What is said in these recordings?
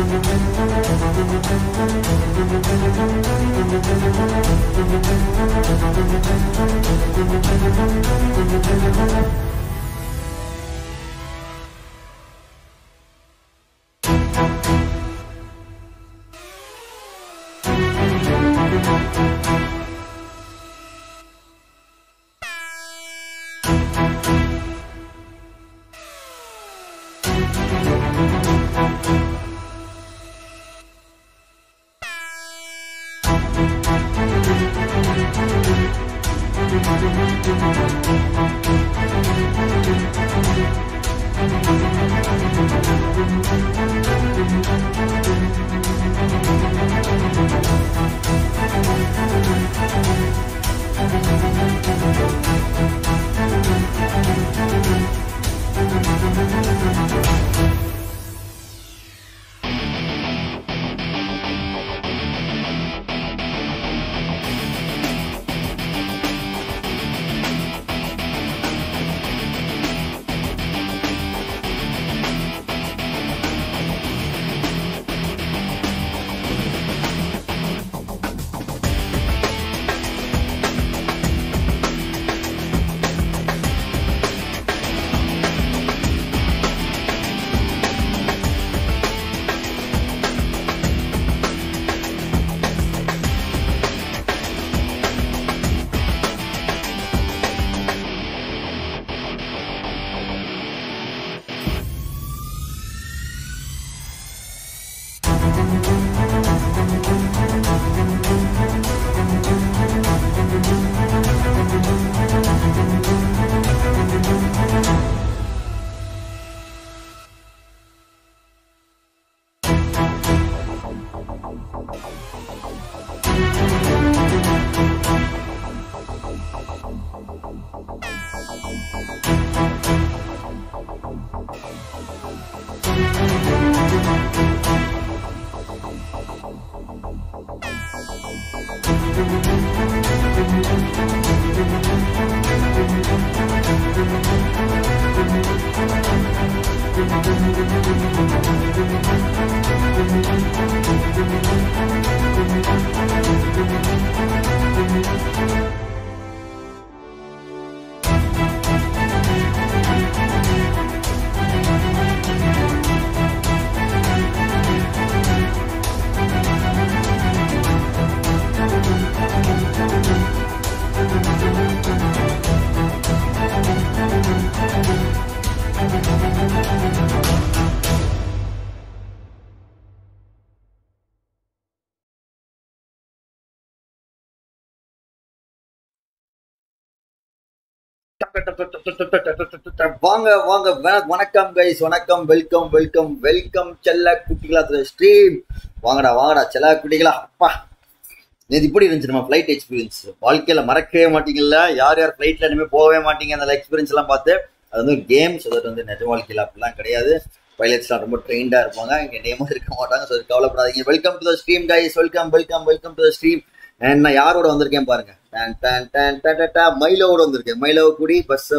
வாங்க வாங்க வண- வணக்கம் கைஸ் வணக்கம் வெல்கம் வெல்கம் வெல்கம் செல்ல குட்டிகளா ஸ்ட்ரீம் வாங்கடா வாங்கடா செல்ல குட்டிகளா அப்பா நேற்று இப்படி இருந்துச்சு நம்ம ஃப்ளைட் எக்ஸ்பீரியன்ஸ் வாழ்க்கையில மறக்கவே மாட்டீங்கல்ல யார் யார் ஃப்ளைட்ல இனிமேல் போகவே மாட்டீங்க அந்த எக்ஸ்பீரியன்ஸ் எல்லாம் பார்த்து அது வந்து கேம் ஸோ தட் வந்து நிஜ வாழ்க்கையில் அப்படிலாம் கிடையாது பைலட்ஸ்லாம் ரொம்ப ட்ரெயின்டாக இருப்பாங்க இங்கே நேமும் இருக்க மாட்டாங்க ஸோ கவலைப்படாதீங்க welcome to the stream guys welcome welcome welcome to the stream and நான் யாரோட வந்திருக்கேன் பாருங்க டன் டன் டன் டன் டன் டன் மயிலோட வந்திருக்கேன் மயிலோ கூடி பஸ்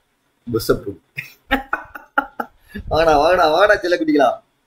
பஸ் அப்பு வாங்கடா வாங்கடா வாங்கடா செல்ல குட்டிகளா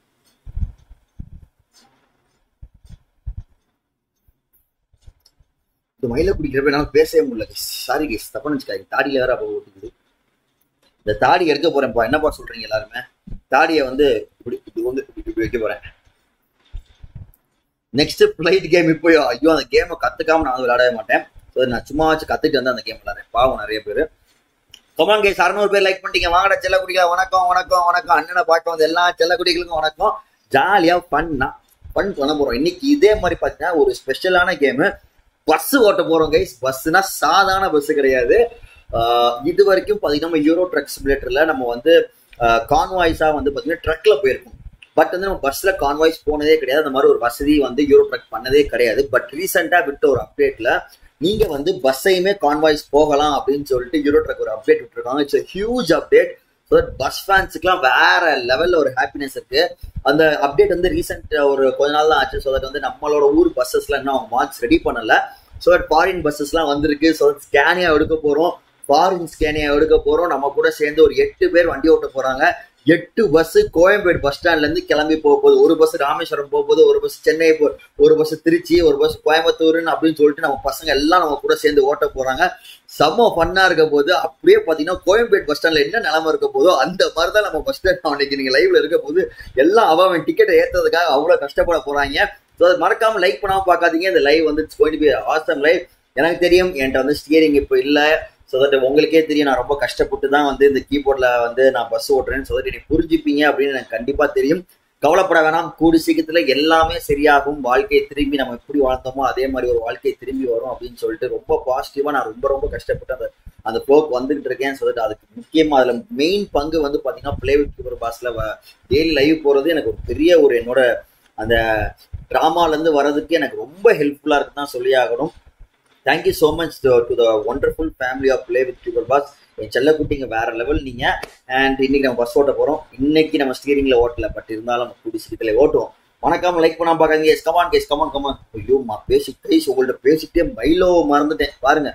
இந்த மயில குடிக்கிறப்ப என்னால பேசவே முடியல கைஸ் சாரி கைஸ் தப்பா நினைச்சுக்காங்க தாடியில வேற அப்போ ஓட்டிக்குது இந்த தாடி எடுக்க போறேன்ப்பா என்னப்பா சொல்றீங்க எல்லாருமே தாடியை வந்து இப்படி இப்படி வந்து இப்படி இப்படி வைக்க போறேன் நெக்ஸ்ட் ஃபிளைட் கேம் இப்போ ஐயோ அந்த கேமை கத்துக்காம நான் வந்து விளையாடவே மாட்டேன் ஸோ நான் சும்மா வச்சு கத்துட்டு வந்து அந்த கேம் விளையாடுறேன் பாவம் நிறைய பேர் கமான் கேஸ் அறுநூறு பேர் லைக் பண்ணிட்டீங்க வாங்கடா செல்லக்குடிகளா வணக்கம் வணக்கம் வணக்கம் அண்ணனை பார்க்க வந்த எல்லா செல்லக்குடிகளுக்கும் வணக்கம் ஜாலியா ஃபன்னா ஃபன் பண்ண போறோம் இன்னைக்கு இதே மாதிரி பார்த்தீங்கன்னா ஒரு ஸ்பெஷலான கேமு பஸ் ஓட்ட போறோம் கைஸ் பஸ்னா சாதாரண பஸ் கிடையாது ஆஹ் இது வரைக்கும் பார்த்தீங்கன்னா நம்ம யூரோ ட்ரக் சிமுலேட்டர்ல நம்ம வந்து கான்வாய்ஸா வந்து பார்த்தீங்கன்னா ட்ரக்ல போயிருக்கோம் பட் வந்து நம்ம பஸ்ல கான்வாய்ஸ் போனதே கிடையாது அந்த மாதிரி ஒரு வசதி வந்து யூரோ ட்ரக் பண்ணதே கிடையாது பட் ரீசெண்டா விட்ட ஒரு அப்டேட்ல நீங்க வந்து பஸ்ஸையுமே கான்வாய்ஸ் போகலாம் அப்படின்னு சொல்லிட்டு யூரோ ட்ரக் ஒரு அப்டேட் விட்டுருக்காங்க it's huge update so bus ஃபேன்ஸுக்குலாம் வேற லெவல்ல ஒரு ஹாப்பினஸ் இருக்கு அந்த அப்டேட் வந்து ரீசெண்ட் ஒரு கொஞ்ச நாள் தான் ஆச்சு ஸோ தட் வந்து நம்மளோட ஊர் பஸ்ஸஸ்லாம் இன்னும் அவங்க மார்க்ஸ் ரெடி பண்ணல ஸோ தட் ஃபாரின் பஸ்ஸஸ்லாம் வந்திருக்கு ஸோ ஸ்கேனியா எடுக்க போறோம் ஃபாரின் ஸ்கேனியா எடுக்க போறோம் நம்ம கூட சேர்ந்து ஒரு எட்டு பேர் வண்டி ஓட்ட போறாங்க எட்டு பஸ் கோயம்பேடு பஸ் ஸ்டாண்ட்ல இருந்து கிளம்பி போக போகுது ஒரு பஸ் ராமேஸ்வரம் போக போகுது ஒரு பஸ் சென்னை போ ஒரு பஸ் திருச்சி ஒரு பஸ் கோயம்புத்தூர்னு அப்படின்னு சொல்லிட்டு நம்ம பசங்க எல்லாம் நம்ம கூட சேர்ந்து ஓட்ட போறாங்க செம்ம ஃபன்னா இருக்க போது அப்படியே பாத்தீங்கன்னா கோயம்பேடு பஸ் ஸ்டாண்ட்ல என்ன நிலைமை இருக்க போதோ அந்த மாதிரி தான் நம்ம பஸ் ஸ்டாண்ட் அன்னைக்கு நீங்க லைவ்ல இருக்க போது எல்லாம் அவன் டிக்கெட்டை ஏத்துறதுக்காக அவ்வளவு கஷ்டப்பட போறாங்க ஸோ அதை மறக்காம லைக் பண்ணாம பார்க்காதீங்க இந்த லைவ் வந்து கோயிட் பி ஆசம் லைவ் எனக்கு தெரியும் என்கிட்ட வந்து ஸ்டியரிங் இப்போ இல்லை ஸோ தட் உங்களுக்கே தெரியும் நான் ரொம்ப கஷ்டப்பட்டு தான் வந்து இந்த கீபோர்டில் வந்து நான் பஸ் ஓட்டுறேன்னு ஸோ தட் எனக்கு புரிஞ்சுப்பீங்க அப்படின்னு எனக்கு கண்டிப்பாக தெரியும் கவலைப்பட வேணாம் கூடி சீக்கிரத்தில் எல்லாமே சரியாகும் வாழ்க்கையை திரும்பி நம்ம எப்படி வாழ்ந்தோமோ அதே மாதிரி ஒரு வாழ்க்கை திரும்பி வரும் அப்படின்னு சொல்லிட்டு ரொம்ப பாசிட்டிவாக நான் ரொம்ப ரொம்ப கஷ்டப்பட்டு அந்த அந்த ஃப்ளோக்கு வந்துகிட்டு இருக்கேன் ஸோ தட் அதுக்கு முக்கியமாக அதில் மெயின் பங்கு வந்து பார்த்தீங்கன்னா பிளே வித் கீபர் பாஸில் டெய்லி லைவ் போகிறது எனக்கு ஒரு பெரிய ஒரு என்னோட அந்த ட்ராமாலேருந்து வர்றதுக்கு எனக்கு ரொம்ப ஹெல்ப்ஃபுல்லாக இருக்குன்னு தான் சொல்லி ஆகணும் thank you so much to the wonderful family of play with your boss என் செல்லக்குட்டிங்க வேற லெவல் நீங்க அண்ட் இன்னைக்கு நம்ம பஸ் ஓட்ட போறோம் இன்னைக்கு நம்ம ஸ்டீரிங்ல ஓட்டல பட் இருந்தாலும் நம்ம கூடி சீக்கிரத்துல ஓட்டுவோம் வணக்கம் லைக் பண்ணாம பாக்காதீங்க yes come on guys come on come on ஐயோ மா பேசி கைஸ் உங்கள்ட்ட பேசிட்டே மைலோ மறந்துட்டேன் பாருங்க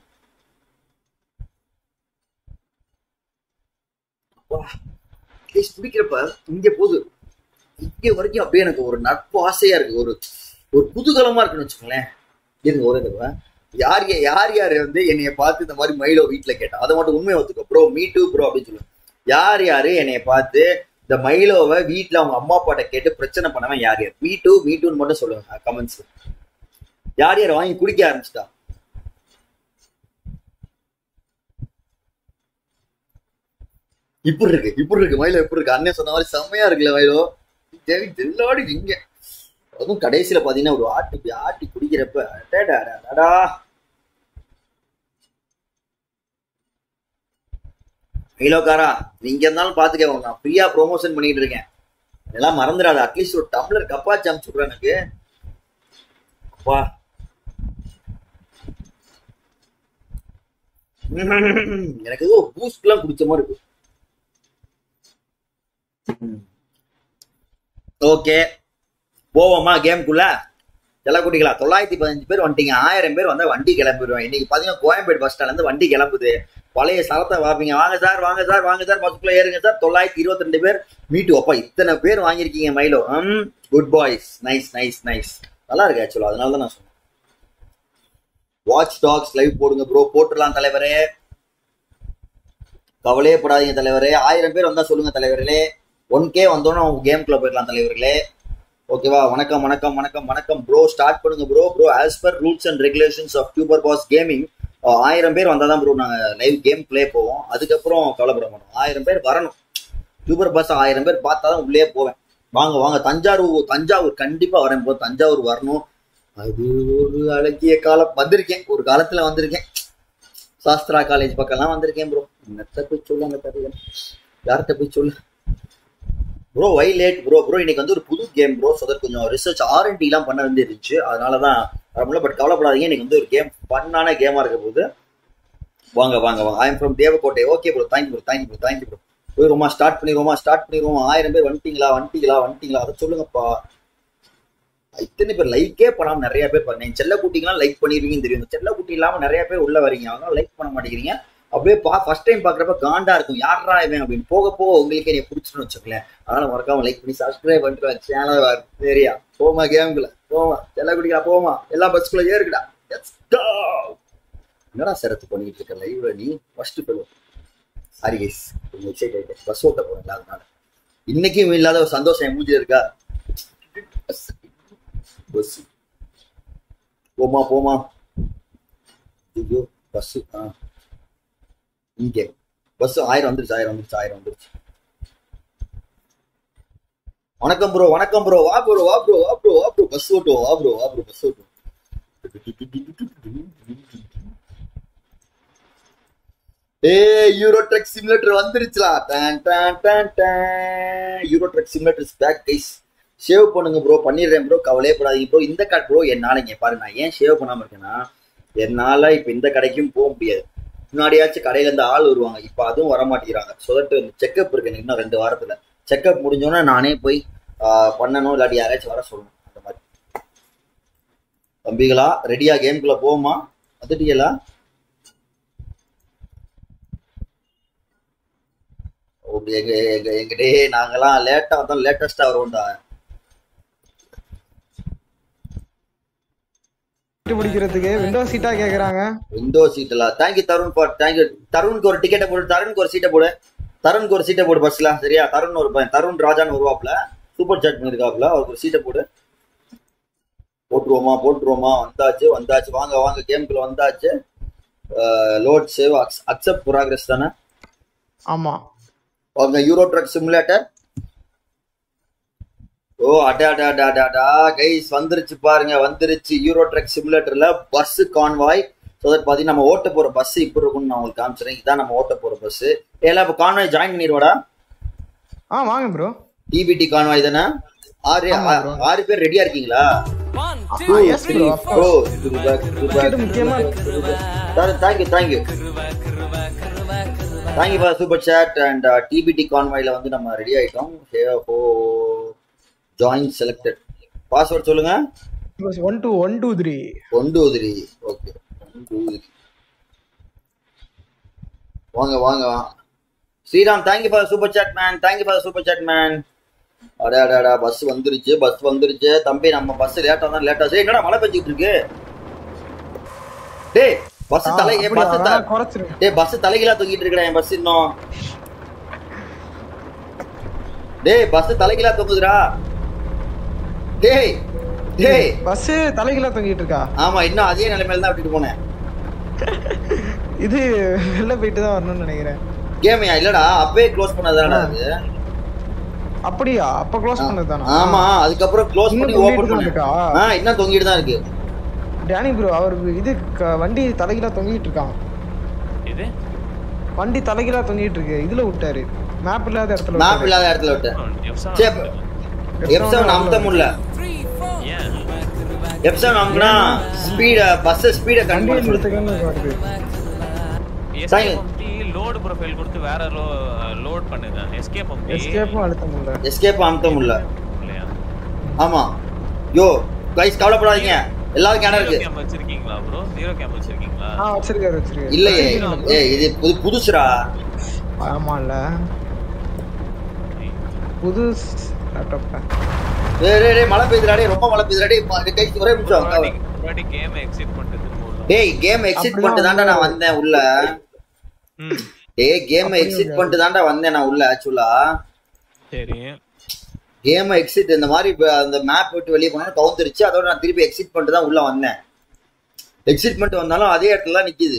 கேஸ் பிடிக்கிறப்ப இங்க போகுது இங்க வரைக்கும் அப்படியே எனக்கு ஒரு நட்பு ஆசையா இருக்கு ஒரு ஒரு குதூகலமா இருக்குன்னு வச்சுக்கோங்களேன் இருங்க ஒரு தடவை யார் யா- யார் யார் வந்து என்னைய பார்த்து இந்த மாதிரி மயிலோ வீட்டுல கேட்டா அதை மட்டும் உண்மையை ஒத்துக்கோ ப்ரோ மீ டூ ப்ரோ அப்படின்னு சொல்லுவேன் யார் யாரு என்னைய பார்த்து இந்த மயிலோவை வீட்டுல அவங்க அம்மா அப்பாட்ட கேட்டு பிரச்சனை பண்ணவன் யார் யார் மீ டூ மீ டூன்னு மட்டும் சொல்லுங்க கமெண்ட்ஸ் யார் யார் வாங்கி குடிக்க ஆரம்பிச்சிட்டா இப்படி இருக்கு இப்படி இருக்கு மயிலோ இப்படி இருக்கு அண்ணன் சொன்ன மாதிரி செம்மையா இருக்குல்ல மயிலோ தேவி தெல்லாடி இங்க அதுவும் கடைசியில பாத்தீங்கன்னா ஒரு ஆட்டி இப்படி ஆட்டி குடிக்கிறப்ப அடடா, அடடா. மயிலோக்காரா நீங்க இருந்தாலும் பாத்துக்க நான் ஃப்ரீயா ப்ரொமோஷன் பண்ணிட்டு இருக்கேன் இதெல்லாம் மறந்துடாத அட்லீஸ்ட் ஒரு டம்ளர் கப்பாச்சு அமுச்சு விடுறேன் எனக்கு அப்பா எனக்கு ஏதோ பூஸ்ட் எல்லாம் குடிச்ச மாதிரி இருக்கு ஓகே போவோமா கேம்குள்ள செல்லக்குட்டிகளா தொள்ளாயிரத்தி பதினஞ்சு பேர் வந்துட்டீங்க ஆயிரம் பேர் வந்தா வண்டி கிளம்பிடுவேன் இன்னைக்கு பாத்தீங்கன்னா கோயம்பேடு பஸ் ஸ்டாண்ட்ல இருந்து வண்டி கிளம்புது பழைய ஸ்தலத்தை வாப்பீங்க வாங்க சார் வாங்க சார் வாங்க சார் பஸ்க்குள்ள ஏறுங்க சார் தொள்ளாயிரத்தி இருபத்தி ரெண்டு பேர் மீட்டு அப்பா இத்தனை பேர் வாங்கியிருக்கீங்க மைலோ ம் good boys nice nice nice நல்லா இருக்கு ஆக்சுவலா அதனால தான் நான் சொன்னேன் வாட்ச் டாக்ஸ் லைவ் போடுங்க ப்ரோ போட்டுடலாம் தலைவரே கவலையே படாதீங்க தலைவரே ஆயிரம் பேர் வந்தா சொல்லுங்க தலைவர்களே ஒன் கே வந்தோன்னா உங்க கேம்குள்ள போயிடலாம் தலைவர்களே ஓகேவா வணக்கம் வணக்கம் வணக்கம் வணக்கம் ப்ரோ ஸ்டார்ட் பண்ணுங்க bro bro as per rules and regulations of tuber boss gaming ஆயிரம் பேர் வந்தால் தான் ப்ரோ நாங்கள் லைவ் கேம் ப்ளே போவோம் அதுக்கப்புறம் கவலைப்பட மாட்டோம் ஆயிரம் பேர் வரணும் டியூபர் பாஸ் ஆயிரம் பேர் பார்த்தா தான் உள்ளே போவேன் வாங்க வாங்க தஞ்சாவூர் தஞ்சாவூர் கண்டிப்பா வரேன் ப்ரோ தஞ்சாவூர் வரணும் அது ஒரு அழகிய காலம் வந்திருக்கேன் ஒரு காலத்துல வந்திருக்கேன் சாஸ்திரா காலேஜ் பக்கம்லாம் வந்திருக்கேன் ப்ரோ என்னத்த போய் சொல்ல அந்த கதையை யார்கிட்ட போய் சொல்லு bro why late bro bro இன்னைக்கு வந்து ஒரு புது கேம் ப்ரோ ஸோ கொஞ்சம் ரிசர்ச் ஆர்என்டி எல்லாம் பண்ண வந்து இருந்துச்சு அதனால தான் வர முடியல பட் கவலைப்படாதீங்க இன்னைக்கு வந்து ஒரு கேம் ஃபன்னான கேமா இருக்க போது வாங்க வாங்க வாங்க I am from Devakottai okay bro thank you bro thank you bro thank you bro போயிருவோமா ஸ்டார்ட் பண்ணிடுவோமா ஸ்டார்ட் பண்ணிடுவோம் ஆயிரம் பேர் வந்துட்டீங்களா வந்துட்டீங்களா வந்துட்டீங்களா அதை சொல்லுங்கப்பா இத்தனை பேர் லைக்கே பண்ணாம நிறைய பேர் பாருங்க என் செல்ல குட்டிங்களாம் லைக் பண்ணிருவீங்கன்னு தெரியும் இந்த செல்ல குட்டி இல்லாம நிறைய பேர் உள்ள வரீங்க அவங்க லைக் பண்ண மாட்டேங்கிறீங்க அப்படியே பா ஃபர்ஸ்ட் டைம் பாக்குறப்ப காண்டா இருக்கும் யாரா இவன் அப்படின்னு போக போக உங்களுக்கே நீ பிடிச்சிருன்னு வச்சுக்கலேன் அதனால மறக்காம லைக் பண்ணி சப்ஸ்கிரைப் பண்ணிட்டு சேனல் சரியா போமா கேமுக்குள்ள போமா செல்ல குட்டிகளா போமா எல்லா பஸ்க்குள்ள ஏறுக்குடா Let's go. என்னடா சரத்து பண்ணிட்டு இருக்க லைவ்ல நீ ஃபர்ஸ்ட் பெலோ சாரி கைஸ் கொஞ்சம் எக்ஸைட் ஆயிட்டேன் பஸ் ஓட்ட போறேன் அதனால இன்னைக்கும் இல்லாத ஒரு சந்தோஷம் என் மூஞ்சில இருக்கா பஸ் போமா போமா ஐயோ பஸ் ஆ இங்கே பஸ் ஆயிரம் வந்துருச்சு ஆயிரம் வந்துருச்சு ஆயிரம் வந்துருச்சு வணக்கம் ப்ரோ வணக்கம் ப்ரோ வா ப்ரோ வா ப்ரோ வா ப்ரோ வா ப்ரோ பஸ் ஓட்டுவோம் வா ப்ரோ வா ப்ரோ பஸ் ஓட்டுவோம் ஏ யூரோ ட்ரக் சிமுலேட்டர் வந்துருச்சுலா டான் டான் டான் டான் Euro truck simulator is back guys share பண்ணுங்க ப்ரோ பண்ணிடுறேன் ப்ரோ கவலையே படாதீங்க ப்ரோ இந்த கார்டு ப்ரோ என்னால இங்க பாருங்க நான் ஏன் ஷேவ் பண்ணாம இருக்கேன்னா என்னால இப்ப இந்த கடைக்கும் போக முடியாது முன்னாடியாச்சும் கடையில இருந்து ஆள் வருவாங்க இப்ப அதுவும் வர மாட்டேங்கிறாங்க சொதட்டு செக்அப் இருக்கு எனக்கு இன்னும் ரெண்டு வாரத்துல செக்அப் முடிஞ்சோன்னா நானே போய் ஆஹ், பண்ணணும் இல்லாட்டி யாராச்சும் வர சொல்லணும் அந்த மாதிரி தம்பிகளா ரெடியா கேம்குள்ள போவோமா வந்துட்டீங்களா அப்படி எங்க எங்க எங்க டே நாங்கெல்லாம் லேட்டா வந்தோம் லேட்டஸ்டா வருவோம்டா சீட்டு பிடிக்கிறதுக்கு விண்டோ சீட்டா கேக்குறாங்க விண்டோ சீட்ல தேங்க்யூ தருண் ஃபார் தேங்க்யூ தருணுக்கு ஒரு டிக்கெட்டை போடு தருணுக்கு ஒரு சீட்டை போடு தருணுக்கு ஒரு சீட்டை போடு பஸ்ல சரியா தருண் ஒரு பையன் தருண் ராஜான்னு வருவாப்ல சூப்பர் சாட் பண்ணிருக்காப்ல அவருக்கு ஒரு சீட்டை போடு போட்டுருவோமா போட்டுருவோமா வந்தாச்சு வந்தாச்சு வாங்க வாங்க கேமுக்குள்ள வந்தாச்சு லோட் சேவ் அக்செப்ட் ப்ராக்ரஸ் தானே ஆமா அவங்க யூரோ ட்ரக் சிமுலேட்டர் ஓ அடா அடா அடா அடா அடா கைஸ் வந்துருச்சு பாருங்க வந்துருச்சு யூரோ ட்ரக் சிமுலேட்டர்ல பஸ் கான்வாய் ஸோ தட் பார்த்தீங்கன்னா நம்ம ஓட்ட போற பஸ் இப்படி இருக்கும்னு நான் உங்களுக்கு காமிச்சிடுறேன் இதான் நம்ம ஓட்ட போற பஸ் ஏல இப்போ கான்வாய் ஜாயின் பண்ணிடுவாடா ஆ வாங்க ப்ரோ டிபிடி கான்வாய் தானே ஆறு ஆமா bro. ஆறு பேர் ரெடியா இருக்கீங்களா எஸ் ப்ரோ ஓ Ticket முக்கியமா thank you thank you thank you for super chat and DBT கான்வாய்ல வந்து நம்ம ரெடி ஆயிட்டோம் ஓ ஜாயின் செலக்டட் பாஸ்வேர்ட் சொல்லுங்க one two one two three one two three okay one two three வாங்க வாங்க வாங்க Sriram thank you for super chat man thank you for super chat man அடா அடாடா பஸ் வந்துருச்சு பஸ் வந்துருச்சு தம்பி நம்ம பஸ் லேட்டா தான் லேட்டா சரி என்னடா மழை பெஞ்சிட்டு இருக்கு டேய் பஸ் தலை ஏன் பஸ் த குறைச்சிருங்க டேய் பஸ் தலைகீழா தொங்கிட்டு இருக்கடா என் பஸ் இன்னும் டேய் பஸ் தலைகீழா தொங்குதுடா டேய் டேய் பஸ் தலைகீழா தொங்கிட்டு இருக்கா ஆமா இன்னும் அதே நிலைமையில தான் விட்டுட்டு போனேன் இது வெளில போயிட்டு தான் வரணும்னு நினைக்கிறேன் கேமையா இல்லடா அப்பவே க்ளோஸ் பண்ணதாடா அது அப்படியா அப்ப க்ளோஸ் பண்ணது தானா ஆமா அதுக்கப்புறம் க்ளோஸ் இன்னும் பண்ணி தொங்கிட்டு ஓபன் தான் பண்ணு இருக்கா? ஆ இன்னும் தொங்கிட்டு தான் இருக்கு டேனி ப்ரோ அவர் இது க- வண்டி தலைகீழா தொங்கிட்டு இருக்கான் இது வண்டி தலைகீழா தொங்கிட்டு இருக்கு இதுல விட்டாரு மேப் இல்லாத இடத்துல மேப் விட்டாரு. இல்லாத இடத்துல விட்டேன் எப்சான் சரி எப்சன் அமுத்த முடியல ஏன் எப்சன் அமுக்குனா ஸ்பீட பஸ் ஸ்பீட கம்மி வண்டியை பண்ண சொல்லுது நிறுத்துக்கன்னு வருது எஸ்கேப் அமுத்தி லோடு ப்ரொஃபைல் கொடுத்து வேற லோ லோட் பண்ணுங்க எஸ்கேப் அமுத்தி எஸ்கேப்பும் அழுத்த முடியல எஸ்கேப் அமுத்த முடியல இல்லையா ஆமா யோ கைஸ் கவலைப்படாதீங்க எல்லாரும் கிணறு ஜீரோ இருக்கு கேம் வச்சிருக்கீங்களா ப்ரோ ஜீரோ கேம் வச்சிருக்கீங்களா ஆ வச்சிருக்காரு வச்சிருக்காரு இல்லையே ஏ இது புது புதுசுடா ஆமா இல்ல புது லேப்டாப் டேய் டேய் டேய் மழை பெய்யுதுடா டேய் ரொம்ப மழை பெய்யுதுடா டேய் பா- கைஸ் ஒரே நிமிஷம் முன்னாடி கேம் எக்ஸிட் பண்ணிட்டு திரும்ப உள்ள டேய் கேம் எக்ஸிட் அப்படிலாம் பண்ணிட்டு தான்டா நான் வந்தேன் உள்ள ம் டேய் கேம் எக்ஸிட் பண்ணிட்டு தான்டா வந்தேன் நான் உள்ள ஆக்சுவலா சரி கேம் எக்ஸிட் இந்த மாதிரி இப்ப அந்த மேப் விட்டு வெளியே போனா கவுந்துருச்சு அதோட நான் திருப்பி எக்ஸிட் பண்ணிட்டு தான் உள்ள வந்தேன் எக்ஸிட் பண்ணிட்டு வந்தாலும் அதே இடத்துல தான் நிக்குது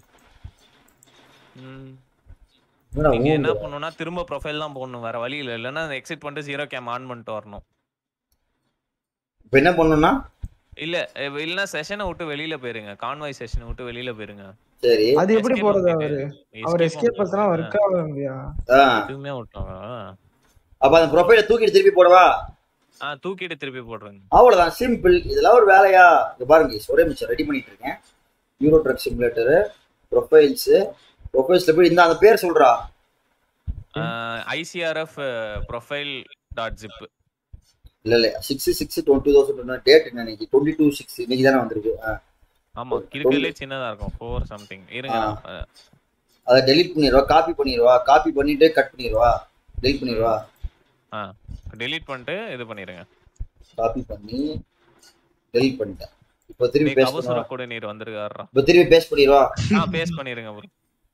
ம் என்னடா நீங்க என்ன ஊம்புற? பண்ணணும்னா திரும்ப ப்ரொஃபைல் தான் போடணும் வேற வழி இல்ல இல்லைன்னா எக்ஸிட் பண்ணிட்டு ஜீரோ கேம் ஆன் பண்ணிட்டு வரணும் இப்ப என்ன பண்ணணும்னா இல்ல அஹ் இல்லைன்னா செஷனை விட்டு வெளியில போயிருங்க கான்வாய் செஷனை விட்டு வெளியில போயிருங்க சரி அது எப்படி Escape போறது அமுத்திட்டு. அவரு அவர் Escape எஸ்கேப் பண்ணா ஒர்க் ஆக முடியா ஆ, எதுவுமே விட்டாங்க அப்ப அந்த ப்ரொஃபைல தூக்கிட்டு திருப்பி போடவா ஆ தூக்கிட்டு திருப்பி போடுறேங்க அவ்வளவுதான் சிம்பிள் இதெல்லாம் ஒரு வேலையா இங்க பாருங்க guys, ஒரே நிமிஷம் ரெடி பண்ணிட்டு இருக்கேன் யூரோ ட்ரக் சிமுலேட்டர் ப்ரொஃபைல்ஸ் ப்ரொஃபைல்ஸ்ல போய் இந்த அந்த பேர் சொல்றா ஐசிஆர்எஃப் ப்ரொஃபைல் டாட் ஜிப் இல்ல இல்ல six six twenty thousand date என்ன இன்னைக்கு டுவெண்ட்டி டூ சிக்ஸ் இன்னைக்கு தானே வந்திருக்கு ஆ. ஆமா இருக்கிறதுலே சின்னதா இருக்கும் ஃபோர் சம்திங் இருங்க ஆ. நான், அஹ், அதை டெலீட் பண்ணிடுவா காப்பி பண்ணிடுவா காப்பி பண்ணிட்டு கட் பண்ணிடுவா டெலீட் பண்ணிடுவா ஆ delete பண்ணிட்டு இது பண்ணிருங்க காப்பி பண்ணி டெலீட் பண்ணிட்டேன் இப்போ திருப்பி டேய், பேஸ்ட் கபசுர பண்ணுவா கூட நீர் வந்திருக்காருடா இப்போ திருப்பி பேஸ்ட் பண்ணிடுவா ஆ பேஸ்ட் பண்ணிருங்க bro.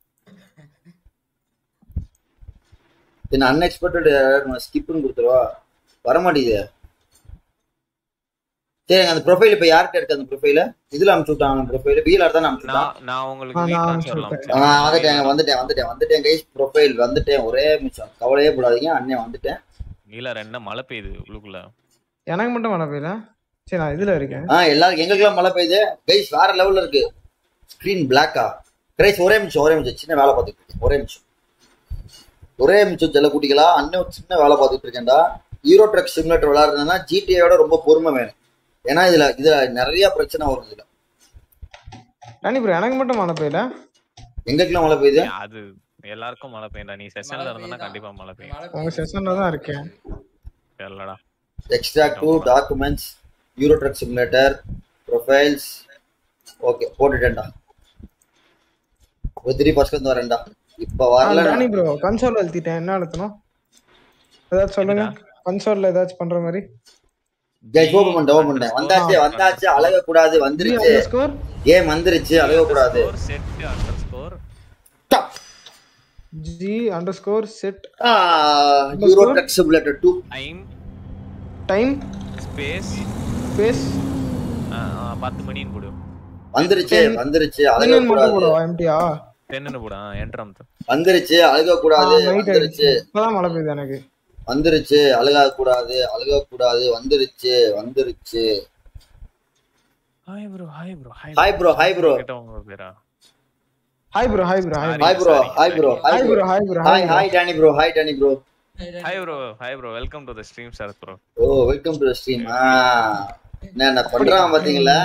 என்ன அன்எக்ஸ்பெக்டட் ஸ்கிப்னு கொடுத்துருவா வரமாட்டேங்குது சரி அந்த ப்ரொஃபைல் இப்போ யார்கிட்ட இருக்கு அந்த ப்ரொஃபைல இதுல அனுப்பிச்சு விட்டாங்க ப்ரொஃபைல் வீலர் தானே அனுப்பிச்சு விட்டான் நான் நான் உங்களுக்கு ஆ, நான் ரீட்ரான்ஸ்ஃபர்ல அனுப்பிச்சு ஆ, வந்துட்டேன் வந்துட்டேன் வந்துட்டேன் வந்துட்டேன் கைஸ் ப்ரொஃபைல் வந்துட்டேன் ஒரே நிமிஷம் கவலையே போடாதீங்க அண்ணன் வந்துட்டேன் நீல ரெண்டு மழை பெய்யுது உள்ளுக்குள்ள எனக்கு மட்டும் மழை பெய்யல சரி நான் இதுல இருக்கேன் ஆ எல்லாரும் எங்களுக்கெல்லாம் மழை பெய்யுது கைஸ் வேற லெவல்ல இருக்கு ஸ்க்ரீன் பிளாக்கா கிரைஸ் ஒரே நிமிஷம் ஒரே நிமிஷம் சின்ன வேலை பார்த்துட்டு இருக்கேன் ஒரே நிமிஷம் ஒரே நிமிஷம் செல்ல குட்டிகளா அண்ணன் ஒரு சின்ன வேலை பார்த்துட்டு இருக்கேன்டா ஹீரோ ட்ரக் சிமுலேட்டர் விளையாடுறதுனா ஜிடிஏயோட ரொம்ப பொறுமை வேணும் ஏன்னா இதுல இதுல நிறைய பிரச்சனை வரும் இதுல ராணி ப்ரோ எனக்கு மட்டும் மழை பெய்யல எங்களுக்கெல்லாம் மழை பெய்யுது அது எல்லாருக்கும் மழை பெய்யும்டா நீ செஷன்ல இருந்தனா கண்டிப்பா மழை பெய்யும் உங்க செஷன்ல தான் இருக்கேன் தெரியலடா extract to documents Euro truck simulator profiles okay போட்டுட்டேன்டா ஒரு திருப்பி ஃபர்ஸ்ட் வந்து வரேன்டா இப்ப வரல டானி ப்ரோ கன்சோல் அழுத்திட்டேன் என்ன அழுத்தணும் ஏதாச்சும் சொல்லுங்க கன்சோல்ல ஏதாச்சும் பண்ற மாதிரி கைஸ் ஓபன் பண்ணிட்டேன் ஓபன் பண்ணிட்டேன் வந்தாச்சு வந்தாச்சு அழக கூடாது வந்துருச்சு ஸ்கோர் கேம் வந்துருச்சு அழக கூடாது set underscore top G underscore set euro truck simulator 2 time time space space பத்து மணின்னு போடு வந்துருச்சு வந்துருச்சு அழக மட்டும் கூடாது போடுவா எம்டியா டென்னு போடு என்ட்ரம் வந்துருச்சு அழுக கூடாது நைட் வந்துருச்சு இப்பதான் மழை பெய்யுது எனக்கு வந்துருச்சு அழுக கூடாது அழுக கூடாது வந்துருச்சு வந்துருச்சு hi bro hi bro hi bro hi bro கிட்ட உங்க பேரா hi bro hi bro hi hi bro hi bro hi hi bro hi bro hi hi Danny bro hi Danny bro hi bro hi bro welcome to the stream sir bro oh welcome to stream ஆ என்ன என்ன பண்றான் பாத்தீங்களா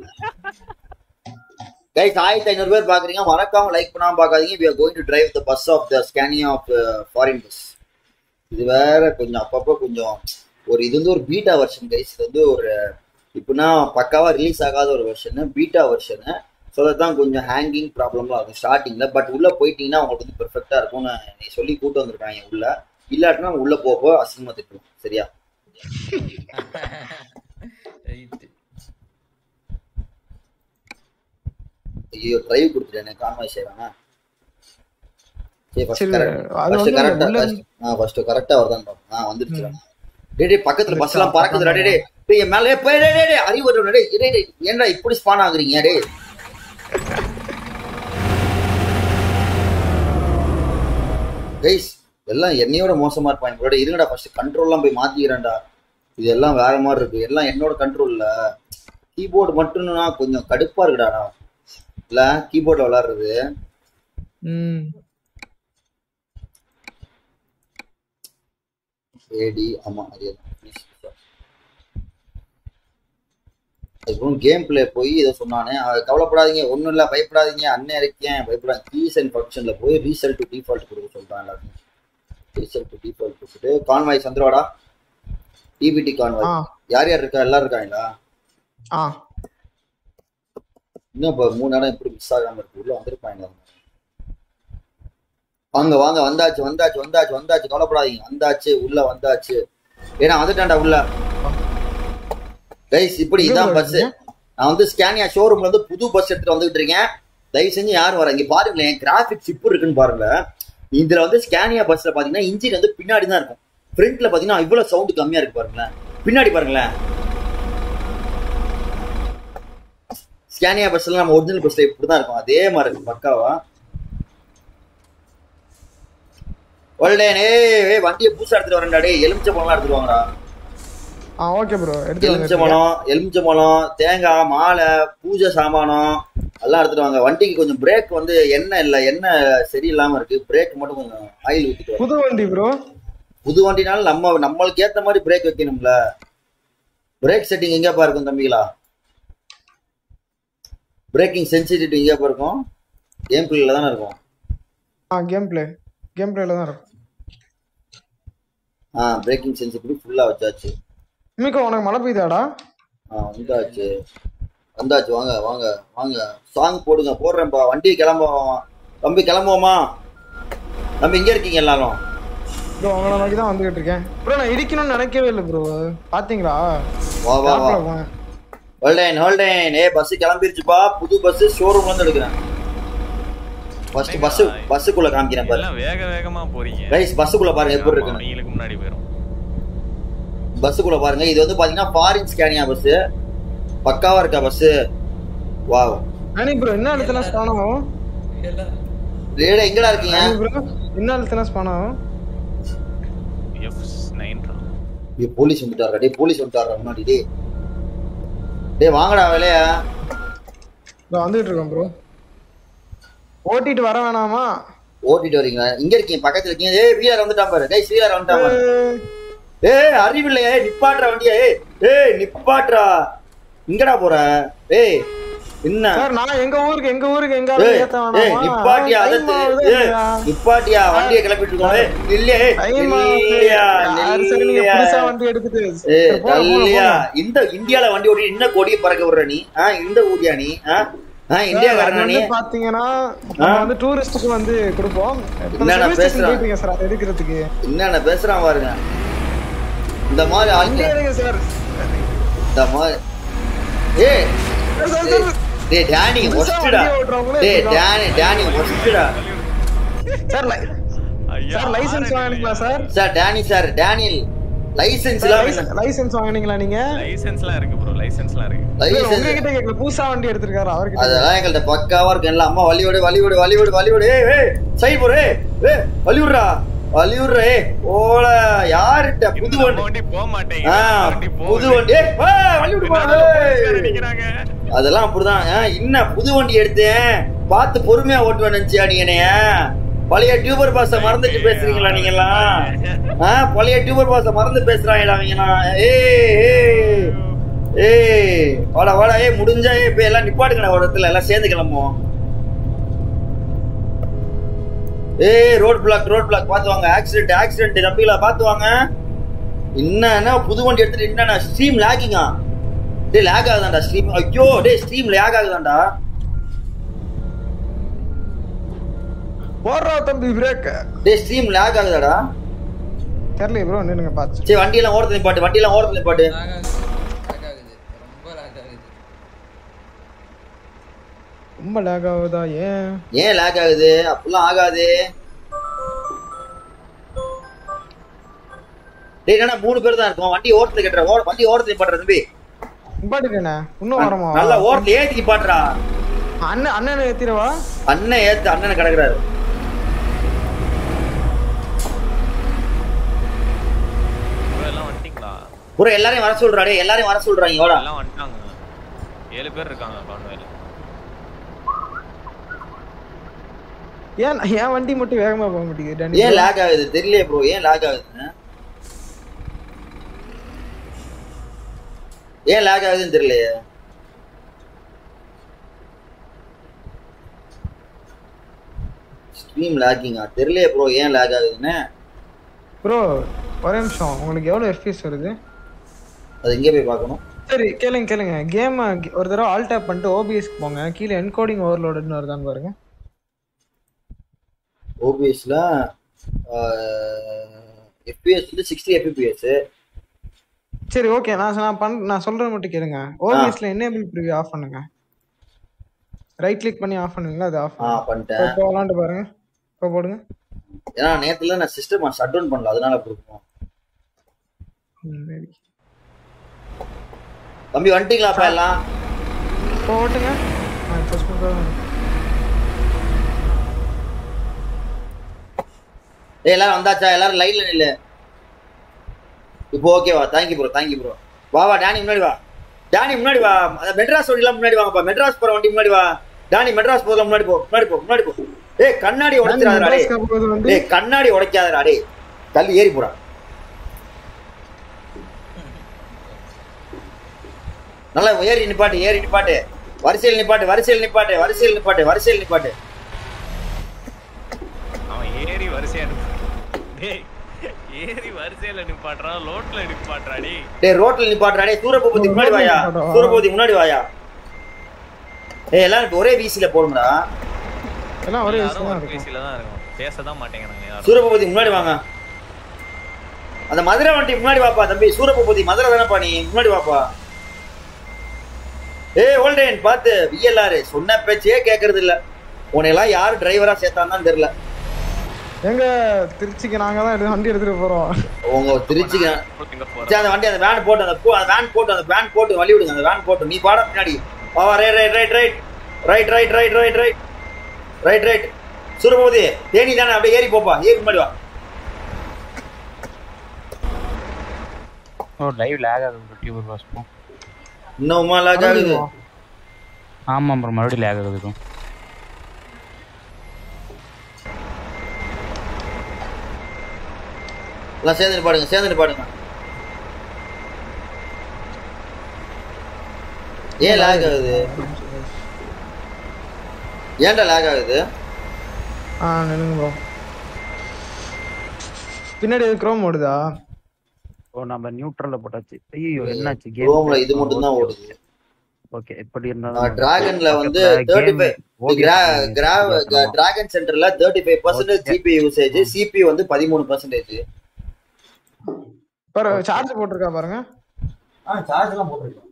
guys ஆயிரத்தி ஐநூறு பேர் பாக்குறீங்க மறக்காம லைக் பண்ணாம பாக்காதீங்க we are going to drive the bus of the Scania of foreign bus இது வேற கொஞ்சம் அப்பப்போ கொஞ்சம் ஒரு இது வந்து ஒரு பீட்டா வெர்ஷன் கைஸ் இது வந்து ஒரு இப்படின்னா பக்காவா ரிலீஸ் ஆகாத ஒரு வெர்ஷனு பீட்டா வெர்ஷனு ஸோ தான் கொஞ்சம் ஹேங்கிங் ப்ராப்ளம்லாம் இருக்கும் ஸ்டார்டிங்ல பட் உள்ள போயிட்டீங்கன்னா உங்களுக்கு வந்து பெர்ஃபெக்டா இருக்கும்னு நீ சொல்லி கூட்டு வந்திருக்காங்க உள்ள இல்லாட்டினா உள்ள போக அசிங்கமா திட்டுவோம் சரியா ரைட்டு ஐயோ டிரைவ் கொடுத்துட்டேன் கான்வாய் செய்யறாங்க சரி ஃபர்ஸ்ட் சரி, கரெக்ட் அது ஃபர்ஸ்ட் வந்து கரெக்டா உள்ள- ஆ ஃபர்ஸ்ட் கரெக்டா வருதான்னு பாப்போம் ஆ வந்துருச்சு டேய் டேய் பக்கத்துல பஸ் எல்லாம் பறக்குதுடா டேய் டேய் டேய் என் மேல ஏய், போய் டேய் டேய் டேய் அறிவு வரும்டா டேய் டேய் டேய் ஏன்டா இப்படி ஸ்பான் ஆகுறீங்க டேய் கைஸ் எல்லாம் என்னையோட மோசமா இருப்பாங்க ப்ரோ டேய் இருங்கடா ஃபர்ஸ்ட் கண்ட்ரோல்லாம் போய் மாத்திக்கிறேன்டா இது எல்லாம் வேற மாதிரி இருக்கு எல்லாம் என்னோட கண்ட்ரோல்ல கீபோர்டு மட்டும்னா கொஞ்சம் கடுப்பா இருக்குடாடா இல்ல கீபோர்ட்ல விளையாடுறது ம் ஏடி ஆமா அதே அதுக்கப்புறம் கேம் பிளே போய் இதை சொன்னானே அது கவலைப்படாதீங்க ஒன்றும் இல்லை பயப்படாதீங்க அண்ணன் இருக்கேன் பயப்படாதீங்க கீஸ் அண்ட் ஃபங்க்ஷனில் போய் ரீசெல் டு டிஃபால்ட் கொடுக்க சொல்கிறான் எல்லாருக்கும் ரீசெல் டு டிஃபால்ட் கொடுத்துட்டு கான்வாய் சந்திரவாடா டிபிடி கான்வாய் ஆ யார் யார் இருக்கா எல்லாரும் இருக்காங்களா ஆ இன்னும் இப்போ மூணு இடம் எப்படி மிஸ் ஆகாம இருக்கு உள்ள வந்திருப்பாங்க வாங்க வாங்க வந்தாச்சு வந்தாச்சு வந்தாச்சு வந்தாச்சு கவலைப்படாதீங்க வந்தாச்சு உள்ள வந்தாச்சு ஏன்னா வந்துட்டான்டா உள்ள கைஸ் இப்படி இதான் பஸ் நான் வந்து ஸ்கேனியா ஷோரூம்ல இருந்து புது பஸ் எடுத்துட்டு வந்துகிட்டு இருக்கேன் தயவு செஞ்சு யாரும் வர இங்க பாருங்களேன் கிராஃபிக்ஸ் இப்படி இருக்குன்னு பாருங்க இதுல வந்து ஸ்கேனியா பஸ்ல பாத்தீங்கன்னா இன்ஜின் வந்து பின்னாடி தான் இருக்கும் ஃப்ரண்ட்ல பாத்தீங்கன்னா இவ்வளவு சவுண்ட் கம்மியா இருக்கு பாருங்களேன் பின்னாடி பாருங்களேன் ஸ்கேனியா பஸ்ல நம்ம ஒரிஜினல் பஸ்ல இப்படிதான் இருக்கும் அதே மாதிரி இருக்கு பக்காவா ஒல்டேன் ஏய் ஏய் வண்டியை புதுசா எடுத்துட்டு வரேன்டா டேய் எலுமிச்சை பழம்லாம் எடுத்துட்டு வாங்கடா ஆ ஓகே ப்ரோ எடுத்து எலுமிச்சை வந்துருக்கேன். பழம் எலுமிச்சை பழம் தேங்காய் மாலை பூஜை சாமானம் எல்லாம் எடுத்துட்டு வாங்க வண்டிக்கு கொஞ்சம் பிரேக் வந்து எண்ணெய் இல்ல எண்ணெய் சரியில்லாம இருக்கு பிரேக் மட்டும் கொஞ்சம் ஆயில் ஊத்திட்டு வாங்க. புது வண்டி ப்ரோ புது வண்டினால நம்ம நம்மளுக்கு ஏத்த மாதிரி பிரேக் வைக்கணும்ல பிரேக் செட்டிங் எங்கேப்பா இருக்கும் தம்பிகளா பிரேக்கிங் சென்சிட்டிவிட்டி எங்கேப்பா இருக்கும் கேம் பிளேல தானே இருக்கும் ஆ கேம் பிளே கேம் பிளேல தான் இருக்கும் ஆ பிரேக்கிங் சென்சிட்டிவிட்டி ஃபுல்லா வச்சாச்சு மிக்கோ உனக்கு மழை பெய்யுதாடா ஆ வந்தாச்சு வந்தாச்சு வாங்க வாங்க வாங்க சாங் போடுங்க போடுறேன்ப்பா வண்டி கிளம்புவோம் தம்பி கிளம்புவோமா தம்பி இங்க இருக்கீங்க எல்லாரும் ப்ரோ உங்களை நோக்கி தான் வந்துகிட்டு இருக்கேன் ப்ரோ நான் இடிக்கணும்னு நினைக்கவே இல்லை ப்ரோ பாத்தீங்களா வா வா வா Gap ல போங்க. ஹோல்டேன் ஹோல்டேன் ஏ பஸ் கிளம்பிருச்சுப்பா புது பஸ் ஷோரூம்ல இருந்து எடுக்கிறேன் ஃபர்ஸ்ட் பஸ் பஸ்ஸுக்குள்ள காமிக்கிறேன் பாரு எல்லாம் வேக வேகமா போறீங்க ரைஸ் பஸ்ஸுக்குள்ள பாருங்க எப்படி ஆமா, இருக்குன்னு அவங்களுக்கு முன்னாடி போயிரும் பஸ்ஸுக்குள்ள பாருங்க இது வந்து பாத்தீங்கன்னா ஃபாரின் ஸ்கேனியா பஸ் பக்காவா இருக்கா பஸ் வாவ் அனி ப்ரோ என்ன அழுத்தினா ஸ்பான் ஆகும் எல்லாம் ரேடா எங்கடா இருக்கீங்க அனி ப்ரோ என்ன அழுத்தினா ஸ்பான் ஆகும் எஃப் நைன் ஐயோ, போலீஸ் வந்துட்டாரா டேய் போலீஸ் வந்துட்டாரா முன்னாடி டேய் டேய் வாங்கடா வேலையா ப்ரோ வந்துகிட்டு இருக்கோம் ப்ரோ ஓட்டிட்டு வர வேணாமா ஓட்டிட்டு வரீங்க இங்க இருக்கீங்க பக்கத்துல இருக்கீங்க ஏய் வீலர் வந்துட்டான் பாரு டேய் வீலர் வந்துட்டான் பாரு ஏய், ஏய் அறிவில்லையே நிப்பாட்றா வண்டியா ஏய் ஏய் நிப்பாட்றா இங்கடா போற ஏய் என்ன சார் நான் எங்க ஊருக்கு எங்க ஊருக்கு எங்க ஏய் ஏத்த ஏய் வேணாமா நிப்பாட்டியா அதை Time ஆகுது ஏய் இல்லையா? நிப்பாட்டியா வண்டியை கிளப்பிட்டு இருக்கோம் ஏய் இல்லையா ஏய் Time ஆகுது. இல்லையா யாரு சரி நீங்க இல்லையா புதுசா வண்டி எடுக்குது ஏய் சரி, போங்க, போங்க, தள்ளியா போங்க. இந்த இந்தியால வண்டி ஓட்டி என்ன கொடியை பறக்க விடுற நீ ஆ இந்த ஊரியா நீ ஆ ஆ அது இந்தியாக்காரனா நீ வந்து பாத்தீங்கன்னா நம்ம வந்து டூரிஸ்டுக்கு வந்து கொடுப்போம் இப்ப என்னடா service station பேசுற? போயிட்டீங்க சார் அதை எடுக்கிறதுக்கு என்னென்ன பேசுறான் பாருங்க இந்த மாதிரி இங்கே ஆட்கள் இருங்க சார் இந்த மாதிரி ஏய் சார், சார், டேய் டேனி புதுசா ஒஸ்டடா வண்டி ஓட்டுறவங்களே டேய் இப்படிதான். டேனி டேனி ஒஸ்டடா சார் லை- ஐயா, சார் லைசென்ஸ் வாங்கினீங்களா sir sir Danny sir Daniel license sir, எல்லாம் லைசென்ஸ்- லைசென்ஸ் வாங்குனீங்களா நீங்க லைசென்ஸ்லாம் இருக்கு ப்ரோ லைசென்ஸ்லாம் இருக்கு லைசென்ஸ் உங்ககிட்ட கேட்கல புதுசா வண்டி எடுத்திருக்காரு அவர்கிட்ட அதெல்லாம் எங்கள்ட்ட பக்காவா இருக்கு எல்லாம் அம்மா வழி விடு வழி விடு வழி விடு வழி விடு ஏய் ஏய் சை போடு ஏய் ஏய் வழி விடுறா வழி விடுறா ஏய் ஓல யாருட்ட புது நம்ம வண்டி வண்டி போக மாட்டேங்குது ஆ நம்ம வண்டி புது போகுது. வண்டி ஏய் ஏய், வழி விடு பின்னால போலீஸ்காரர் நிக்கிறாங்க. அதெல்லாம் அப்படிதான் ஆ, என்ன புது வண்டி எடுத்தேன் பார்த்து பொறுமையா ஓட்டுவேன் நினைச்சியா நீ என்னைய பழைய டியூபர் பாஸ மறந்துட்டு பேசுறீங்களா நீங்க எல்லாம் ஆ, பழைய டியூபர் பாஸ மறந்து பேசுறாங்கடா அவங்கலாம் ஏய் ஏய் ஏய் வாடா வாடா ஏய் முடிஞ்சா ஏய் இப்ப எல்லாம் நிப்பாட்டுங்கடா ஒரு இடத்துல எல்லாம் சேர்ந்து கிளம்புவோம் ஏய் ரோட் பிளாக் ரோட் பிளாக் பார்த்து வாங்க ஆக்சிடென்ட் ஆக்சிடென்ட் தம்பிகளா பார்த்து வாங்க என்னன்னா புது வண்டி எடுத்துட்டு என்னன்னா ஸ்ட்ரீம் லாகிங்கா டேய் லேக் ஆகுதாண்டா ஸ்ட்ரீம் ஐயோ டேய் ஸ்ட்ரீம் லேக் ஆகுதாண்டா போடுறா தம்பி பிரேக் டேய் ஸ்ட்ரீம் லேக் ஆகுதாடா தெரியல ப்ரோ நின்னுங்க பாத்து சரி வண்டியெல்லாம் ஓரத்துல நிப்பாட்டு வண்டியெல்லாம் ஓரத்துல நிப்பாட்டு lag ஆகுது lag ஆகுது ரொம்ப lag ஆகுது ரொம்ப லேக் ஆகுதா ஏன் ஏன் லேக் ஆகுது அப்படிலாம் ஆகாது டேய் என்னடா மூணு பேர் தான் இருக்கோம் வண்டி ஓரத்துல கட்டுற ஓர வண்டி ஓரத்துல நிப்பாட்டுற தம்பி நிப்பாட்டிட்டேனே இன்னும் வரமா நல்லா ஓரத்துல ஏத்தி நிப்பாட்டுறா அண்ணன் அண்ணன் ஏத்திரவா அண்ணன் ஏத்து அண்ணன் கிடக்குறாரு bro, எல்லாம் வந்துட்டீங்களா ஒரு எல்லாரையும் வர சொல்றா டேய் எல்லாரையும் வர சொல்றாங்க ஓடா எல்லாம் வந்துட்டாங்க ஏழு பேர் இருக்காங்க கான்வேல ஏன் என் வண்டி மட்டும் வேகமா போக மாட்டேங்குது டேனி ஏன் லேக் ஆகுது தெரியலையே ப்ரோ ஏன் லேக் ஆகுது ஏன் லேக் ஆகுதுன்னு தெரியலையே ஸ்ட்ரீம் லேக்கிங்கா தெரியலையே ப்ரோ ஏன் லேக் ஆகுதுன்னு ப்ரோ ஒரே நிமிஷம் உங்களுக்கு எவ்வளவு எஃபிஎஸ் வருது அது எங்கே போய் பார்க்கணும் சரி கேளுங்க கேளுங்க கேம் ஒரு தடவை ஆல் டேப் பண்ணிட்டு ஓபிஎஸ்க்கு போங்க கீழே என்கோடிங் ஓவர்லோடுன்னு வருதான்னு பாருங்க ஓபிஎஸ்ல எஃபிஎஸ் வந்து சிக்ஸ்டி எஃபிபிஎஸ் சரி ஓகே நான் நான் பண் நான் சொல்றது மட்டும் கேளுங்க ஓபிஎஸ்ல எனேபிள் ப்ரிவியூ ஆஃப் பண்ணுங்க ரைட் கிளிக் பண்ணி ஆஃப் பண்ணுவீங்களா அது ஆஃப் ஆ பண்ணிட்டேன் இப்போ விளாண்டு பாருங்க இப்போ போடுங்க ஏன்னா நேத்துல நான் சிஸ்டம் ஷட் டவுன் பண்ணல அதனால அப்படி இருக்கும் ம், சரி. தம்பி வந்துட்டீங்களாப்பா எல்லாம் இப்போ ஓட்டுங்க ஆ இப்போ smooth ஆ தான். ஏய் எல்லாரும் வந்தாச்சா எல்லாரும் லைன்ல நில்லு இப்போ ஓகேவா தேங்க்யூ ப்ரோ தேங்க்யூ ப்ரோ வா வா டேனி முன்னாடி வா டேனி முன்னாடி வா அந்த மெட்ராஸ் வண்டிலாம் முன்னாடி வாங்கப்பா மெட்ராஸ் போற வண்டி முன்னாடி வா டேனி மெட்ராஸ் போறதுல முன்னாடி போ முன்னாடி போ முன்னாடி போ ஏய் கண்ணாடி உடைச்சிடாதடா டேய் மெட்ராஸ்க்கு போகுது வந்து டேய் கண்ணாடி உடைக்காதடா டேய் தள்ளி ஏறி போடா நல்லா ஏறி நிப்பாட்டு ஏறி நிப்பாட்டு வரிசையில் நிப்பாட்டு வரிசையில் நிப்பாட்டு வரிசையில் நிப்பாட்டு வரிசையில் நிப்பாட்டு அவன் ஏறி வரிசையா நிப்பா- டேய் ஏறி வரிசையில நிப்பாட்டுறான் லோட்ல நிப்பாட்டுறா டேய் டேய் ரோட்ல நிப்பாட்டுறா டேய் சூரபூபதி முன்னாடி வாயா நிப்பாட்டுவா. சூரபூபதி முன்னாடி வாயா ஏய் எல்லாரும் இப்ப ஒரே வீசில போடுங்கடா எல்லாம் ஒரே எல்லாரும் விஷயம் ஒரு தான் இருக்கும் பேசில தான் இருக்கும் பேசதான் மாட்டேங்கிறாங்க யாரும் சூரபூபதி முன்னாடி வாங்க அந்த மதுரை வண்டி முன்னாடி வாப்பா தம்பி சூரபூபதி மதுரை தானப்பா நீ முன்னாடி வாப்பா ஏய் ஓல்டேன் பார்த்து விஎல்ஆர் சொன்ன பேச்சே கேக்குறது இல்ல உன்னையெல்லாம் யார் டிரைவரா சேர்த்தான்னு தெரியல எங்க திருச்சிக்கு நாங்க தான் எடுத்து வண்டி எடுத்துட்டு போறோம் உங்க திருச்சிக்கு எங்க போற சரி, அந்த வண்டி அந்த வேன் போட்டு அந்த போ- அந்த வேன் போட்டு அந்த வேன் போட்டு வழி விடுங்க அந்த வேன் போட்டு நீ பாட பின்னாடி வா வா right right right right right right right right right right right சூரபூதி தேனி தானே அப்படியே ஏறி போப்பா ஏறி முன்னாடி வா ஓ லைவ் லேக் ஆகுது டியூபர் பாஸ் போ இன்னுமா லாக் ஆகுது ஆமாம் ப்ரோ மறுபடியும் லேக் ஆகுது bro. எல்லாம் சேர்ந்து நிப்பாடுங்க சேர்ந்து நிப்பாடுங்க ஏன் லாக் ஆகுது ஏன்டா லாக் ஆகுது ஆ நில்லுங்க ப்ரோ பின்னாடி எது க்ரோம் ஓடுதா ஓ நம்ம நியூட்ரல்ல போட்டாச்சு ஐயோ என்னாச்சு ரோம்ல இது மட்டும் தான் ஓடுது ஓகே எப்படி இருந்தாலும் டிராகன்ல வந்து பக்கத்துல thirty game five OBS use dragon சென்டர்ல thirty five percentage Okay. GPU usage CPU வந்து பதிமூணு பர்சன்டேஜ் பாரு சார்ஜ் போட்டிருக்கா பாருங்க ஆ சார்ஜ் எல்லாம் போட்டுருக்கோம்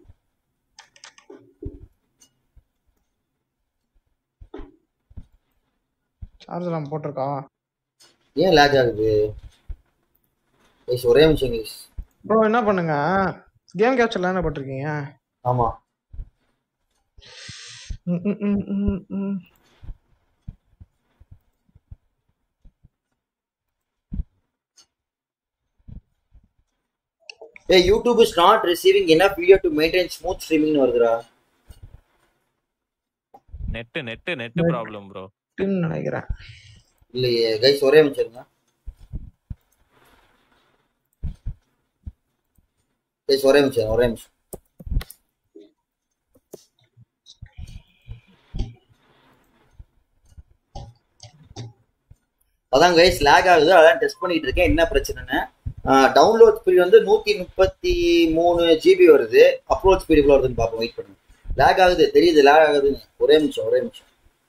சார்ஜ் எல்லாம் போட்டிருக்கா ஏன் லேக் ஆகுது guys, ஒரே நிமிஷம் guys. ப்ரோ என்ன பண்ணுங்க கேம் கேப்சர்ல என்ன போட்டிருக்கீங்க ஆமா ம், ம், ம், ம், ம். ஏய் YouTube is not receiving enough video to maintain smooth streaming வருதுடா net net net problem bro ன்னு நினைக்கிறேன் இல்லையே கைஸ் ஒரே நிமிஷம் இருங்க கைஸ் ஒரே நிமிஷம் ஒரே நிமிஷம் அதான் கைஸ் லேக் ஆகுது அதான் டெஸ்ட் பண்ணிட்டு இருக்கேன் என்ன பிரச்சனைன்னு டவுன்லோட் ஸ்பீட் வந்து நூத்தி முப்பத்தி மூணு ஜிபி வருது அப்லோட் ஸ்பீட் எவ்வளோ வருதுன்னு பார்ப்போம் வெயிட் பண்ணுங்க லேக் ஆகுது தெரியுது லேக் ஆகுதுன்னு ஒரே நிமிஷம் ஒரே நிமிஷம்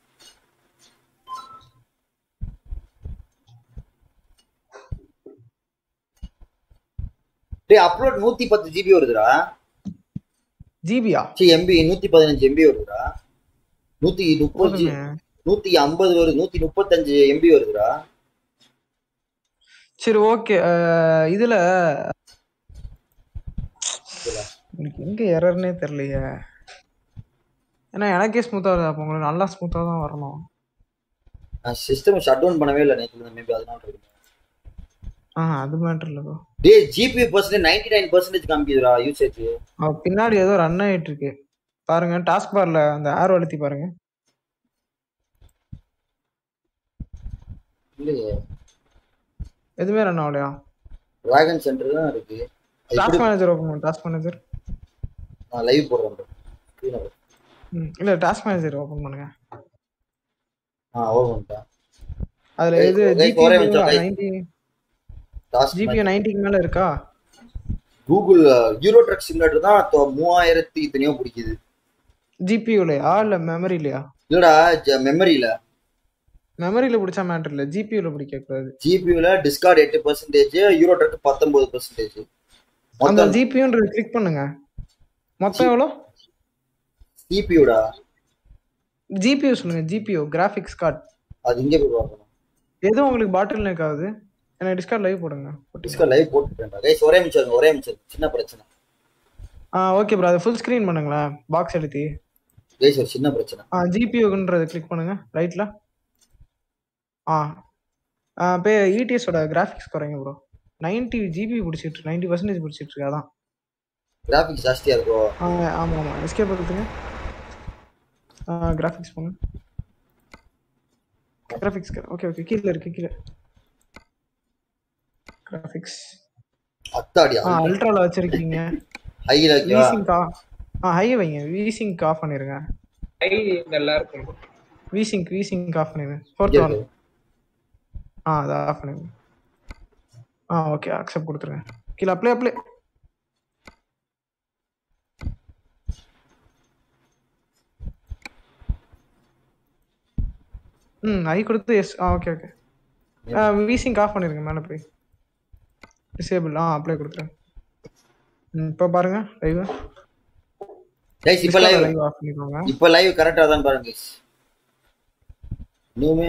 டேய் அப்லோட் நூத்தி பத்து ஜிபி வருதுடா ஜிபியா சி எம்பி நூத்தி பதினஞ்சு எம்பி வருதுடா நூத்தி முப்பது போதுமே நூத்தி ஐம்பது வருது நூத்தி முப்பத்தஞ்சு எம்பி வருதுடா சரி ஓகே இதுல எனக்கு எங்க எரர்னே தெரியலையே ஏன்னா எனக்கே ஸ்மூத்தா வருது அப்போ உங்களுக்கு நல்லா ஸ்மூத்தா தான் வரணும் நான் சிஸ்டம் ஷட் டவுன் பண்ணவே இல்லை நேற்று மேபி அதனால இருக்கு ஆ அது மேட்டர் இல்லை ப்ரோ டேய் GPU percentage ninety nine percentage காமிக்குதுடா யூசேஜ் பின்னாடி ஏதோ ரன் ஆயிட்டு இருக்கு பாருங்க டாஸ்க் பார்ல அந்த ஆரோ அழுத்தி பாருங்க இல்லையே எதுவுமே ரன் ஆகலையா டிராகன் சென்டர் தான் இருக்கு அது டாஸ்க் எப்படி- மேனேஜர் ஓப்பன் பண்ணு டாஸ்க் மேனேஜர் நான் லைவ் போடுறேன் bro. Screen over. ம் இல்ல டாஸ்க் மேனேஜர் ஓப்பன் பண்ணுங்க ஆ ஓவர் பண்ணிட்டேன் அதுல Guys, எது guys, ஜிபி ஒரே நிமிஷம், guys. நைன்டி டாஸ்க் ஜிபி நைன்டிக்கு மேல இருக்கா கூகுள் யூரோ ட்ரக் சிமுலேட்டர் தான் தொ- மூவாயிரத்தி இத்தனையோ பிடிக்குது ஜிபியூலயா இல்ல மெமரிலையா இல்லடா மெமரியில மெமரியில பிடிச்சா மேட்டர் இல்ல ஜிபியூல பிடிக்க கூடாது ஜிபியூல டிஸ்கார்ட் எட்டு பர்சன்டேஜ் யூரோ ட்ரக் பத்தொன்பது பர்சன்டேஜ் அந்த மொத்தம் ஜிபியூன்றது கிளிக் பண்ணுங்க மொத்தம் எவ்வளோ சிபியூடா ஜிபியூ சொல்லுங்க ஜிபியூ கிராஃபிக்ஸ் கார்டு அது இங்கே போய் பார்க்கணும் எது உங்களுக்கு பாட்டில் நெக் ஆகுது எனக்கு டிஸ்கார்ட் லைவ் போடுங்க டிஸ்கார்ட் லைவ் போட்டுட்டேன்டா கைஸ் ஒரே நிமிஷம் இருங்க, ஒரே நிமிஷம் இருங்க. சின்ன பிரச்சனை ஆ ஓகே ப்ரோ அதை ஃபுல் ஸ்க்ரீன் பண்ணுங்களேன் பாக்ஸ் எடுத்து கைஸ் ஒரு சின்ன பிரச்சனை ஆ ஜிபியூன்றதை கிளிக் பண்ணுங்க ரைட்ல ஆ ஆ பே இடிஎஸோட கிராஃபிக்ஸ் குறைங்க ப்ரோ நைன்ட்டி ஜிபி பிடிச்சிட்டு நைன்ட்டி பர்சன்டேஜ் பிடிச்சிட்டு இருக்கு அதான் கிராஃபிக்ஸ் ஜாஸ்தியா இருக்கும் ஆ ஆமாம் ஆமாம் எஸ்கேப் எடுத்துங்க ஆ கிராஃபிக்ஸ் போங்க கிராஃபிக்ஸ் ஓகே ஓகே கீழே இருக்கு கீழே கிராஃபிக்ஸ் அத்தாடி ஆ அல்ட்ரால வச்சிருக்கீங்க ஹைல வைக்கவா வீசிங் ஆ ஆ ஹை வைங்க வீசிங் ஆஃப் பண்ணிருங்க ஐ நல்லா இருக்கும் வீசிங் வீசிங் ஆஃப் பண்ணிருங்க இங்க ஃபோர்த் ஒன் இருக்கு. ஆ அதை ஆஃப் பண்ணிருங்க ஆ ஓகே அக்செப்ட் கொடுத்துருங்க கீழே அப்ளை அப்ளை ம் ஐ கொடுத்து எஸ் ஆ ஓகே ஓகே வீசிங் ஆஃப் பண்ணிருங்க மேலே போய் டிசேபிள் ஆ அப்ளை கொடுத்துருங்க ம் இப்போ பாருங்க லைவ் கைஸ் இப்ப லைவ் லைவ் ஆஃப் பண்ணிக்கோங்க இப்ப லைவ் கரெக்டா தான் பாருங்க கைஸ் இன்னுமே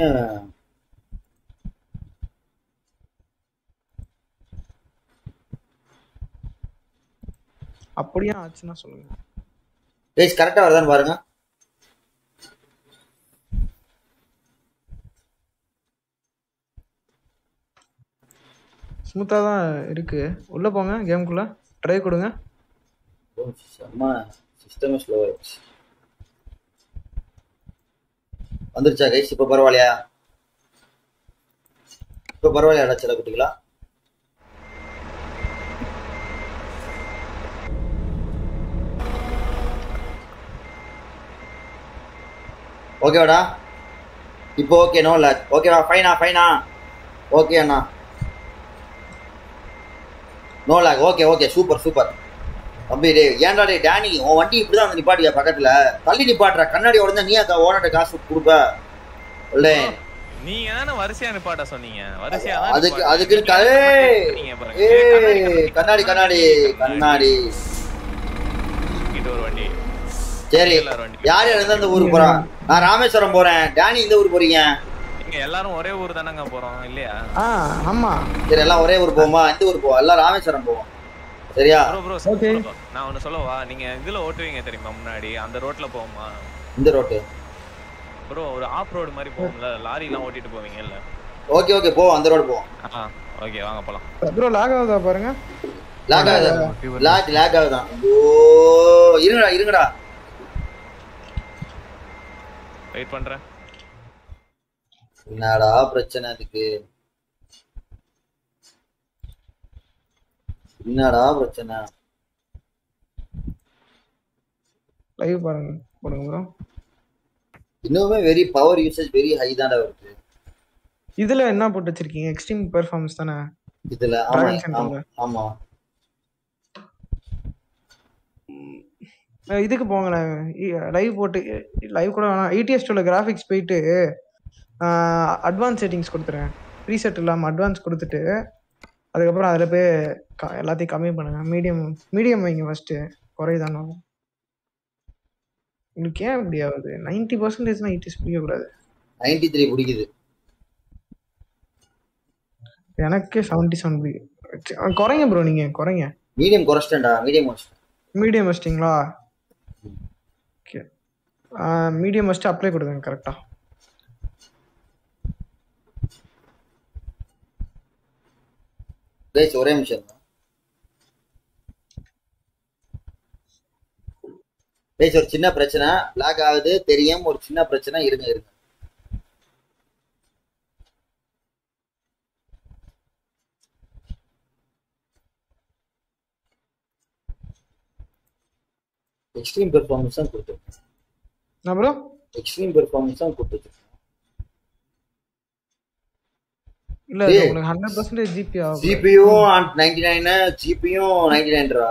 அப்படியே ஆச்சுன்னா சொல்லுங்க கைஸ் கரெக்டா வருதான்னு பாருங்க ஸ்மூத்தா தான் இருக்கு உள்ள போங்க கேம்குள்ள ட்ரை கொடுங்க செம்ம சிஸ்டமே ஸ்லோ ஆயிடுச்சு வந்துருச்சா கைஸ் இப்ப பரவாயில்லையா இப்ப பரவாயில்லையாடா சில குட்டிகளா ஓகேவாடா இப்போ ஓகே நோ லேக் ஓகேவா ஃபைனா ஃபைனா ஓகே அண்ணா no lag okay okay super super தம்பி டே ஏன்டா டே டேனி உன் வண்டி இப்படிதான் வந்து நிப்பாட்டியா பக்கத்துல தள்ளி நிப்பாட்டுற கண்ணாடி உடனே நீ அக்கா ஓனர்ட்ட காசு கொடுப்ப இல்லை நீங்க தானே வரிசையா நிப்பாட்ட சொன்னீங்க வரிசையா தான் அதுக்கு நிப்பாட்டுங்க. அதுக்கு நீங்க கே- நீங்க பாருங்க. ஏய், கண்ணாடி, ஏய் கண்ணாடி கண்ணாடி கண்ணாடி இங்கிட்டு ஒரு வண்டி சரி எல்லாரும் வண்டி யார் யார் எந்த ஊருக்கு போறான் நான் ராமேஸ்வரம் போறேன் டேனி இந்த ஊர் போறீங்க இங்க எல்லாரும் ஒரே ஊர் தானங்க போறோம் இல்லையா ஆ ஆமா சரி எல்லாம் ஒரே ஊர் போவோமா இந்த ஊர் போவோம் எல்லாம் ராமேஸ்வரம் போவோம் சரியா ப்ரோ ப்ரோ Okay. நான் ஒன்னு சொல்லவா நீங்க இதுல ஓட்டுவீங்க தெரியுமா முன்னாடி அந்த ரோட்ல போவோமா இந்த ரோட்டு ப்ரோ ஒரு ஆஃப் ரோடு மாதிரி போகும்ல லாரி எல்லாம் ஓட்டிட்டு போவீங்கல்ல ஓகே ஓகே போவோம் அந்த ரோடு போவோம் ஆ ஓகே வாங்க போலாம் ப்ரோ லாக் ஆகுதா பாருங்க லாக் ஆகுது லாக் லாக் ஆகுதான் ஓ இருங்கடா இருங்கடா வெயிட் பண்றேன் என்னடா பிரச்சனை அதுக்கு என்னடா பிரச்சனை லைவ் பாருங்க போடுங்க ப்ரோ இன்னுமே very power usage very high தான்டா வருது இதுல என்ன போட்டு வச்சிருக்கீங்க எக்ஸ்ட்ரீம் பெர்ஃபார்மன்ஸ் தானே இதுல ஆமா Dragon Centerல. ஆமா, ஆமா அஹ் இதுக்கு போங்களேன் லைவ் போட்டு லைவ் கூட வேணாம் ஏடிஎஸ் டூல கிராஃபிக்ஸ் போயிட்டு அட்வான்ஸ் செட்டிங்ஸ் கொடுத்துறேன் ப்ரீசெட் இல்லாமல் அட்வான்ஸ் கொடுத்துட்டு அதுக்கப்புறம் அதில் போய் க- எல்லாத்தையும் கம்மி பண்ணுங்க மீடியம் மீடியம் வைங்க ஃபஸ்ட்டு குறையுதானே உங்களுக்கு ஏன் இப்படி ஆகுது நைன்டி பர்சன்டேஜ்னா ஏடிஎஸ் பிடிக்கக்கூடாது நைன்டி த்ரீ பிடிக்குது எனக்கே செவன்ட்டி செவன் பிடிக்கும் குறைங்க ப்ரோ நீங்கள் குறைங்க மீடியம் குறைச்சிட்டேன்டா மீடியம் குறைச்சிட்டேன் மீடியம் வச்சிட்டிங்களா ஓகே மீடியம் வச்சுட்டு அப்ளை கொடுங்க கரெக்டாக கைஸ் ஒரே நிமிஷம் கைஸ் ஒரு சின்ன பிரச்சனை பிளாக் ஆகுது தெரியும் ஒரு சின்ன பிரச்சனை இருங்க இருங்க எக்ஸ்ட்ரீம் பெர்ஃபார்மன்ஸ் தான் கொடுத்துருக்கேன் என்ன ப்ரோ எக்ஸ்ட்ரீம் பெர்ஃபார்மன்ஸ் தான் கொடுத்துருக்கேன் இல்ல டேய். அது உங்களுக்கு ஹண்ட்ரட் பர்சன்டேஜ் ஜிபி ஆகும் ஜிபியும் நைன்டி நைனு ஜிபியும் நைன்டி நைன்ரா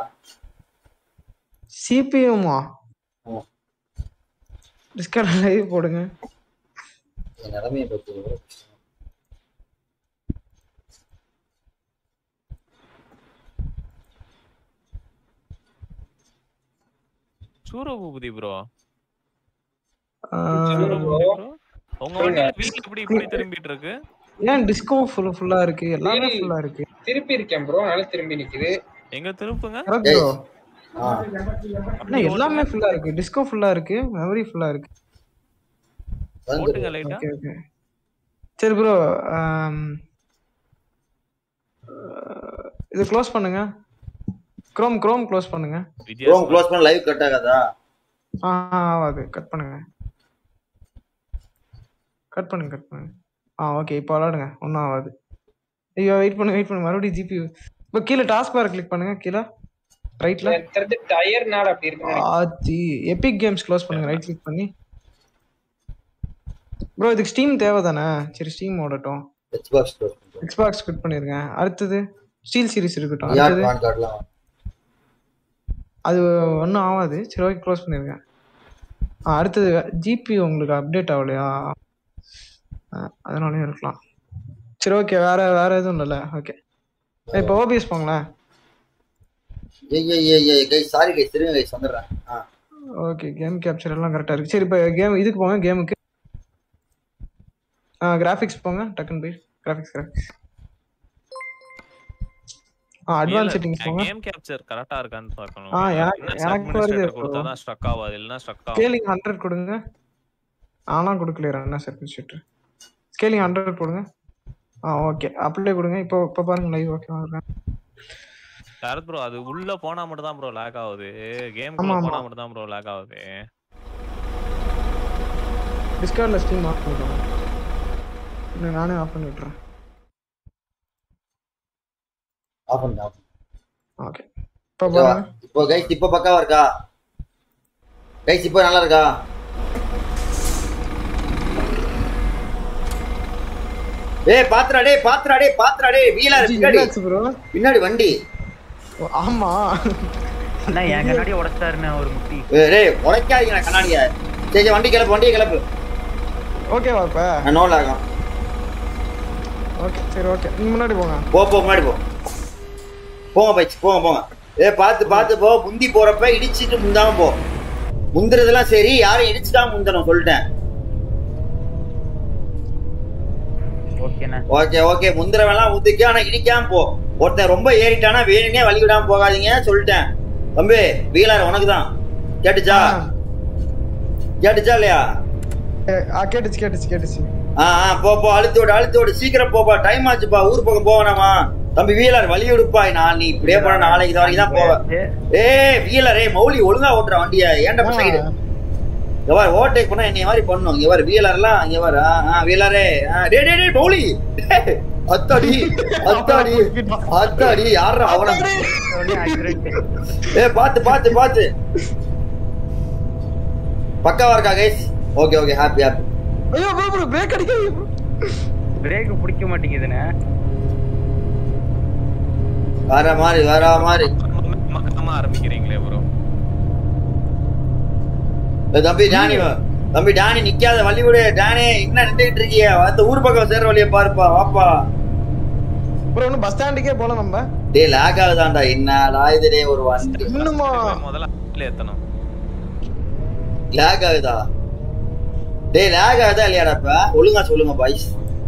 சிபியுமா ஆமா. டிஸ்கவுண்ட் லைவ் போடுங்க என் நிலைமையை பற்றி சூரபூபதி ப்ரோ ஆஹ், சூரபூபதி ப்ரோ உங்க வண்டி வீல் இப்படி இப்படி திரும்பிட்டு இருக்கு ஏன் டிஸ்கவுண்ட் ஃபுல் ஃபுல்லா இருக்கு எல்லாமே சரி. ஃபுல்லா இருக்கு திருப்பி இருக்கேன் ப்ரோ அதனால திரும்பி நிக்குது எங்க திருப்புங்க கரெக்ட் ஏய். ப்ரோ ஆ அண்ணா எல்லாமே ஃபுல்லா இருக்கு டிஸ்கோ ஃபுல்லா இருக்கு மெமரி ஃபுல்லா இருக்கு வந்து ஓட்டுங்க லைட்டா ஓகே ஓகே சரி ப்ரோ இது க்ளோஸ் பண்ணுங்க குரோம் குரோம் க்ளோஸ் பண்ணுங்க க்ரோம் வித்தியாசம் க்ளோஸ் பண்ண லைவ் கட் ஆகாதா ஆ ஆகாது கட் பண்ணுங்க கட் பண்ணுங்க கட் பண்ணுங்க ஆ ஓகே இப்போ விளாடுங்க ஒன்றும் ஆகாது ஐயோ வெயிட் பண்ணுங்க வெயிட் பண்ணுங்க மறுபடியும் ஜிபி இப்போ கீழே டாஸ்க் பார் கிளிக் பண்ணுங்க கீழே ரைட்ல எனக்கு தெரிஞ்சு டயர்னால அப்படி இருக்கு ஆத்தி எபிக் கேம்ஸ் க்ளோஸ் பண்ணுங்க ரைட் கிளிக் பண்ணி ப்ரோ இதுக்கு ஸ்டீம் தேவை தானே சரி ஸ்டீம் ஓடட்டும் எக்ஸ்பாக்ஸ் க்ளோஸ் பண்ணுறோம் எக்ஸ்பாக்ஸ் குவிட் பண்ணிருங்க அடுத்தது ஸ்டீல் சீரிஸ் இருக்கட்டும் யார் அடுத்தது பான் கார்டெலாம் அது ஒன்றும் ஆகாது சரி ஓகே க்ளோஸ் பண்ணிருங்க ஆ அடுத்தது ஜிபி உங்களுக்கு அப்டேட் ஆகலையா ஆ, அதனாலயும் இருக்கலாம் சரி ஓகே வேற வேற எதுவும் இல்லைல்ல ஓகே இப்போ ஓபிஎஸ் போங்களேன் ஏய் ஏய் ஏய் ஏய் கைஸ் சாரி கைஸ் திருங்க கைஸ் வந்துடுறேன் ஆ ஓகே கேம் கேப்சர் எல்லாம் கரெக்டாக இருக்கு சரி இப்போ கேம் இதுக்கு போங்க கேமுக்கு ஆ கிராஃபிக்ஸ் போங்க டக்குன்னு போய் கிராஃபிக்ஸ் கிராஃபிக்ஸ் ஆ அட்வான்ஸ் செட்டிங்ஸ் போங்க கேம் கேப்சர் கரெக்டா இருக்கான்னு பார்க்கணும் ஆ, எனக்கு- எனக்கு வருது இப்போ. கொடுத்தா தான் ஸ்ட்ரக் ஆகாது இல்லனா ஸ்ட்ரக் ஆகும் ஸ்கேலிங் ஹண்ட்ரட் கொடுங்க ஆனா கொடுக்கலையா என்ன சர்க்கிள் ஷீட் ஸ்கேலிங் ஹண்ட்ரட் கொடுங்க ஆ ஓகே அப்ளை கொடுங்க இப்போ இப்போ பாருங்க லைவ் ஓகே வாங்க சரத் ப்ரோ அது உள்ள போனா மட்டும் தான் ப்ரோ லாக் ஆகுது கேம் ஆமா, ஆமா. போனா மட்டும் தான் ப்ரோ லாக் ஆகுது டிஸ்கார்டில் ஸ்ட்ரீம் ஆஃப் பண்ணிடுவோம் இல்லை நானே ஆஃப் பண்ணி விட்டுறேன் ஆஃப் பண்ணு ஆஃப் ஓகே இப்போ பாருங்க இப்போ கைஸ் இப்போ பக்காவா இருக்கா கைஸ் இப்போ நல்லா இருக்கா ஏய் பாத்துடா டேய் பாத்துடா டேய் பாத்துடா டேய் வீலர் பின்னாடி ப்ரோ பின்னாடி வண்டி ஆமா அண்ணா என் கண்ணாடி உடைச்சிட்டாருண்ணே ஒரு முட்டி ஏய், டேய் உடைக்காதீங்க கண்ணாடிய சரி சரி வண்டி கிளப்பு வண்டியை கிளப்பு ஓகேவா இப்ப நான் நோல் ஆகும் ஓகே சரி ஓகே நீ முன்னாடி போங்க போ போ முன்னாடி போ போங்க பைச்சு போங்க போங்க ஏ பார்த்து பார்த்து போ முந்தி போறப்ப இடிச்சிட்டு முந்தாம போ முந்துறதெல்லாம் சரி யாரும் இடிச்சுதான் முந்தணும் சொல்லிட்டேன் ஓகேண்ணே ஓகே ஓகே முந்திரவெல்லாம் முந்திக்க ஆனா இடிக்காம போ ஒருத்தன் ரொம்ப ஏறிட்டானா வேணுனே வழி விடாம போகாதீங்க சொல்லிட்டேன் தம்பி வீலார் உனக்கு தான் கேட்டுச்சா கேட்டுச்சா இல்லையா ஏ, ஆ கேட்டுச்சு கேட்டுச்சு கேட்டுச்சு ஆ ஆ போ போ அழுத்து விடு அழுத்து விடு சீக்கிரம் போப்பா டைம் ஆச்சுப்பா ஊர் பக்கம் போவேனாமா தம்பி வீலர் வழி விடுப்பா நான் நீ இப்படியே போன நாளைக்கு இது வரைக்கும் தான் போவேன் ஏய் வீலர் ஏய் மௌலி ஒழுங்கா ஓட்டுற வண்டிய ஏன்டா சைடு இங்க பாரு ஓட்டை பண்ணா என்னைய மாதிரி பண்ணும் இங்க பாரு வீலர்லாம் இங்க பாரு ஆ, ஆ வீலரே ஆ, டேய் டேய் டேய் மௌலி டேய், அத்தாடி அத்தாடி அத்தாடி யாரா அவன ஏ பாத்து பாத்து பாத்து பக்காவா இருக்கா guys okay okay happy happy ஐயோ ப்ரோ ப்ரோ பிரேக் அடிக்காதீங்க bro. பிரேக் பிடிக்க மாட்டேங்குதுண்ணே வேற மாதிரி வேற மாதிரி மக்கமா ஆரம்பிக்கிறீங்களே ப்ரோ ஏய், தம்பி டானி வா. தம்பி டானி நிக்காத வழி விடு டானி என்ன நின்றுட்டு இருக்கிய அந்த ஊர் பக்கம் சேர்ற வழிய பாருப்பா வாப்பா ப்ரோ இன்னும் பஸ் ஸ்டாண்டுக்கே போல நம்ம டேய் லேக் ஆகுதாண்டா என்னடா இது டேய் ஒரு வண்டி இன்னுமா முதல்ல அதுல ஏத்தணும் லேக் ஆகுதா டேய் லேக் ஆகுதா இல்லையாடா இப்ப ஒழுங்கா சொல்லுங்க பாய்ஸ்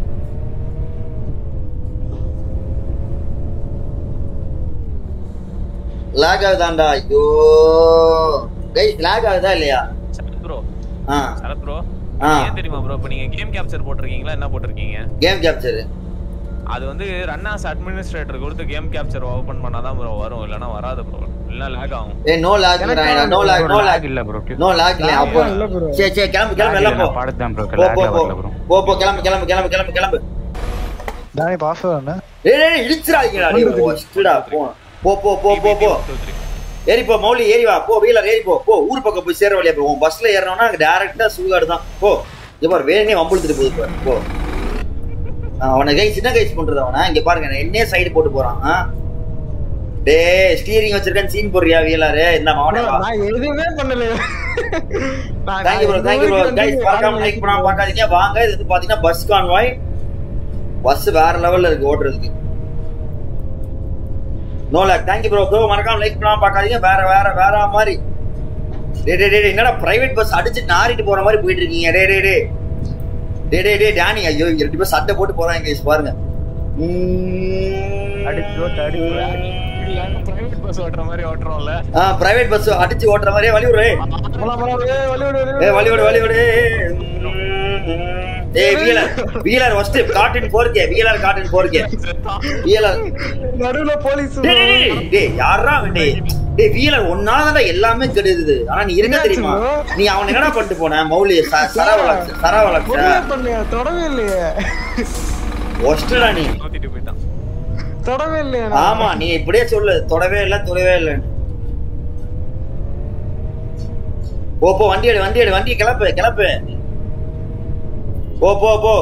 லேக் ஆகுதாண்டா ஐயோ கைஸ் லேக் ஆகுதா இல்லையா சரத் ப்ரோ ஆ சரத் ப்ரோ ஆ. ஏன் தெரியுமா ப்ரோ இப்போ நீங்க கேம் கேப்சர் போட்டிருக்கீங்களா என்ன போட்டிருக்கீங்க கேம் கேப்சர் அது வந்து ரன்னாஸ் அட்மினிஸ்ட்ரேட்டர் கொடுத்து கேம் கேப்சர் ஓபன் பண்ணாதான் ப்ரோ வரும் இல்லனா வராது ப்ரோ இல்லனா லேக் ஆகும் ஏய் no lag no lag no lag இல்ல ப்ரோ நோ லேக் இல்ல அப்போ இல்ல bro. சரி சரி கிளம்பு கிளம்பு எல்லாம் போ பாடுதான் ப்ரோ போ போ லேக் போ வரல ப்ரோ போ போ கிளம்பு கிளம்பு கிளம்பு கிளம்பு கிளம்பு நானே பாஸ் வரேன் ஏய் ஏய், இடிச்சிராதீங்கடா டேய் ஒஸ்டடா போ போ போ போ போ போ ஏறி போ மௌலி ஏறி வா போ வீலர் ஏறி போ போ ஊர் பக்கம் போய் சேர வழியா போ உன் பஸ்ல ஏறணும்னா டேரக்டா சுடுகாடு தான் போ இங்க பாரு வேணே வம்புழுத்துட்டு போகுது பாரு போ ஆ, அவனை கை சின்ன கைஸ் பண்றது அவனை இங்க பாருங்க என்னையே சைடு போட்டு போறான் ஆ? டேய் ஸ்டீரிங் வச்சிருக்கேன் சீன் போடுறியா வீலரு இந்த அவனே Bro, வா நான் எதுவுமே பண்ணல நான் தேங்க்யூ ப்ரோ இது தேங்க்யூ ப்ரோ வரைக்கும் கைஸ் வந்து பார்க்காம லைக் பண்ணாம பார்க்காதீங்க வாங்க இது வந்து பாத்தீங்கன்னா பஸ் கான்வாய் பஸ் வேற லெவல்ல இருக்கு ஓட்டுறதுக்கு no lag thank you bro bro மறக்காம லைக் பண்ணாம பார்க்காதீங்க வேற வேற வேற மாதிரி டே டே டே டே, என்னடா பிரைவேட் பஸ் அடிச்சு நாரிட்டு போற மாதிரி போயிட்டு இருக்கீங்க டே டே டே டே டே டே டானி ஐயோ இங்க ரெண்டு பேர் சட்டை போட்டு போறாங்க கைஸ் பாருங்க அடிச்சு ஓட்டு அடிச்சு பிரைவேட் பஸ் ஓட்டுற மாதிரி ஓட்டுறோம்ல ஆ பிரைவேட் பஸ் அடிச்சு ஓட்டுற மாதிரியே வழி விடு போலாம், போலாம், ஏய், வழி விடு, வழி விடு. ஏ வழி விடு வழி விடு ஏய் wheeler wheeler first cotton 4K wheeler cotton 4K wheeler நடுவுல போலீஸ் டேய் டேய், டேய் டேய் யாரா டேய் டேய் வீலர் ஒன்னால ஒன்னாலதான் கெடுது ஆனா நீ இருக்க என்னாச்சு தெரியுமா bro? நீ அவன் என்னடா பண்ணிட்டு போன மௌலி சரவலக்ஷ சரவலக்ஷ ஒண்ணுமே பண்ணலையா தொடவே இல்லையே ஒஸ்டடா நீ ஊத்திட்டு போயிட்டான் தொடவே இல்லையா நான்? ஆமா நீ இப்படியே சொல்லு தொடவே இல்ல தொடவே இல்ல போ போ வண்டி எடு வண்டி எடு வண்டி கிளப்பு கிளப்பு போ போ போ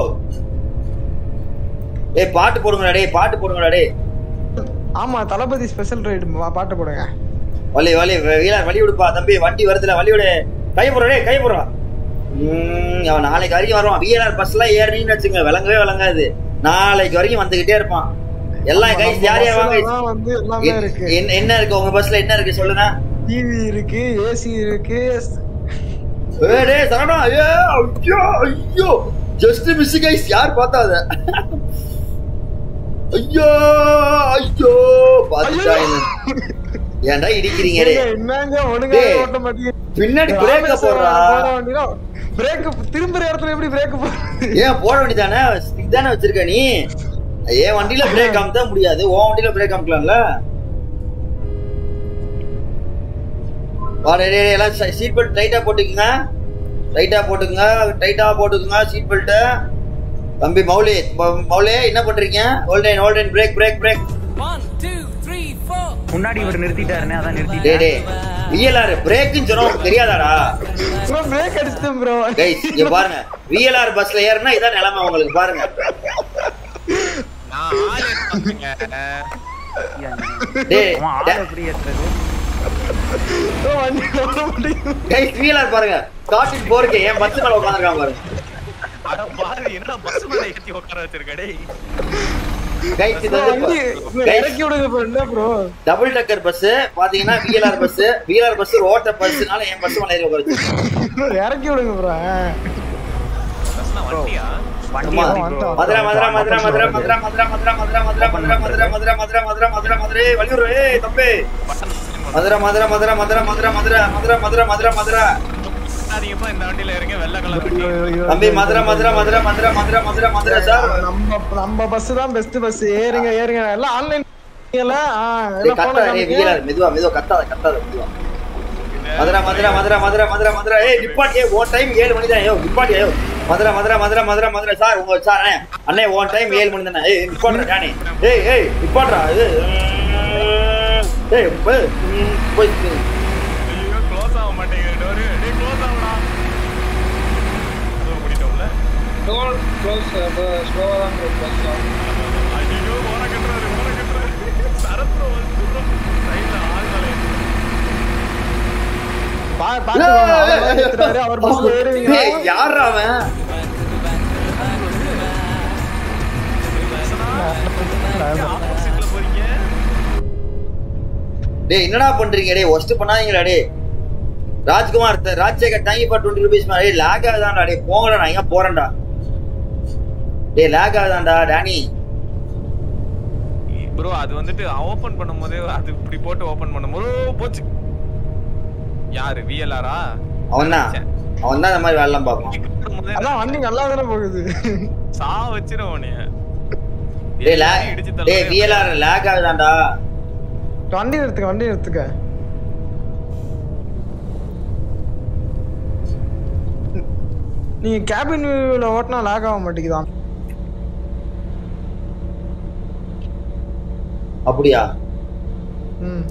ஏய் பாட்டு போடுங்கடா டேய் பாட்டு போடுங்கடா டேய் ஆமா தளபதி ஸ்பெஷல் ரைடு பாட்டு போடுங்க வலி வலி வீலர் வழி விடுப்பா தம்பி வண்டி வருதுல வழி விடு கை போடுற டேய் கை போடுறா ம், அவன் நாளைக்கு வரைக்கும் வருவான் விஆர்ஆர் பஸ்லாம் ஏறினு வச்சுங்க விளங்கவே விளங்காது நாளைக்கு வரைக்கும் வந்துகிட்டே இருப்பான் எல்லாம் கைஸ் யார் யார் வாங்க பஸ்லலாம் வந்து எல்லாமே என்ன- இருக்கு என்ன- என்ன இருக்கு உங்க பஸ்ல என்ன இருக்கு சொல்லுங்க டிவி இருக்கு ஏசி இருக்கு ஏய் டேய் சரணா ஐயோ ஐயோ ஐயோ ஜஸ்ட் மிஸ் கைஸ் யார் பார்த்தா அத ஐயோ ஐயோ பாத்துட்டா ஏன்டா இடிக்கிறீங்க டேய் என்னங்க ஒழுங்கா டேய், ஓட்ட மாட்டீங்க பின்னாடி பிரேக்க போடுறா பிரேக் திரும்புற இடத்துல எப்படி பிரேக் போடுறது ஏன் போட வேண்டியதானே ஸ்பீட் தானே வச்சிருக்க நீ ஏன் வண்டியில பிரேக் காமித்தா முடியாது உன் வண்டியில பிரேக் காமிக்கலாம்ல வா டேய், டேய், டேய், எல்லாம் சீட் பெல்ட் டைட்டா போட்டுக்குங்க டைட்டா போட்டுக்குங்க டைட்டா போட்டுக்குங்க சீட் பெல்ட் தம்பி மௌலி ம- மௌலி என்ன பண்றீங்க hold on hold on brake brake brake முன்னாடி இவர் நிறுத்திட்டாருண்ணே அதான் டே நிறுத்திட்டேன் டே விஎல்ஆர் பிரேக்குன்னு சொன்னா உங்களுக்கு தெரியாதாடா ப்ரோ பிரேக் அடிச்சிட்டேன் ப்ரோ கைஸ் இங்க பாருங்க விஎல்ஆர் பஸ்ல ஏறினா இதான் நிலைமை உங்களுக்கு பாருங்க நான் ஆள் எடுத்தாங்க டேய் அவன் ஆள் எப்படி ஏத்துறது ஓ, வண்டி ஓட மாட்டேங்குது கைஸ் வீலர் பாருங்க காட்டின் போருக்கு என் பஸ் மேல உட்காந்துருக்கான் பாருங்க அட பாரு என்ன பஸ் மேல ஏத்தி உட்கார வச்சிருக்க டேய் கைஸ் இது வண்டி வந்து bro, இறக்கி விடுங்க bro, என்ன ப்ரோ டபுள் டக்கர் பஸ் பாத்தீங்கன்னா விஎல்ஆர் பஸ் விஎல்ஆர் பஸ் ரோட்ட பஸ்னால என் பஸ் மேல ஏறி உட்கார வச்சிருக்கேன் இறக்கி விடுங்க ப்ரோ பஸ்னா வண்டியா வண்டி ஆமா. எப்படி bro? மதுரை மதுரை மதுரை மதுரை மதுரை மதுரை மதுரை மதுரை மதுரை மதுரை மதுரை மதுரை மதுரை மதுரை மதுரை மதுரை வலியூர் ஏய் தம்பி மதுரை மதுரை மதுரை மதுரை மதுரை மதுரை மதுரை மதுரை மதுரை மதுரை அதிகமா இந்த வண்டியில இருங்க வெள்ளை கலர் வண்டி தம்பி மதுரை மதுரை மதுரை மதுரை மதுரை மதுரை மதுரை சார் நம்ம நம்ம பஸ் தான் பெஸ்ட் பஸ் ஏறுங்க ஏறுங்க எல்லாம் ஆன்லைன் டேய், கத்தாத டேய் வீலர் மெதுவா மெதுவா கத்தாத கத்தாத மெதுவா மதுரை மதுரை மதுரை மதுரை மதுரை மதுரை ஏய் நிப்பாட்டி ஏய் ஓன் டைம் ஏழு மணி தான் ஏய் நிப்பாட்டி ஏய் மதுரை மதுரை மதுரை மதுரை மதுரை சார் உங்க சார் அண்ணே அண்ணே ஓன் டைம் ஏழு மணி தானே ஏய் நிப்பாட்றா ஞானி ஏய் ஏய் நிப்பாட்றா இது ஏய் போய் ம், போய் ஐயோ க்ளோஸ் ஆக மாட்டேங்குது டோரு டேய் க்ளோஸ் ஆகலாம் அதோ முடிட்டோம்ல டோர் க்ளோஸ் ஸ்லோவா தான் ப்ரோ க்ளோஸ் ஆகும் ஐயோ ஓர கட்டுறாரு ஓர கட்டுறாரு சரத் ப்ரோ வந்து சைடுல ஆள் மேல பாத்து அவர் பஸ் ஏறுவீங்க ஏய், யார்றா அவன் ஆப்போசிட்ல போறீங்க டேய் என்னடா பண்றீங்க டேய் ஒஸ்ட் பண்ணாதீங்கடா டேய் ராஜ்குமார் த- Rajsekar thank you for twenty rupees டேய் லேக் ஆகுதான்டா டேய் போங்கடா நான் எங்க போறேன்டா டேய் லேக் ஆகுதான்டா டேனி ப்ரோ அது வந்துட்டு ஓபன் பண்ணும்போதே அது இப்படி போட்டு ஓபன் பண்ணும்போது ஓ, போச்சு யாரு விஎல்ஆரா அவன் தான் அவன் தான் இந்த மாதிரி வேலைலாம் பார்ப்பான் அதான் வண்டி நல்லா தானே போகுது சா வச்சிரும் உன்னைய டேய் லே இடிச்சு டேய் தள்ளுறேன். விஎல்ஆர் லேக் ஆகுதான்டா வண்டி எடுத்துக்க வண்டி எடுத்துக்க நீங்க கேபின் வியூல ஓட்டினா லாக் ஆக மாட்டேங்குதா அப்படியா ம்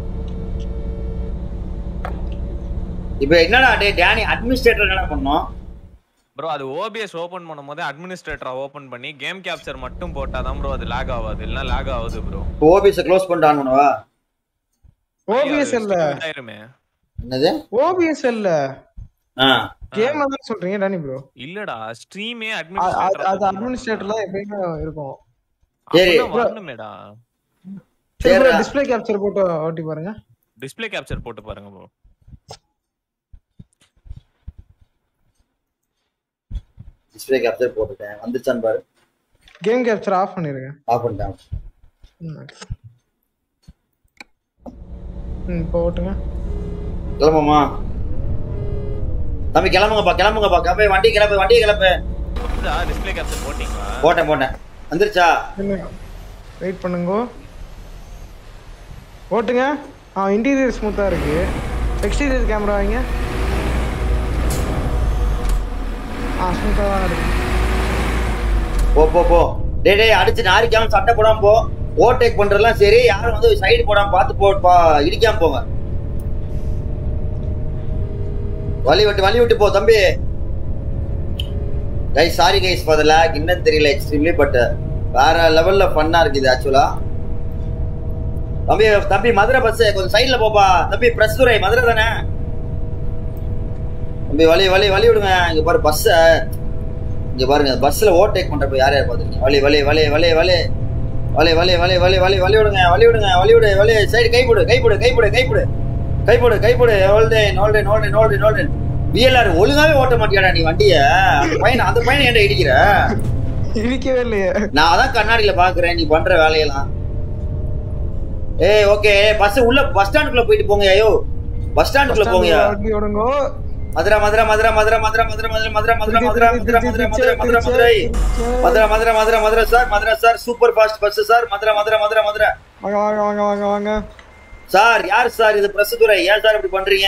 இப்போ என்னடா டேய் டேனி அட்மினிஸ்ட்ரேட்டர் என்ன பண்ணோம் ப்ரோ அது ஓபிஎஸ் ஓபன் பண்ணும்போது அட்மினிஸ்ட்ரேட்டரா ஓபன் பண்ணி கேம் கேப்சர் மட்டும் போட்டாதான் ப்ரோ அது லாக் ஆகாது இல்லனா லாக் ஆகுது ப்ரோ இப்போ ஓபிஎஸ் க்ளோஸ் பண்ணிட்டு ஆன் பண்ணுவா ஓபிஎஸ் இல்ல ஆயிருமே என்னது ஓபிஎஸ் இல்ல ஆ கேம் தான் சொல்றீங்க டானி ப்ரோ இல்லடா ஸ்ட்ரீமே அது அட்மினிஸ்ட்ரேட்டர் அட்மினிஸ்ட்ரேட்டர்ல எப்பயுமே இருக்கும் சரி. வரணுமேடா சரிடா. டிஸ்ப்ளே கேப்சர் போட்டு ஓட்டி பாருங்க டிஸ்ப்ளே கேப்சர் போட்டு பாருங்க ப்ரோ டிஸ்பிளே கேப்சர் போட்டுட்டேன் வந்துச்சான்னு பாரு கேம் கேப்சர் ஆஃப் பண்ணிருங்க ஆஃப் பண்ணிட்டேன் ம், okay. ம் இப்போ ஓட்டுங்க கிளம்புமா தம்பி கிளம்புங்கப்பா கிளம்புங்கப்பா கிளம்பு வண்டி கிளம்பு வண்டி கிளம்பு டிஸ்ப்ளே கேப்சர் போட்டீங்களா போட்டேன் போட்டேன் வந்துருச்சா வெயிட் பண்ணுங்க ஓட்டுங்க ஆ இன்டீரியர் ஸ்மூத்தாக இருக்கு எக்ஸ்டீரியர் கேமரா வைங்க ஆ ஸ்மூத்தாக தான் இருக்கு போ போ போ டேய் டேய் அடிச்சு நாரிக்காம சட்டை போடாம போ ஓவர்டேக் பண்றதெல்லாம் சரி யாரும் வந்து சைடு போடாம பார்த்து போ பா இடிக்காம போங்க வழி விட்டு வழி விட்டு போ தம்பி guys sorry guys for the lag இன்னும் தெரியல எக்ஸ்ட்ரீம்லி பட் வேற லெவல்ல ஃபன்னா இருக்குது ஆக்சுவலா தம்பி தம்பி மதுரை பஸ் கொஞ்சம் சைடுல போப்பா தம்பி பிரஸ் துறை மதுரை தானே தம்பி வழி வழி வழி விடுங்க இங்க பாரு பஸ்ஸ இங்க பாருங்க பஸ்ல ஓவர்டேக் பண்றப்ப யார் யார் பாத்துருக்கீங்க வழி வழி வழி வழி வழி வழி வழி வழி வழி வழி வழி விடுங்க வழி விடுங்க வழி விடு வழி சைடு கைப்பிடு கைப்பிடு கைப்பிடு கைப்பிடு கைப்பிடு கைப்பிடு ஹோல்டேன் ஹோல்டேன் ஹோல்டேன் ஹோல்டேன் ஹோல்டேன் விஎல்ஆர் ஒழுங்காவே ஓட்ட மாட்டியாடா நீ வண்டிய அந்த பையன் அந்த பையன் என்ன இடிக்கிற இடிக்கவே இல்லையே நான் அதான் கண்ணாடியில பாக்குறேன் நீ பண்ற வேலையெல்லாம் ஏய் ஓகே பஸ் உள்ள பஸ் ஸ்டாண்டுக்குள்ள போயிட்டு போங்க ஐயோ பஸ் ஸ்டாண்டுக்குள்ள போங்க வண்டி ஓடுங்க Madurai Madurai Madurai Madurai Madurai Madurai Madurai Madurai Madurai Madurai Madurai Madurai Madurai Madurai Madurai Madurai Madurai Madurai Madurai sir Madurai sir super fast bus sir Madurai Madurai Madurai Madurai வாங்க வாங்க வாங்க வாங்க வாங்க சார் யார் சார் இது பிரஸ் துறை ஏன் சார் இப்படி பண்றீங்க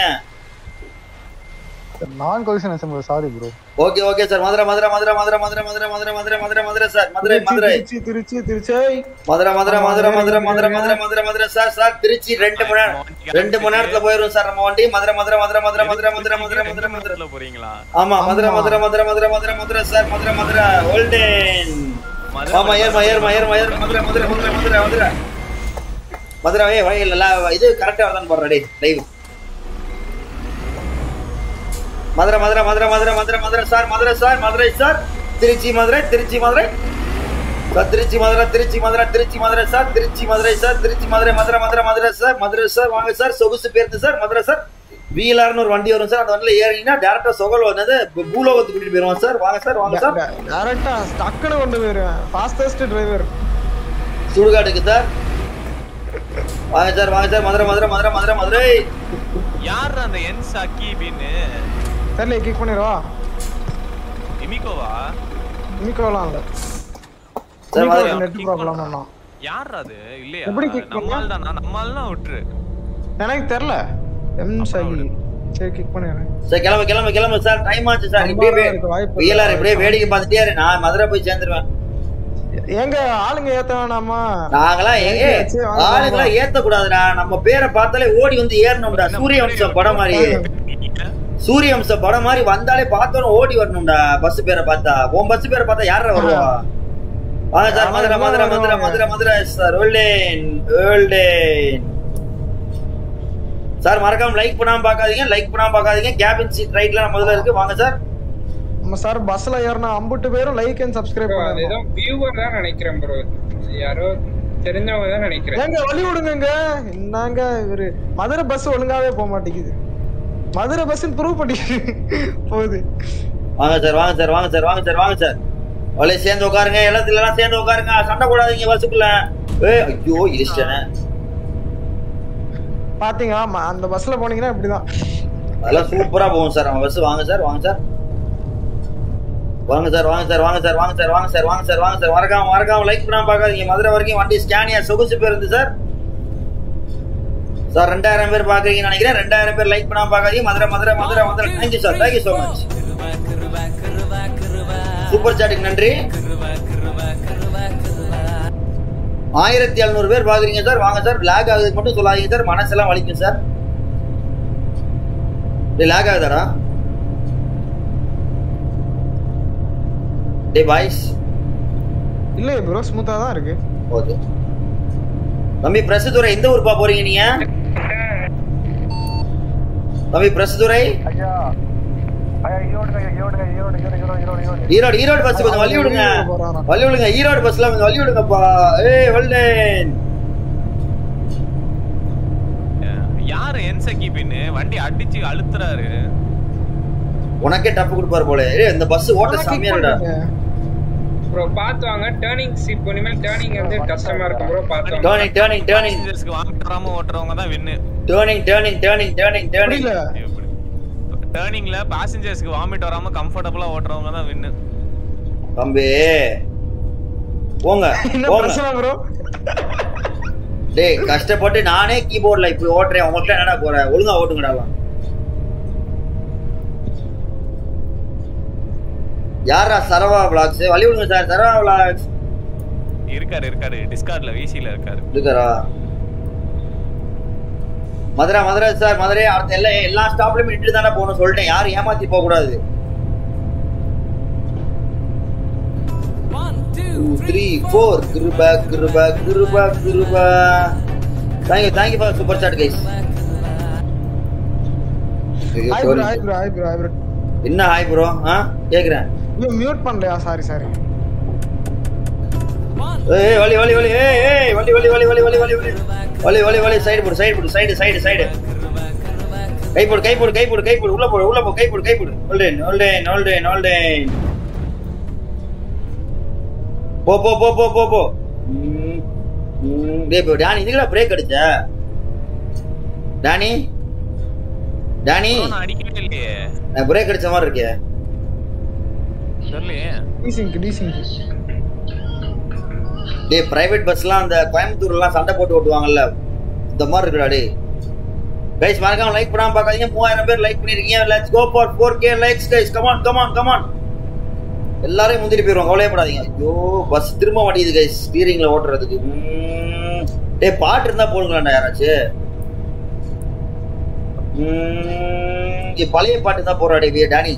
நான் collision assemble sorry bro okay okay sir Madurai Madurai Madurai Madurai Madurai Madurai Madurai Madurai Madurai Madurai sir Madurai Madurai Trichy Trichy Trichy Madurai Madurai Madurai Madurai Madurai Madurai Madurai Madurai sir sir Trichy ரெண்டு மணி நேரம் ரெண்டு மணி நேரத்துல போயிரும் சார் நம்ம வண்டி மதுரை மதுரை மதுரை மதுரை மதுரை மதுரை மதுரை மதுரை மதுரை மதுரை போறீங்களா ஆமா மதுரை மதுரை மதுரை மதுரை மதுரை மதுரை சார் மதுரை மதுரை ஓல்டேன் ஆமா ஏர்மா ஏர்மா ஏர்மா ஏர்மா மதுரை மதுரை மதுரை மதுரை மதுரை மதுரை ஏய் வழி இல்ல இது கரெக்டா வரதான் போடுற டேய் live Madurai Madurai Madurai Madurai Madurai Madurai sir Madurai sir Madurai sir Trichy Madurai Trichy Madurai sir Trichy Madurai Trichy Madurai Trichy Madurai sir Trichy Madurai sir Trichy Madurai Madurai Madurai Madurai sir Madurai sir வாங்க சார் சொகுசு பேருந்து சார் மதுரை சார் வீலார்னு ஒரு வண்டி வரும் சார் அந்த வண்டியில ஏறிங்கன்னா டேரக்டா சொகல் வந்தது பூலோகத்துக்கு கூட்டிட்டு போயிருவோம் சார் வாங்க சார் வாங்க சார் டேரக்டா டக்குன்னு கொண்டு போயிருவேன் ஃபாஸ்டஸ்ட் டிரைவர் சுடுகாட்டுக்கு சார் வாங்க சார் வாங்க சார் மதுரை மதுரை மதுரை மதுரை மதுரை யார் அந்த என் சக்கீபின்னு தெரியல கிக் பண்ணிடுவா இமிகோவா மிக்கோலாம் இல்ல சார் மதுரை நெட் ப்ராப்ளம் பண்ணோம் யார் அது இல்லையா எப்படி kick பண்ணா? நம்மால் தானா நம்மால் தான் விட்டுரு எனக்கு தெரியல எம் சகி சரி கிக் பண்ணிடுறேன் சார் கிளம்பு கிளம்பு கிளம்பு சார் டைம் ஆச்சு சார் ரொம்ப இப்படியே இருக்கு, வாய்ப்பு வீலார் இல்லை. இப்படியே வேடிக்கை பார்த்துட்டே இரு. நான் மதுரை போய் சேர்ந்துருவேன் எங்க ஆளுங்க ஏத்த வேணாமா நாங்களாம் ஏ- ஏ, சரி, வாங்க, ஆளுங்களாம் ஏத்த கூடாதுடா நம்ம பேரை பார்த்தாலே ஓடி வந்து ஏறணும்டா சூரிய வம்சம் படம் மாதிரி சூரிய வம்சம் படம் மாதிரி வந்தாலே பார்த்தோன்னு ஓடி வரணும்டா பஸ் பேரை பார்த்தா உன் பஸ் பேரை பார்த்தா யாரா வருவா வாங்க sir Madurai Madurai Madurai Madurai Madurai sir hold on hold on sir மறக்காம லைக் பண்ணாம பார்க்காதீங்க லைக் பண்ணாம பார்க்காதீங்க கேபின் சீட் ரைட்ல முதல்ல இருக்கு வாங்க சார் நம்ம சார் பஸ்ல ஏறினா அம்புட்டு பேரும் லைக் அண்ட் சப்ஸ்கிரைப் ப்ரோ அது ஏதோ பண்ணுங்க வியூவர் தான் நினைக்கிறேன் ப்ரோ யாரோ தெரிஞ்சவங்க தான் நினைக்கிறேன் ஏங்க வழி விடுங்க என்னங்க இவரு மதுரை பஸ் ஒழுங்காவே போக மாட்டேங்குது மதுரை பஸ் ப்ரூவ் பண்ணி போகுது வாங்க சார் வாங்க சார் வாங்க சார் வாங்க சார் வாங்க சார் அவளே சேர்ந்து உட்காருங்க எல்லாத்துல எல்லாம் சேர்ந்து உட்காருங்க சண்டை போடாதீங்க பஸ்ஸுக்குள்ள ஏ ஐயோ இடிச்சிட்டேனே பாத்தீங்களா ம- அந்த பஸ்ல போனீங்கன்னா இப்படிதான் அதெல்லாம் சூப்பரா போகும் சார் அவன் பஸ் வாங்க சார் வாங்க சார் வாங்க சார் வாங்க சார் வாங்க சார் வாங்க சார் வாங்க சார் வாங்க சார் வாங்க சார் மறக்காம மறக்காம லைக் பண்ணாம பார்க்காதீங்க மதுரை வரைக்கும் வண்டி ஸ்கேனியா சொகுசு பேருந்து சார் சார் ரெண்டாயிரம் பேர் பாக்குறீங்கன்னு நினைக்கிறேன் ரெண்டாயிரம் பேர் லைக் பண்ணாம பார்க்காதீங்க Madurai Madurai Madurai Madurai thank you sir thank you so much super சாட்டுக்கு நன்றி ஆயிரத்தி எழுநூறு பேர் பாக்குறீங்க சார் வாங்க சார் லேக் ஆகுதுக்கு மட்டும் சொல்லாதீங்க சார் மனசெல்லாம் வலிக்கும் சார் டேய் லேக் ஆகுதாடா டேய் பாய்ஸ் இல்லையே ப்ரோ ஸ்மூத்தா தான் இருக்கு ஓகே தம்பி பிரஸ் துறை எந்த ஊருப்பா போறீங்க நீங்க தம்பி பிரஸ் துறை ஐயா ஐயா ஈரோடு ஐயா ஈரோடு ஈரோடு ஈரோடு ஈரோடு ஈரோடு ஈரோடு ஈரோடு ஈரோடு பஸ் கொஞ்சம் வழி விடுங்க வழி விடுங்க ஈரோடு பஸ்ல கொஞ்சம் வழி விடுங்கப்பா ஏய் வெல்டேன் யாரு என் சக்கீபின்னு வண்டி அடிச்சு அழுத்துறாரு உனக்கே டப்பு கொடுப்பாரு போல ஏய் இந்த பஸ் ஓட்ட செம்மையா இருக்குடா ப்ரோ பார்த்து வாங்க டேர்னிங் இப்போ இனிமேல் டேர்னிங் வந்து கஷ்டமா இருக்கும் ப்ரோ பார்த்து வாங்க டேர்னிங் டேர்னிங் டேர்னிங் பேசஞ்சர்ஸ்க்கு வாமிட் வராம ஓட்டுறவங்க தான் வின்னு turning turning turning turning turning புரியல டேர்னிங்ல பேசஞ்சர்ஸ்க்கு வாமிட் வராம கம்ஃபர்டபுளா ஓட்டுறவங்க தான் வின்னு தம்பி போங்க என்ன போங்க பிரச்சனை ப்ரோ டேய் கஷ்டப்பட்டு நானே கீபோர்ட்ல இப்படி ஓட்டுறேன் உங்கள்கிட்ட என்னடா போறேன் ஒழுங்கா ஓட்டுங்கடா யாரா சரவா விளாக்ஸ் வழி விடுங்க சார் சரவா விளாக்ஸ் இருக்காரு இருக்காரு டிஸ்கார்ட்ல விசில இருக்காரு இருக்காரா மதுரை மதுரை சார் மதுரை அடுத்த எல்லா எல்லா ஸ்டாப்லயும் நின்று தானே போகணும் சொல்லிட்டேன் யாரும் ஏமாத்தி போக கூடாது three four Kiruba Kiruba Kiruba Kiruba thank you thank you for super chat guys hi bro hi bro hi bro hi bro என்ன ஹாய் ப்ரோ ஆ கேக்குறேன் ஐயோ மியூட் பண்ணலையா சாரி சாரி ஏய் வலி வலி வலி ஏய் ஏய் வலி வலி வலி வலி வலி வலி வலி வலி வலி வலி சைடு போடு சைடு போடு சைடு சைடு சைடு கை போடு கை போடு கை போடு கை போடு உள்ள போடு உள்ள போ கை போடு கை போடு ஹோல்டேன் ஹோல்டேன் ஹோல்டேன் ஹோல்டேன் போ போ போ போ போ போ ம், ம், டேய் போ டானி இதுக்குடா பிரேக் அடிச்ச டானி டானி நான் அடிக்கவே இல்லையே நான் பிரேக் அடிச்ச மாதிரி இருக்கே தெரியலையே டீசிங்க் டீசிங்க் டேய் பிரைவேட் பஸ்லாம் அந்த கோயம்புத்தூர்லாம் சண்டை போட்டு ஓட்டுவாங்கல்ல இந்த மாதிரி இருக்குடா டேய் கைஸ் மறக்காம லைக் பண்ணாம பார்க்காதீங்க மூவாயிரம் பேர் லைக் பண்ணிருக்கீங்க let's go for four K likes guys come on come on come on எல்லாரையும் முந்திரி போயிருவோம் கவலையப்படாதீங்க ஐயோ பஸ் திரும்ப மாட்டேங்குது கைஸ் ஸ்டீரிங்ல ஓட்டுறதுக்கு உம். டேய் பாட்டு இருந்தா போடுங்களாண்டா யாராச்சும் உம், இங்க பழைய பாட்டு தான் போடுறா டே டானி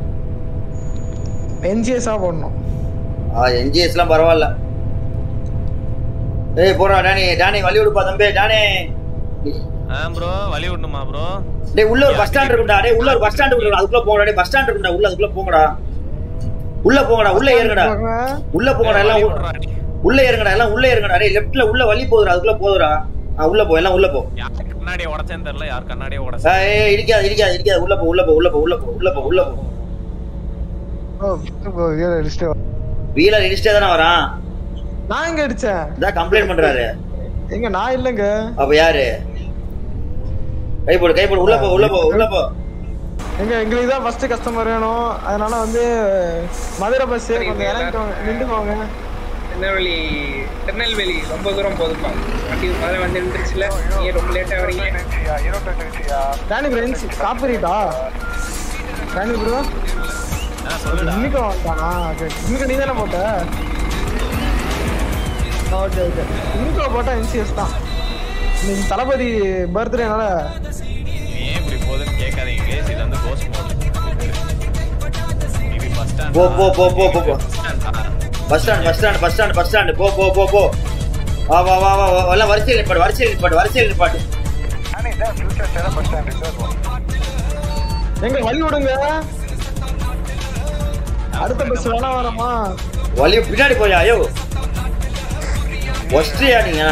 என்ஜிஎஸ்ஸா போடணும் ஆ என்ஜிஎஸ்லாம் பரவாயில்ல ஏய் போடா டானி டானி வழி விடுப்பா தம்பி டானி ஆ ப்ரோ வழி விடணுமா ப்ரோ டேய் உள்ள ஒரு பஸ் ஸ்டாண்ட் இருக்கும்டா டேய் உள்ள ஒரு பஸ் ஸ்டாண்ட் இருக்குடா அதுக்குள்ள போங்கடா டேய் பஸ் ஸ்டாண்ட் இருக்கும்டா உள்ள அதுக்குள்ள போங்கடா உள்ள போங்கடா உள்ள ஏறுங்கடா உள்ள போங்கடா எல்லாம் உள்ள- உள்ள ஏறுங்கடா எல்லாம் உள்ள ஏறுங்கடா டேய் லெஃப்ட்ல உள்ள வழி போகுதுடா அதுக்குள்ள போகுதுடா ஆ உள்ள போ எல்லாம் உள்ள போ யார் கண்ணாடியை உடைச்சேன்னு தெரியல யார் கண்ணாடியை ஆ, உடைச்சா ஏய் இடிக்காது இடிக்காது இடிக்காது உள்ள போ உள்ள போ உள்ள போ உள்ள போ உள்ள போ உள்ள போ ஓ வீர லிஸ்ட் வீலர் இடிச்சிட்டே தானே வரான் நான் எங்க அடிச்சேன் இதான் கம்ப்ளைண்ட் பண்றாரு எங்க நான் இல்லைங்க அப்ப யாரு கை போடு கை போடு உள்ள போ உள்ள போ உள்ள போ எங்க எங்களுக்கு தான் ஃபர்ஸ்ட் கஸ்டமர் வேணும் அதனால வந்து மதுரை பஸ் கொஞ்சம் இறங்கிக்கோங்க நின்றுக்கோங்க திருநெல்வேலி திருநெல்வேலி ரொம்ப தூரம் போதுப்பா வண்டி மழை வந்து நின்றுச்சுல நீங்க ரொம்ப லேட்டா வரீங்க இருபத்தெட்டு நிமிஷியா டேனி ஃப்ரெண்ட்ஸ் காப்பிரிட்டா டேனி ப்ரோ ஆ சொல்லுடா இன்னைக்கு வந்துட்டானா இன்னைக்கு நீ தானே போட்ட ஓகே ஓகே இன்னைக்கு போட்டா என்சிஎஸ் தான் இன்னைக்கு தளபதி பர்த்டேனால நீ ஏன் இப்படி போகுதுன்னு கேட்காதீங்க கேஸ் இது வந்து கோஸ்ட் மோட் இது பஸ் ஸ்டாண்ட் போ, போ, போ, போ, போ, போ. Bus stand bus stand bus stand bus stand போ போ போ போ வா வா வா வா வா. எல்லாம் வரிசையில் நிப்பாடு வரிசையில் நிப்பாடு வரிசையில் நிப்பாடு ஆனா இதான் ஃபியூச்சர் சேர பஸ் ஸ்டாண்ட் சார் எங்க வழி விடுங்க அடுத்த பஸ் வேணா வரமா வழி பின்னாடி போயா ஐயோ ஒஸ்ட்ரியா நீங்க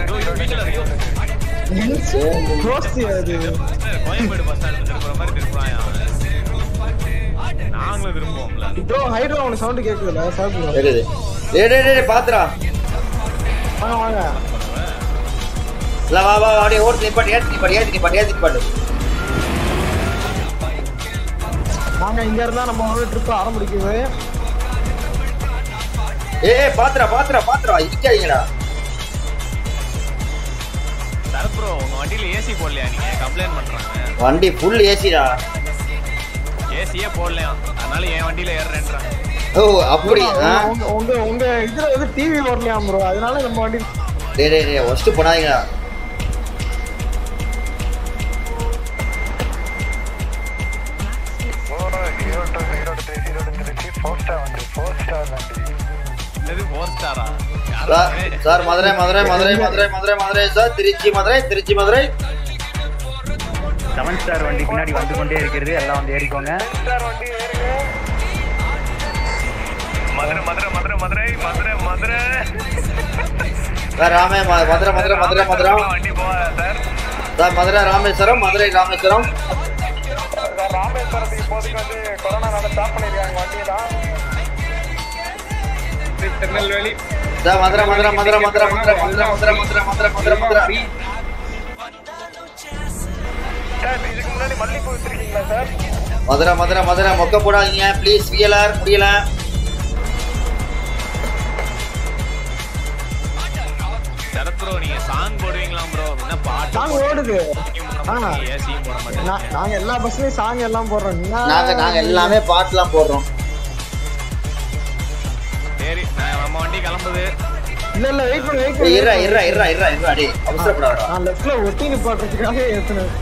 ரோஸ்டி அது கோயம்பேடு பஸ் ஸ்டாண்ட் திருப்புற மாதிரி திருப்புறான் அவன் நாங்களும் திரும்புவோம்ல ப்ரோ ஹைட்ரோ உனக்கு சவுண்ட் கேக்குதுல சார் ப்ரோ இருக்குது டேய் டேய் டேய் பாத்துடா வாங்க வாங்க இல்ல வா வா வா, அப்படியே ஓட்டு நிப்பாட்டு ஏத்தி நிப்பாட்டு ஏத்தி நிப்பாட்டு ஏத்தி நிப்பாட்டு நாங்க இங்க இருந்தா நம்ம வந்து ட்ரிப் ஆரம்பிக்குது ஏய் ஏய், பாத்துடா பாத்துடா பாத்துடா இடிக்காதீங்கடா சரத் ப்ரோ உங்க வண்டியில ஏசி போடலையா நீங்க கம்ப்ளைண்ட் பண்றாங்க வண்டி ஃபுல் ஏசிடா ஏசியே போடலையா அதனால என் வண்டியில ஏறுறேன்றாங்க ஓ அப்படி ஆ? உங்க உங்க உங்க இதுல வந்து டிவி வரலையா ப்ரோ அதனால நம்ம வண்டி டேய் டேய் டேய் ஒஸ்ட் பண்ணாதீங்கடா ஓ இருபத்தொன்று இருபத்தி இருபத்தஞ்சு ஃபோர் ஸ்டார் வண்டி ஃபோர் ஸ்டார் வண்டி இது ஃபோர் ஸ்டாரா sir sir Madurai Madurai Madurai Madurai Madurai Madurai sir Trichy Madurai Trichy Madurai seven star வண்டி பின்னாடி வந்து கொண்டே இருக்கிறது எல்லாம் வந்து ஏறிக்கோங்க ஸ்டார் வண்டி ஏறுங்க மதுரை மதுரை மதுரை மதுரை மதுரை மதுரை சார் ராமே ம- மதுரை மதுரை மதுரை மதுரை வண்டி போகாத sir sir Madurai Rameswaram Madurai Rameswaram sir ராமேஸ்வரத்துக்கு இப்போதைக்கு வந்து கொரோனானால ஸ்டாப் பண்ணிருக்காங்க வண்டியெல்லாம் Tirunelveli sir Madurai Madurai Madurai Madurai Madurai Madurai Madurai Madurai Madurai Madurai Madurai free. Sir இதுக்கு முன்னாடி மல்லிகைப்பூ வச்சிருக்கீங்களா சார் மதுரை மதுரை மதுரை மொக்க போடாதீங்க ப்ளீஸ் வியலர் முடியல சரத் ப்ரோ நீங்க சாங் போடுவீங்களா ப்ரோ என்ன பாட்டு சாங் ஓடுது ஆ. ஏசியும் போட மாட்டேன் நா- நாங்க எல்லா பஸ்லயும் சாங் எல்லாம் போடுறோம் என்ன- நாங்க நாங்க எல்லாமே பாட்டுலாம் போடுறோம் சரி நான் நம்ம வண்டி கிளம்புது இல்ல இல்ல வெயிட் பண்ணு வெயிட் ஏய், பண்ணு இருடா இருடா இருடா இருடா இருடா டேய் அவசரப்படாதடா நான் லெஃப்ட்ல ஒட்டி நிப்பாட்டுறதுக்காக ஏத்துனேன்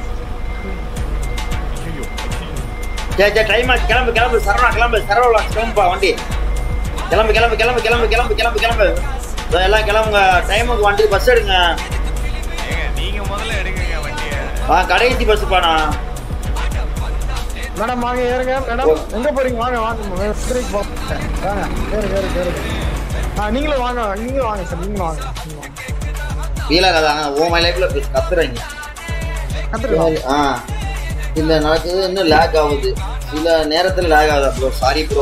சே சே டைம் ஆச்சு கிளம்பு கிளம்பு சரவணா கிளம்பு சரவணா கிளம்புப்பா வண்டி கிளம்பு கிளம்பு கிளம்பு கிளம்பு கிளம்பு கிளம்பு கிளம்பு இதோ எல்லாம் கிளம்புங்க டைமுக்கு வண்டி பஸ் எடுங்க ஏங்க நீங்க முதல்ல எடுங்க வண்டியை ஆ கடைசி பஸ் பாண்ணா மேடம் வாங்க ஏறுங்க மேடம் எங்க போறீங்க வாங்க வாங்க மதுரைக்கு போ வாங்க ஏறு ஏறு ஏறு ஆ நீங்களும் வாங்க நீங்களும் வாங்க சார் நீங்களும் வாங்க நீங்களும் வாங்க. வீலர் அதாங்க ஓ மை லைஃப்ல கத்துறீங்க கத்துக்கலாம் ஆ இல்ல நடக்குது இன்னும் லேக் ஆகுது சில நேரத்துல லேக் ஆகுதா ப்ரோ சாரி ப்ரோ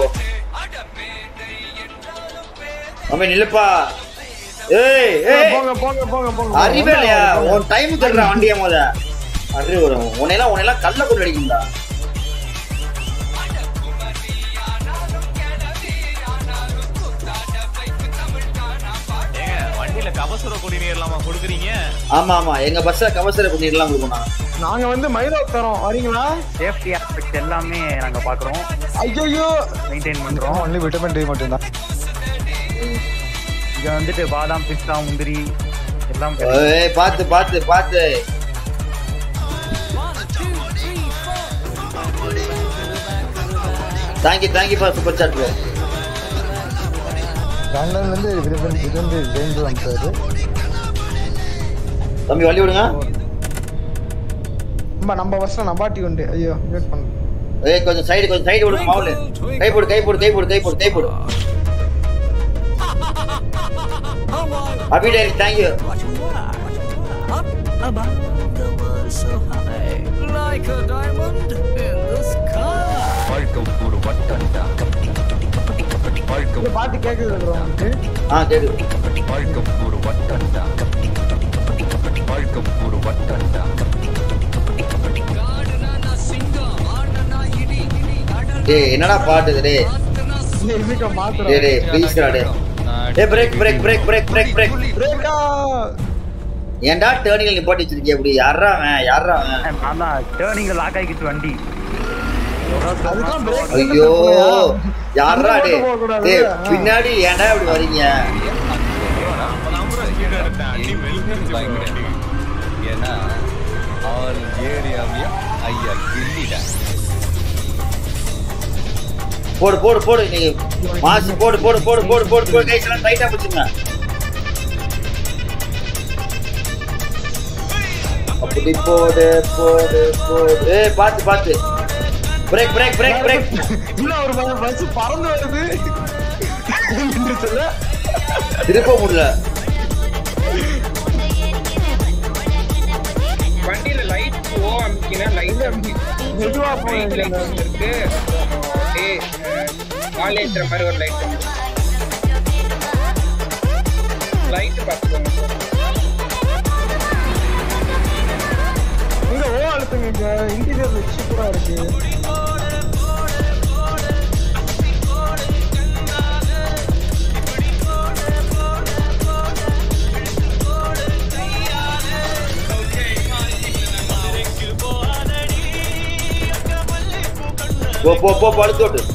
அம்மே நில்லுப்பா ஏய் ஏய் போங்க போங்க போங்க போங்க அறிவே இல்லையா போங்க. உன் டைம் தர்ற வண்டியை முத அறிவு வரும் உன்னையெல்லாம் உன்னையெல்லாம் கல்ல கொண்டு அடிக்கும்டா ஏங்க வண்டியில கபசுர குடிநீர் இல்லாம கொடுக்குறீங்க ஆமா ஆமா எங்க பஸ்ல கவசர பண்ணிடலாம் கொடுக்கணும் நாங்க வந்து மயிலோ தரோம் வரீங்களா சேஃப்டி ஆஸ்பெக்ட் எல்லாமே நாங்க பாக்குறோம் ஐயோ மெயின்டைன் பண்றோம் ஒன்லி விட்டமின் டி மட்டும்தான் இங்க வந்துட்டு பாதாம் பிஸ்தா முந்திரி எல்லாம் கிடைக்கும். ஏய் பார்த்து பார்த்து பார்த்து thank you thank you super chat bro பெங்களூர்லேருந்து விரும்பி விரும்பி வேந்து வந்தாரு தம்பி வழி விடுங்க நம்ம நம்ம பஸ்ல நபாட்டி உண்டு ஐயோ வெயிட் பண்ணு ஏய் கொஞ்சம் சைடு கொஞ்சம் சைடு விடுங்க மாவுல கை போடு கை போடு கை போடு கை போடு கை போடு அபிடே தேங்க் யூ இந்த பாட்டு கேக்குது bro உங்களுக்கு ஆ கேக்குது டேய் என்னடா பாட்டு இது டேய் இந்த இமிக்க டேய் மாத்துறோம் டேய் ப்ளீஸ் டா டேய் ஏய் brake brake brake brake brake brake பிரேக்கா ஏன்டா டேர்னிங்ல நிப்பாட்டி வச்சிருக்கிய அப்படி யாரா அவன் யாரா அவன் நான் தான் டேர்னிங் லாக் ஆகிக்கிட்டு வண்டி அதுதான் பிரேக் ஐயோ யாரா அந்த டேய் பக்கம் போகக்கூடாது. டேய் ஆ. பின்னாடி ஏன்டா இப்படி வரீங்க அப்பதான் bro கீழே எடுத்தேன் அடி வெளுத்துருச்சு bro வண்டி. ஏன்னா ஆல் ஏரியாவையும் ஐயா கிள்ளிடா போடு போடு போடு நீங்க மாசு போடு போடு போடு போடு போடு போடு கைஸ் எல்லாம் டைட்டா வச்சுங்க அப்படி போடு போடு போடு ஏய் பாத்து பாத்து பிரேக் பிரேக் பிரேக் பிரேக் இன்னும் ஒரு பஸ் பஸ் பறந்து வருது நின்றுச்சுல்ல? திருப்ப முடியல வண்டியில லைட் ஓ அமைக்கினா லைட் அமைக்கி மெதுவா லைட் லைட் போய் இருக்கு அப்படியே கால் ஏத்துற மாதிரி ஒரு லைட் லைட் பார்த்துக்கோங்க இங்க ஓ அழுத்துங்க இங்க இன்டீரியர் சூப்பரா இருக்கு போ போ போ போ, அடுத்து ஓட்டு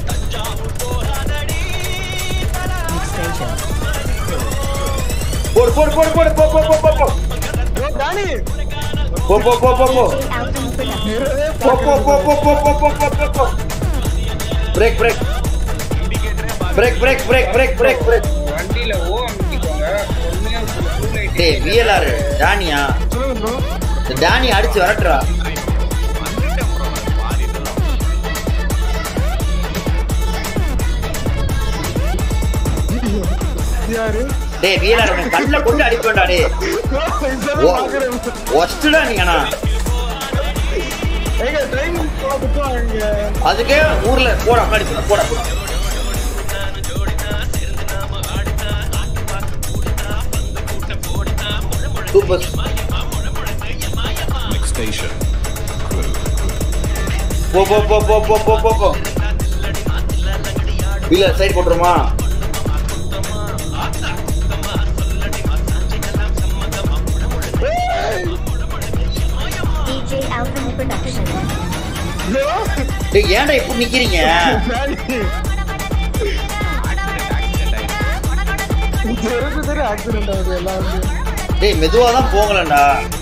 போடு போடு போடு போடு போ போ போ போ போ ஓ டானி போ போ போ போ போ நிறவே போ போ போ போ போ போ போ போ போ போ brake brake brake brake brake brake brake brake வண்டியில ஓ அமைக்கிக்கோங்க ஒண்ணுமே ஃபுல் லைட் டேய் விஎல்ஆர் டானியா சொல்லுங்க ப்ரோ இந்த டானி அடிச்சு வரட்டுறா வந்துட்டேன் bro நான் பாதி இதெல்லாம். யாரு டேய் விஎல்ஆர் உனக்கு கண்ணில் கொண்டு அடிப்பேன்டா டேய் ஓ ஒஸ்ட்டுடா நீங்கண்ணா எங்க ட்ரெயின் போட்டுவாங்க அதுக்கே ஊர்ல போட முன்னாடி போட போட போட. சூப்பர் போ போ போ போ போ போ போ போ இல்ல சைடு போட்டுருமா DJ Alvin Production. டேய் ஏன்டா இப்படி நிக்கிறீங்க தெரிஞ்சு தெரியும் ஆக்சிடென்ட் ஆகுது எல்லாம் வந்து டேய் மெதுவா தான் போங்களேன்டா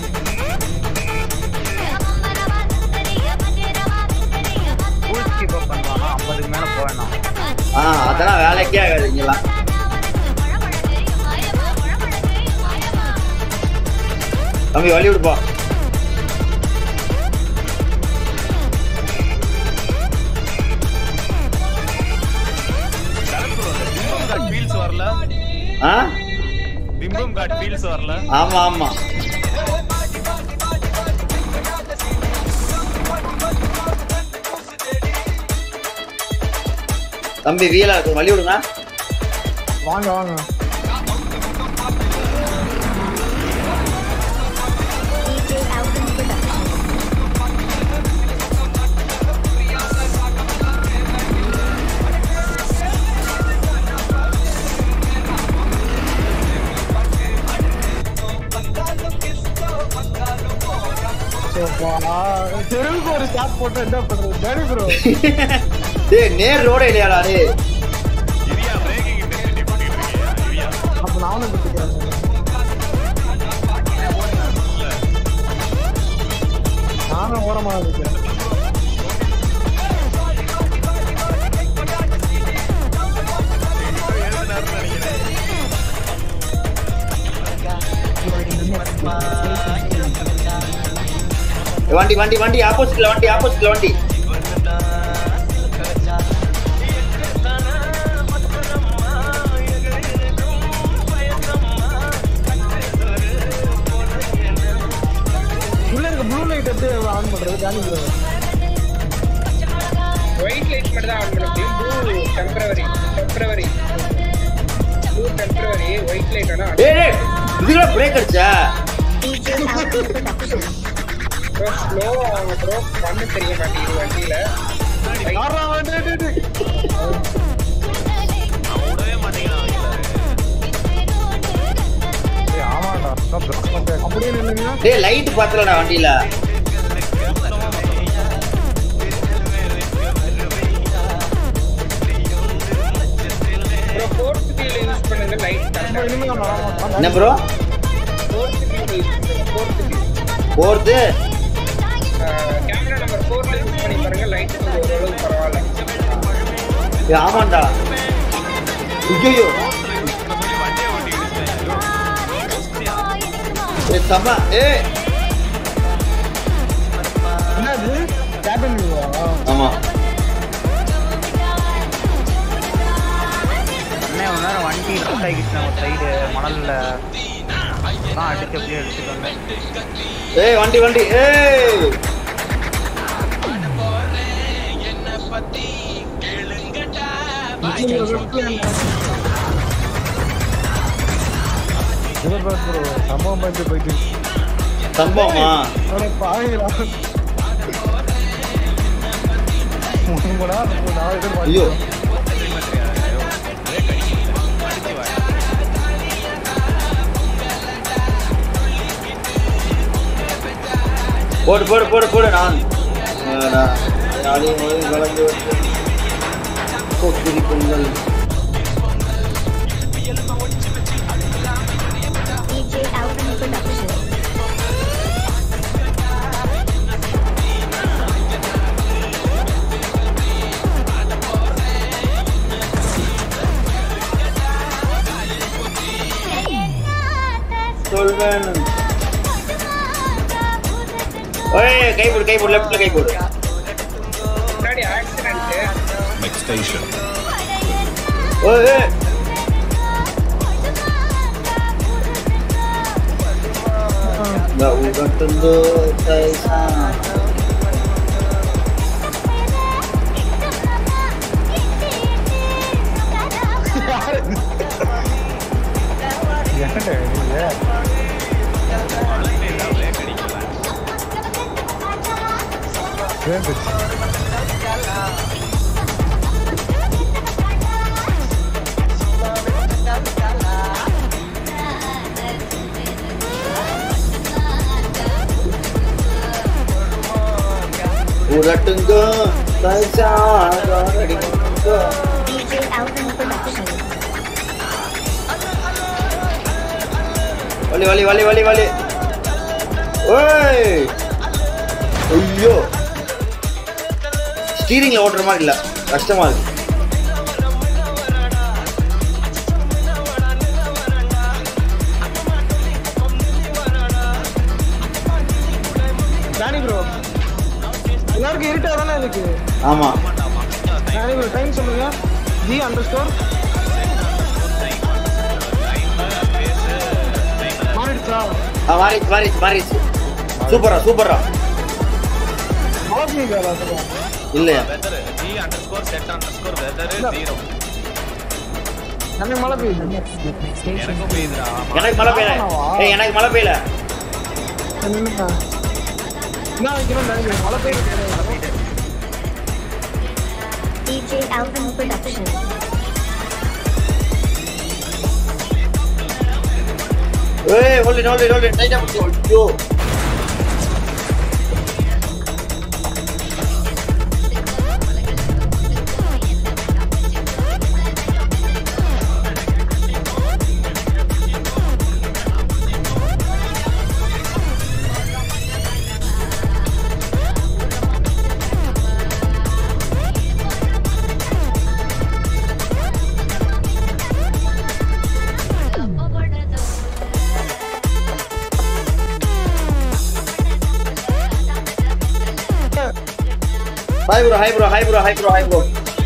ஃபுல் ஸ்கீப் அப் பண்ணுவானா ஐம்பதுக்கு மேலே போவேணாம் ஆ அதெல்லாம் வேலைக்கே ஆகாது இங்கெல்லாம் தம்பி வழி விடுப்பா பிம்பம் காட் ஃபீல்ஸ் வரல ஆ பிம்பம் காட் ஃபீல்ஸ் வரல ஆமா ஆமா தம்பி வீலா வழி விடுங்க வாங்க வாங்க DJ Alvin Production. சரிப்பா. தெருவுக்கு ஒரு ஸ்டாப் போட்டு என்ன பண்றது டேடி ப்ரோ டேய் நேர் ரோட இல்லையாடா டேய் இரியா பிரேக்கிங் இன்டென்சிட்டி பண்ணிட்டு இருக்கியா இரியா அப்ப நானும் கத்துக்கிறேன் நானும் ஓரமா இருக்கேன் வண்டி வண்டி வண்டி ஆப்போசிட்ல வண்டி ஆப்போசிட்ல வண்டி உள்ள இருக்க ப்ளூ லைட் எப்படி ஆன் பண்றது ஜானி ப்ரோ ஒயிட் லைட் மட்டும் தான் ஆன் பண்ண முடியும் blue temporary temporary blue temporary white light வேணா ஏய் டேய், இதுக்குள்ள பிரேக் அடிச்சா DJ Alvin Production. Bro slow ஆகும் ப்ரோ பண்ண தெரிய மாட்டேங்குது வண்டியில அவன் விடவே மாட்டேங்கிறான் ஆமாடா பிளாக் பண்ணிட்டு அப்படியே நின்னுங்க டேய் லைட் பார்த்தலடா வண்டியில ப்ரோ ஃபோர்த் வீல் யூஸ் பண்ணுங்க லைட் கரெக்டாக இனிமே நான் வர மாட்டேன் என்ன ப்ரோ ஃபோர்த் வீல் யூஸ் பண்ணுங்க ஃபோர்த் வீல் போறது கேமரா நம்பர் ஃபோர்ல யூஸ் பண்ணி பாருங்க லைட் ஓரளவுக்கு பரவாயில்ல ஏய், ஆமாண்டா ஐயோ ஏ தம்மா ஏ என்னது கேபின் ஆமா அண்ணே ஒரு நேரம் வண்டி ரவுண்ட் ஆகிடுச்சு ஒரு சைடு மணல்ல தான் அடிச்சு அப்படியே எடுத்துட்டு வந்தேன் ஏய் வண்டி வண்டி ஏய் ப்ரோ சம்பவம் பண்ணிட்டு போயிட்டு சம்பவமா பாருங்களா மூணு மணி நேரம் நாலு பேர் ஐயோ போடு போடு போடு போடு நான் ஆடா, யாரையும் மொழி கலந்து வச்சு கொக்குரி பொங்கல் DJ Alvin Production. சொல்வேன் ஏய் கை போடு கை போடு லெஃப்ட்ல கை போடு முன்னாடி ஆக்சிடென்ட் ஓய் ஏய். Nggak udah tentu saya என்னடா நீங்க சேர்ந்துச்சு உரட்டுங்க saya அடிக்குங்க DJ Alvin Production. வலி வலி வலி வலி வலி ஓய் ஐயோ ஸ்டீரிங்ல ஓட்டுற மாதிரி இல்ல கஷ்டமா இருக்கு ஜானி ப்ரோ எல்லாருக்கும் இருட்டா தானே இருக்கு ஆமா ஜானி ப்ரோ டைம் சொல்லுங்க ஜி அண்டர் ஸ்கோர் மாறிடுச்சா ஆ, மாறிச்சு மாறிச்சு மாறிச்சு சூப்பரா சூப்பரா மாறிடுச்சா சொல்லுங்க இல்லையா weather G underscore set underscore weather zero எனக்கு மழை பெய்யுது எனக்கும் பெய்யுதுடா எனக்கு மழை பெய்யல ஏய் எனக்கு மழை பெய்யல நின்னுங்க. என்ன வைக்கணும் நினைக்கிறேன் மழை பெய்யுது DJ Alvin Production. ஏய் hold it hold it hold it டைட்டா பிடிச்சு ஐயோ hi bro hi bro hi bro hi bro hi bro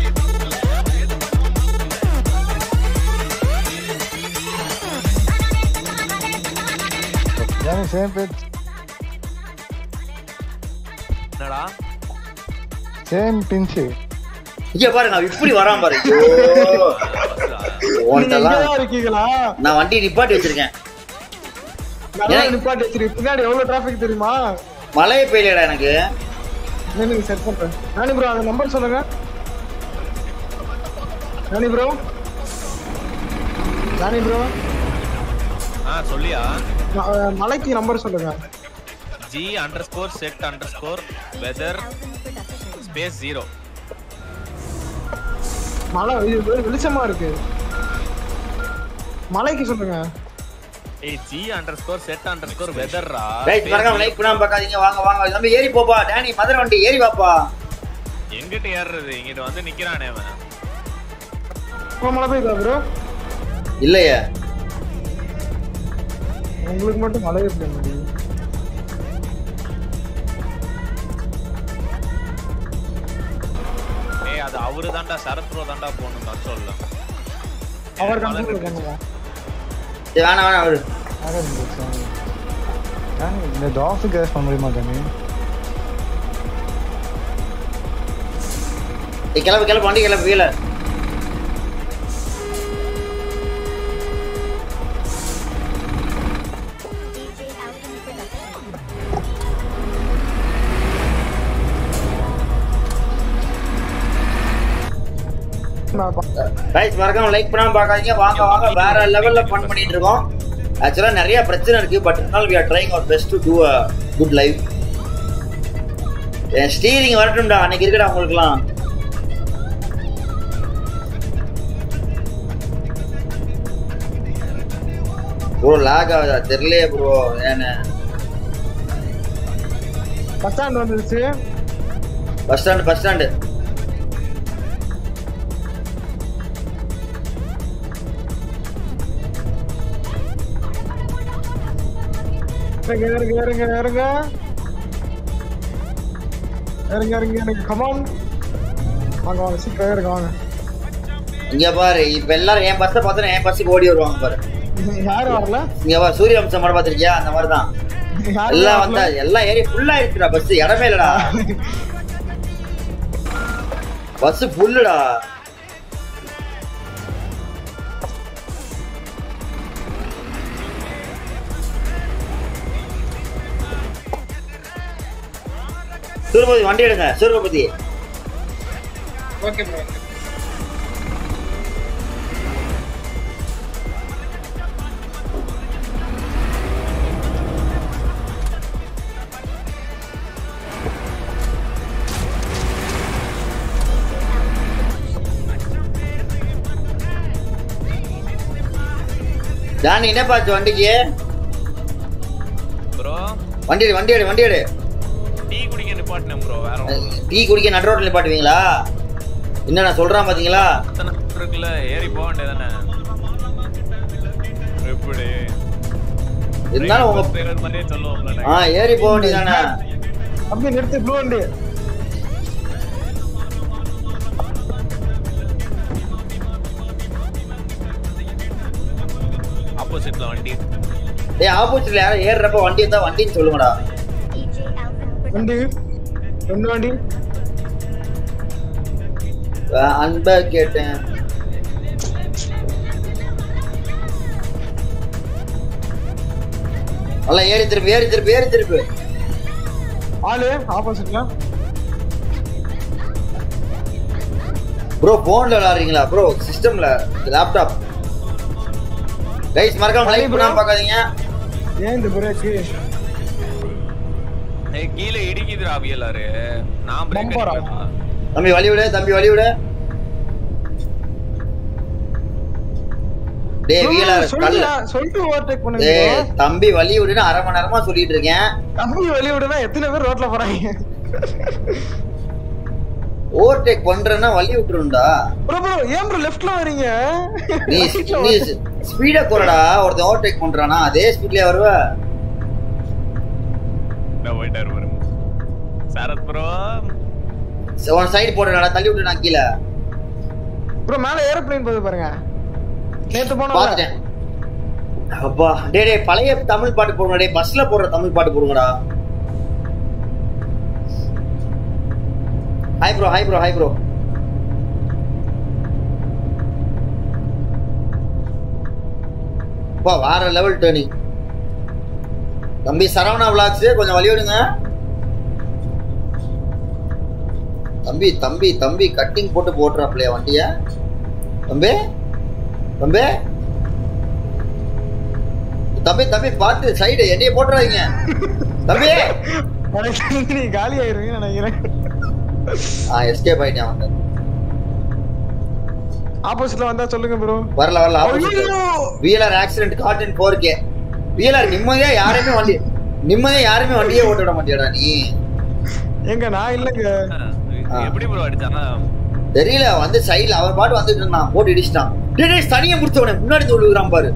same page என்னடா சேம் பிஞ்சு இங்க பாருங்க அவன் இப்படி வரான் பாரு ஐயோ. நீங்க உன்கிட்டலாம் இங்கதான் இருக்கீங்களா நான் வண்டி நிப்பாட்டி வச்சிருக்கேன் நல்லா ஏன்? நிப்பாட்டி வச்சிருக்கு பின்னாடி எவ்வளவு டிராபிக் தெரியுமா மழையே பெய்யலடா எனக்கு நீங்க செட் பண்றேன் நானி ப்ரோ அந்த நம்பர் சொல்லுங்க நானி ப்ரோ நானி ப்ரோ ஆ சொல்லியா மலைக்கு நம்பர் சொல்லுங்க G underscore set underscore weather space zero மழை இது வெ- வெளிச்சமா இருக்கு மலைக்கு சொல்லுங்க ஏய் G underscore set underscore வெதர்ரா ரைட் மறக்காம லைக் பண்ணாம பார்க்காதீங்க வாங்க வாங்க நம்ம ஏறி போப்பா டேனி மதுரை வண்டி ஏறி வாப்பா எங்கிட்ட ஏறுறது இங்கிட்ட வந்து நிக்கிறானே அவன் இப்போ மழை பெய்யுதா ப்ரோ இல்லையே உங்களுக்கு மட்டும் மழை எப்படி முடியும் ஏய் அது அவரு தான்டா சரத் ப்ரோ தான்டா போகணும் கன்சோல்ல அவர் கண்ட்ரோல் பண்ணுவோம் சரி வேணாம் வேணாம் விடு இந்த டாக்ஸ் கேஸ் பண்ண முடியுமா தானே ஏய், கிளம்பு கிளம்பு வண்டி கிளம்பு கீழே ரைட் மறக்காம லைக் பண்ணாம பார்க்காதீங்க வாங்க வாங்க வேற லெவல்ல ஃபன் பண்ணிட்டு இருக்கோம் ஆக்சுவலா நிறைய பிரச்சனை இருக்கு பட் இருந்தாலும் we are trying our best to do a good life என் ஸ்டீரிங் வரட்டும்டா அன்னைக்கு இருக்குடா உங்களுக்குலாம் ப்ரோ லாக் ஆகுதா தெரியலையே ப்ரோ ஏன்னு பஸ் ஸ்டாண்ட் வந்துருச்சு பஸ் ஸ்டாண்டு பஸ் ஸ்டாண்டு இறங்க இறங்க இறங்க இறங்க இறங்க இறங்க இறங்க கமான் வாங்க வாங்க சீக்கிரம் இறங்க வாங்க இங்க பாரு இப்ப எல்லாரும் என் பஸ்ஸை பார்த்தா என் பஸ்ஸுக்கு ஓடி வருவாங்க பாரு யாரும் வரல இங்க பாரு சூரிய வம்சம் படம் பார்த்திருக்கியா அந்த மாதிரி தான் யாரும் எல்லாம் வரல. வந்தா எல்லாம் ஏறி ஃபுல்லா இருக்குடா பஸ் இடமே இல்லடா பஸ் ஃபுல்லுடா சூரபதி வண்டி எடுங்க சூரபதி ஓகே ப்ரோ ஜானி என்ன பாச்சு வண்டிக்கு ப்ரோ வண்டி எடு வண்டி எடு வண்டி எடு டீ குடிக்க நிப்பாட்டினேன் ப்ரோ வேற ஒண்ணும் டீ குடிக்க நடு ரோட்ல நிப்பாட்டுவீங்களா என்ன நான் சொல்றான் பாத்தீங்களா இல்ல. இருக்குல்ல ஏறி போக வேண்டியதானே எப்படி இருந்தாலும் உங்க பேர் மாதிரியே சொல்லுவோம்ல ஆ ஏறி போக வேண்டியதானே அப்படியே நிறுத்து ப்ளூ வண்டி ஆப்போசிட்ல வண்டி ஏய் ஆப்போசிட்ல யாரும் ஏறுறப்ப வண்டி இருந்தா வண்டின்னு சொல்லுங்கடா வண்டி ரெண்டு வண்டி அஹ் அன்பா கேட்டேன் நல்லா ஏறி திருப்பி ஏறி திருப்பி ஏறி திருப்பி ஆளு ஆப்போசிட்ல ப்ரோ போன்ல விளையாடுறீங்களா ப்ரோ சிஸ்டம்ல லேப்டாப் கைஸ் மறக்காம லைக் பண்ணாம பார்க்காதீங்க ஏன் இந்த பிரேக்கு ஏய் கீழே இடிக்குதுடா அவியலாரு நான் பிரேக் Bumper ஆ? அடிப்பேன் தம்பி வழி விடு தம்பி வழி விடு டேய் வீலர் கல்ல சொல்லலாம் சொல்லிட்டு ஓவர்டேக் பண்ணுங்க டேய் bro. தம்பி வழி விடுன்னு அரை மணி நேரமா சொல்லிட்டு இருக்கேன் தம்பி வெளிய விடுனா எத்தனை பேர் ரோட்ல போறாங்க ஓவர்டேக் பண்றேன்னா வழி விட்டுருண்டா ப்ரோ ப்ரோ ஏன் ப்ரோ லெஃப்ட்ல வரீங்க நீ நீ ஸ்பீடா போறடா ஒருத்தன் ஓவர்டேக் பண்றானா அதே ஸ்பீட்லயே வருவ நான் போயிட்டாரு பாருங்க சரத் ப்ரோ உன் சைடு போடுறா தள்ளி விட்டு நான் கீழே ப்ரோ மேல ஏரோப்ளேன் போகுது பாருங்க நேத்து போனோம் பாத்துட்டேன் அப்பா டேய் டேய் பழைய தமிழ் பாட்டு போடுங்க டேய் பஸ்ல போடுற தமிழ் பாட்டு போடுங்கடா hi bro hi bro hi bro அப்பா வேற லெவல் டேர்னிங் தம்பி சரவணா விளாக்ஸ் கொஞ்சம் வழி விடுங்க தம்பி தம்பி தம்பி கட்டிங் போட்டு போட்டுறாப்லையா வண்டிய தம்பி தம்பி தம்பி தம்பி பார்த்து சைடு என்னைய போட்டுறாதீங்க தம்பி எனக்கு நீ காலி ஆயிருவீங்க நினைக்கிறேன் ஆ எஸ்கேப் ஆயிட்டேன் வந்து ஆப்போசிட்ல வந்தா சொல்லுங்க ப்ரோ வரல வரல opposite wheeler accident cotton four K wheeler நிம்மதியா யாரையுமே வண்டி நிம்மதியா யாருமே வண்டியே ஓட்ட விட மாட்டியாடா நீ எங்க நான் இல்லங்க எப்படி ப்ரோ அடிச்சாங்க தெரியல வந்து சைடுல அவர் பாட்டு வந்துட்டு இருந்தான் போட்டு இடிச்சிட்டான் டேய் டேய் தனியா முடிச்சவனே முன்னாடி வந்து விழுகிறான் பாரு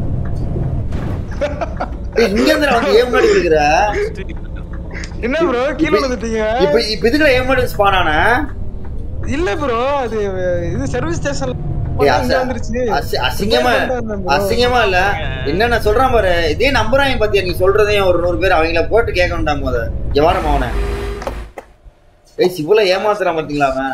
டேய் இங்க இருந்து வந்து ஏன் முன்னாடி விழுகிற என்ன ப்ரோ கீழ வந்துட்டீங்க இப்ப இப்ப இதுக்குள்ள ஏன் முன்னாடி ஸ்பான் ஆன இல்ல ப்ரோ அது இது சர்வீஸ் ஸ்டேஷன்ல ஏய், அச- வந்துருச்சு அசி- அசிங்கமா வந்தேன் bro. அசிங்கமா இல்ல என்னென்ன சொல்றான் பாரு இதே நம்புறாங்க பாத்தியா நீ சொல்றதையும் ஒரு நூறு பேர் அவங்கள போட்டு கேட்கணும்டா போத எவாரம் அவனை ஏய் சிவுல ஏமாத்துறான் பாத்தீங்களா அவன்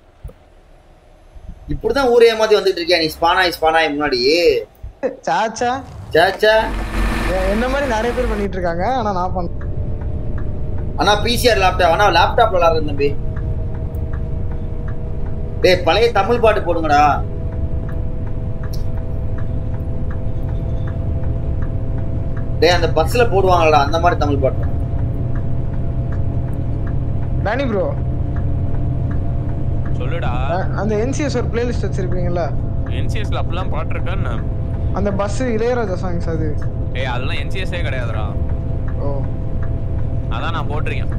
இப்படிதான் ஊரை ஏமாத்தி வந்துட்டு இருக்கியா நீ ஸ்பானாய் ஸ்பானாய் முன்னாடி சாச்சா சேச்சா என்ன மாதிரி நிறைய பேர் பண்ணிட்டு இருக்காங்க ஆனா நான் பண்ண ஆனா பிசிஆர் லேப்டாப் ஆனா லேப்டாப் விளாடுறது தம்பி டேய் பழைய தமிழ் பாட்டு போடுங்கடா டேய் அந்த பஸ்ல போடுவாங்கடா அந்த மாதிரி தமிழ் பாட்டு டேனி ப்ரோ சொல்லுடா அந்த என்சிஎஸ் ஒரு பிளேலிஸ்ட் வச்சிருப்பீங்கல்ல என்சிஎஸ்ல அப்படிலாம் பாட்டு இருக்கான்னு அந்த பஸ் இளையராஜா சாங்ஸ் அது ஏய் அதெல்லாம் என்சிஎஸ்ஸே கிடையாதுடா ஓ அதான் நான் போட்டிருக்கேன்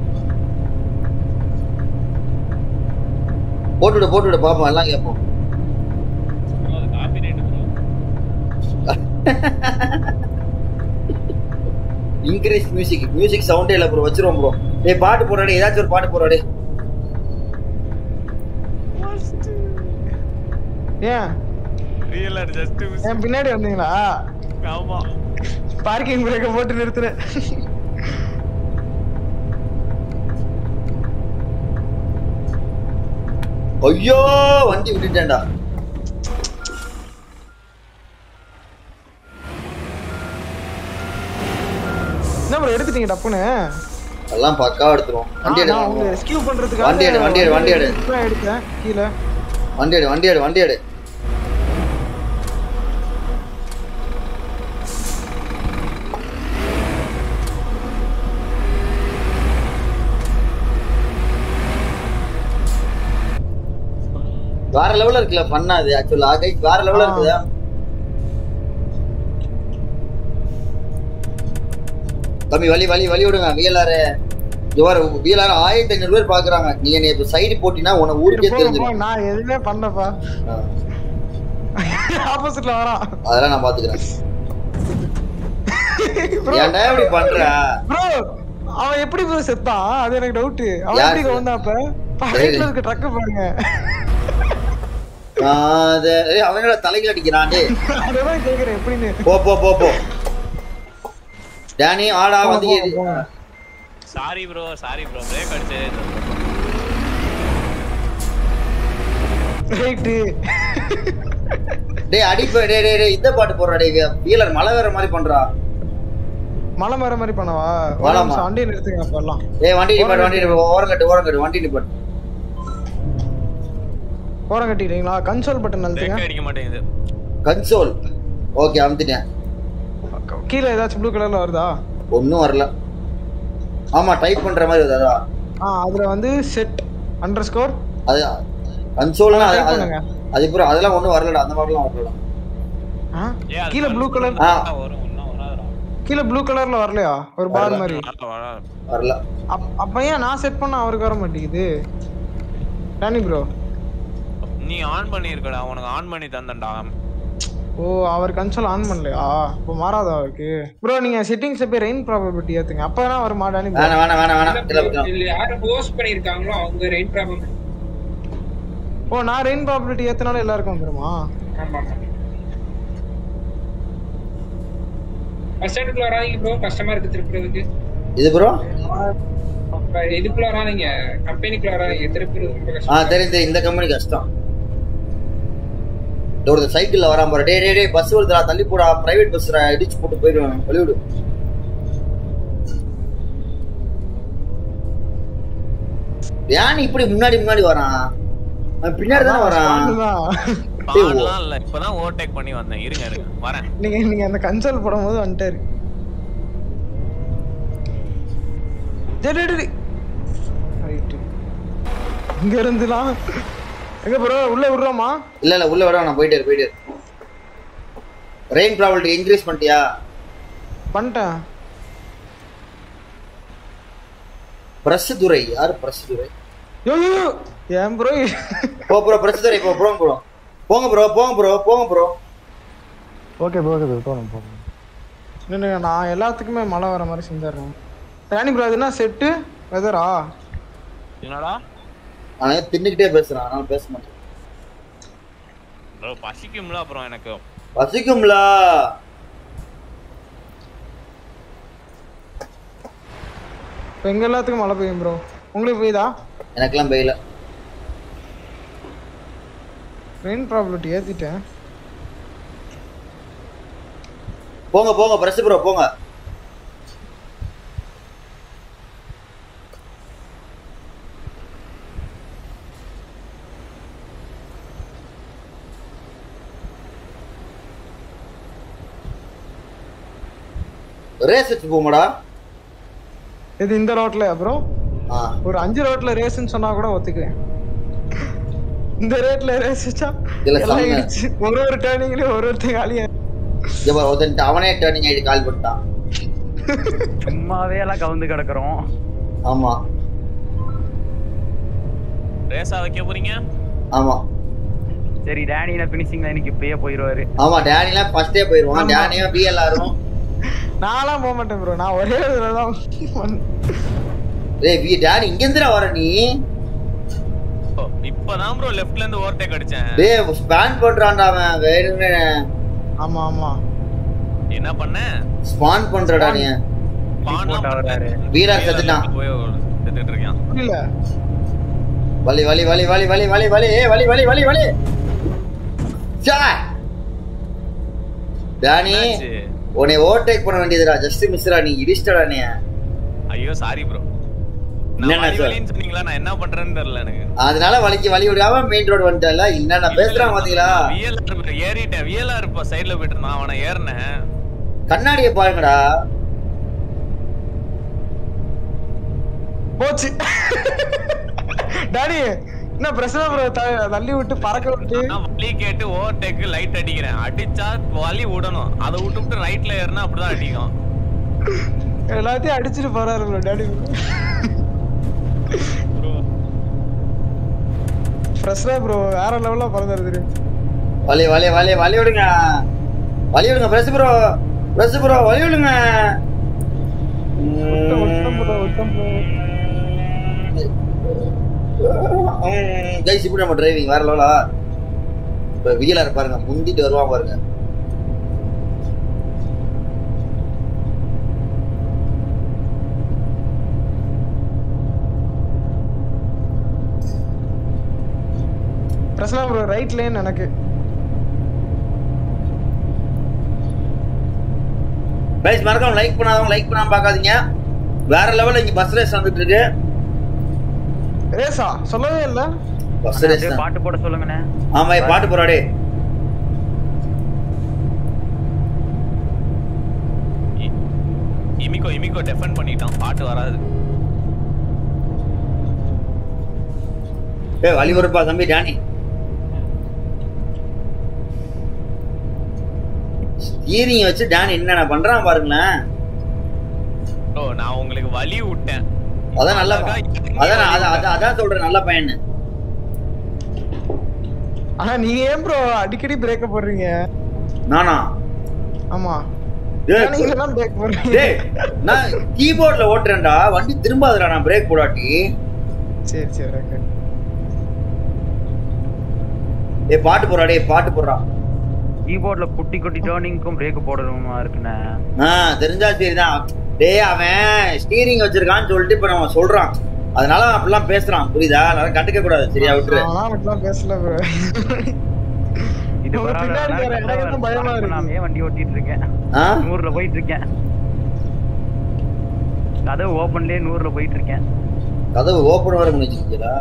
போட்டுவிடு போட்டுவிடு பாப்போம் எல்லாம் கேட்போம் copyright increase music music சவுண்டே இல்ல ப்ரோ வச்சிருவோம் ப்ரோ டேய் பாட்டு போறாடே ஏதாச்சும் ஒரு பாட்டு போறாடே ஏன் ரியல் ஆர் ஜஸ்ட் என் பின்னாடி வந்தீங்களா ஆமா பார்க்கிங் பிரேக்க போட்டு நிறுத்துறேன் ஐயோ வண்டி விட்டுட்டேன்டா என்ன ப்ரோ எடுத்துட்டீங்க டப்புன்னு எல்லாம் பக்காவா எடுத்துருவோம் வண்டி எடு நான் உங்களை ரெஸ்கியூ பண்றதுக்காக வண்டி எடு, வண்டி எடு, வண்டி எடு. இப்பதான் எடுத்தேன் கீழே வண்டி எடு வண்டி எடு வண்டி எடு வேற லெவல்ல இருக்குல்ல பண்ணா அது ஆக்சுவலா கைஸ் வேற லெவல்ல இருக்குதா தம்பி வழி வழி வழி விடுங்க வியலாரு இவர் வியலாரு ஆயிரத்தி ஐநூறு பேர் பாக்குறாங்க நீ என்னை இப்ப சைடு போட்டினா உன ஊருக்கே போ, போ, தெரிஞ்சிடும் நான் எதுவுமே பண்ணப்பா ஆப்போசிட்ல வரான் அதெல்லாம் நான் பாத்துக்கிறேன் ஏன்டா இப்படி பண்ற ப்ரோ அவன் எப்படி ப்ரோ செத்தான் அது எனக்கு டவுட் அவன் யார் எப்படி வந்தான் அப்ப பக்கத்துல இருக்க ட்ரக் பாருங்க அது ஏய், அவனோட தலைகள் அடிக்கிறான் டேய் அதான் கேக்குறேன் எப்படின்னு போ போ போ போ டேனி ஆடா வந்து ஏறி. Sorry bro sorry bro brake அடிச்சு ரைட்டு டேய் அடிப்ப டேய் டேய் டேய் இந்த பாட்டு போடுறா டேய் வீலர் மழை வேற மாதிரி பண்றா மலை மர மாதிரி பண்ணவா ஒரு வாடாமா. நிமிஷம் வண்டியை நிறுத்துங்க அப்பெல்லாம் ஏய் வண்டி நிப்பாட்டு வண்டி நிப்பாட்டு ஓரம் கட்டு ஓரம் கட்டு வண்டி நிப்பாட்டு ஓரம் கட்டிட்டீங்களா கன்சோல் பட்டன் பிரேக் அழுத்துங்க அடிக்க மாட்டேங்குது கன்சோல் ஓகே அமுத்திட்டேன் கீழே ஏதாச்சும் ப்ளூ கலர்ல வருதா ஒன்றும் வரல ஆமா டைப் பண்ற மாதிரி வருது அதான் ஆ அதுல வந்து செட் அண்டர் ஸ்கோர் அது கன்சோல்னா அது type அது- பண்ணுங்க. அது இப்போ அதெல்லாம் ஒன்றும் வரலடா அந்த மாதிரிலாம் வரல ஏய், அது கீழே ப்ளூ கலர் ஆ வரும் இன்னும் வராதுடா கீழே ப்ளூ கலர்ல வரலையா ஒரு பார் மாதிரி வரல, வராது. வரல அப்- அப்ப ஏன் நான் செட் பண்ண அவருக்கு வர மாட்டேங்குது டானி ப்ரோ நீ ஆன் பண்ணியிருக்கடா உனக்கு ஆன் பண்ணி தந்தேன்டா ஓ அவர் கன்சோல் ஆன் பண்ணலையா இப்போ மாறாதா அவருக்கு ப்ரோ நீங்க செட்டிங்ஸ்ல போய் ரெயின் ப்ராபபிலிட்டி ஏத்துங்க அப்பதான் வருமா டானி bro? வேணாம் வேணாம் வேணாம் வேணாம் இல்ல பக்கம் இதுல யாரு போஸ்ட் பண்ணிருக்காங்களோ அவங்க ரெயின் ப்ராப்ளம் ஓ நான் ரெயின் ப்ராபபிலிட்டி ஏத்தனால எல்லாருக்கும் வந்துருமா ஆமா ஃபர்ஸ்ட் ஸ்டாண்டுக்குள்ள வராதீங்க ப்ரோ கஷ்டமா இருக்கு திருப்புறதுக்கு இது ப்ரோ இப்ப இதுக்குள்ள வராதீங்க கம்பெனிக்குள்ள வராதீங்க திருப்புறது ரொம்ப ஆ கஷ்டம் தெரியும் தெரியும் இந்த கம்பெனி கஷ்டம் இதோட சைக்கிள்ல வராம பாரு டேய் டேய் டேய் பஸ் வருதுடா தள்ளி போடா பிரைவேட் பஸ்டா இடிச்சு போட்டு போயிடுவேன் வெளிவிடு ஏன் இப்படி முன்னாடி முன்னாடி வரான் அவன் பின்னாடி தானே வரான் டேய், ஓ- பாடலாம் இல்ல இப்பதான் ஓவர்டேக் பண்ணி வந்தேன் இருங்க இருங்க வரேன் நீங்க நீங்க அந்த கன்சோல் போடும்போது வந்துட்டாரு டேய், டேய், டேய். Right. இங்க இருந்துலாம் எங்க ப்ரோ உள்ள விடுறோமா இல்ல இல்ல உள்ள விட நான் போயிட்டே இரு, போயிட்டே ரெயின் ப்ராபபிலிட்டி இன்க்ரீஸ் பண்ணிட்டியா பண்ணிட்டேன் பிரஸ் துரை யாரு பிரஸ் துரை யோ யோ யோ. ஏன் ப்ரோ போ ப்ரோ பிரஸ் துரை போ போங்க ப்ரோ போங்க ப்ரோ போங்க ப்ரோ போங்க bro okay bro okay bro போகணும் போகணும் நின்னுங்க நான் எல்லாத்துக்குமே மழை வர மாதிரி செஞ்சிடுறேன் ராணி ப்ரோ அது என்ன செட்டு வெதரா என்னடா ஆனா தின்னுக்கிட்டே பேசுறான் அதனால பேச மாட்டேன் bro, பசிக்கும்ல அப்புறம் எனக்கு பசிக்கும்ல இப்போ எங்க எல்லாத்துக்கும் மழை பெய்யும் ப்ரோ உங்களுக்கு பெய்யுதா எனக்கெல்லாம் பெய்யல ரெயின் ப்ராபபிலிட்டி ஏத்திட்டேன் போங்க போங்க பிரஸ் ப்ரோ போங்க ரேஸ் வச்சு போமாடா இது இந்த ரோட்ல ப்ரோ ஆ ஒரு அஞ்சு ரோட்ல ரேஸ்ன்னு சொன்னா கூட ஒத்துக்குவேன் இந்த ரேட்ல ரேஸ் வச்சா இதுல எல்லாம் செம்ம. இடிச்சு ஒரு ஒரு டேர்னிங்லயும் ஒரு ஒருத்தர் காலியா இங்க பாரு, ஒருத்தன் அவனே டேர்னிங் ஆயிட்டு கால் பண்ணிட்டான் சும்மாவே எல்லாம் கவுந்து கிடக்குறோம் ஆமா ரேஸா வைக்க போறீங்க ஆமா சரி டேனியில பினிஷிங் லைனுக்கு இப்பயே போயிருவாரு ஆமா டேனிலாம் ஃபர்ஸ்டே போயிருவான் டேனியும் பிஎல்ஆரும் நான்லாம் போக மாட்டேன் ப்ரோ நான் ஒரே இதுல தான் வந்தேன். டேய் வி டேனி இங்க இருந்துடா வர நீ ஓ, இப்பதான் ப்ரோ லெஃப்ட்ல இருந்து ஓவர்டேக் அடிச்சேன் டேய் ஸ்பான் பண்றான்டா அவன் வேணும்னு ஆமா ஆமா என்ன பண்ண ஸ்பான் பண்றடா நீ பான்லாம் வர்றாரு வீரா செத்துட்டான் போய் செத்துட்டு இருக்கான் புரியல வலி வலி வலி வலி வலி வலி வலி ஏய் வலி வலி வலி வலி சா டானி என்னாச்சு? உன்னை ஓவர்டேக் பண்ண வேண்டியதுடா ஜஸ்ட் மிஸ்ரா நீ இடிச்சிட்டடா நீ ஐயோ சாரி ப்ரோ என்னண்ணா நான் வலி சார்? வலின்னு சொன்னீங்களா நான் என்ன பண்றேன்னு தெரியல எனக்கு அதனால வலிக்கு வலி விடாம மெயின் ரோடு வந்துட்டல என்ன நான் பேசுறான் பாத்தீங்களா விஎல்ஆர் ஏறிட்டேன் விஎல்ஆர் இப்ப சைடுல போயிட்டு இருந்தான் அவனை ஏறினேன் கண்ணாடியை பாருங்கடா போச்சு டாடி என்ன பிரச்சனை ப்ரோ தள்ளி விட்டு பறக்க விட்டு நான் வலி கேட்டு ஓவர்டேக் லைட் அடிக்கிறேன் அடிச்சா வலி விடணும் அதை விட்டு விட்டு ரைட்ல ஏறினா அப்படிதான் அடிக்கும் எல்லாத்தையும் அடிச்சிட்டு போறாரு ப்ரோ டாடி ஃப்ரெஷ்ஷா ப்ரோ வேற லெவல்ல பறந்துரு தெரியும் வலி வலி வலி வலி விடுங்க வலி விடுங்க பிரஸ் ப்ரோ பிரஸ் ப்ரோ வலி விடுங்க கைஸ் இப்படி நம்ம டிரைவிங் வேற லெவலா இப்ப விஜயலார் பாருங்க முந்திட்டு வருவான் பாருங்க பிரச்சனை ப்ரோ ரைட் லேன் எனக்கு கைஸ் மறக்காம லைக் பண்ணாதவங்க லைக் பண்ணாம பார்க்காதீங்க வேற லெவல்ல இங்க பஸ் ரேஸ் வந்துட்டு இருக்கு ரேசா சொல்லவே இல்ல பஸ் ரேஸ் அப்படியே பாட்டு போட சொல்லுங்கண்ணே ஆமா ஏய், பாட்டு போறாடே இமிகோ இமிகோ டெஃபன் பண்ணிட்டான் பாட்டு வராது ஏய் வழி வருப்பா தம்பி டானி ஸ்டீரிங் வச்சு டானி என்னென்ன பண்றான் பாருங்களேன் ஓ நான் உங்களுக்கு வலி விட்டேன் அதான் நல்ல அழகா இறங்கி அதான் வலி அதான் விட்டேன். அதான் அதான் சொல்றேன் நல்ல பையன் ஆனா நீங்க ஏன் ப்ரோ அடிக்கடி பிரேக்க போடுறீங்க நானா ஆமா டேய், நீங்க தான் பிரேக் போடுறீங்க டேய் நான் கீபோர்ட்ல ஓட்டுறேன்டா வண்டி திரும்பாதுடா நான் பிரேக் போடாட்டி சரி சரி ஓகே ஏய் பாட்டு போடுறா டேய் பாட்டு போடுறா கீபோர்ட்ல குட்டி குட்டி டேர்னிங்க்கும் பிரேக் போடணுமா இருக்குண்ணே ஆ தெரிஞ்சா சரிதான் டேய் அவன் ஸ்டீரிங் வச்சிருக்கான்னு சொல்லிட்டு இப்ப நம்ம சொல்றான் அதனால அவன் அப்படிலாம் பேசுறான் புரியுதா அதனால கண்டுக்க கூடாது சரியா விட்டுரு நான் மட்டும் பேசல bro. இது உங்க பின்னாடி வேற எனக்கு என்ன பயமா இருக்கு. நாமே வண்டி ஓட்டிட்டு இருக்கேன் ஆ? நூறுல போயிட்டு இருக்கேன் கதவு ஓப்பன்லயே நூறுல போயிட்டு இருக்கேன் கதவு ஓப்பன் வர முடிஞ்சிருக்கீங்களா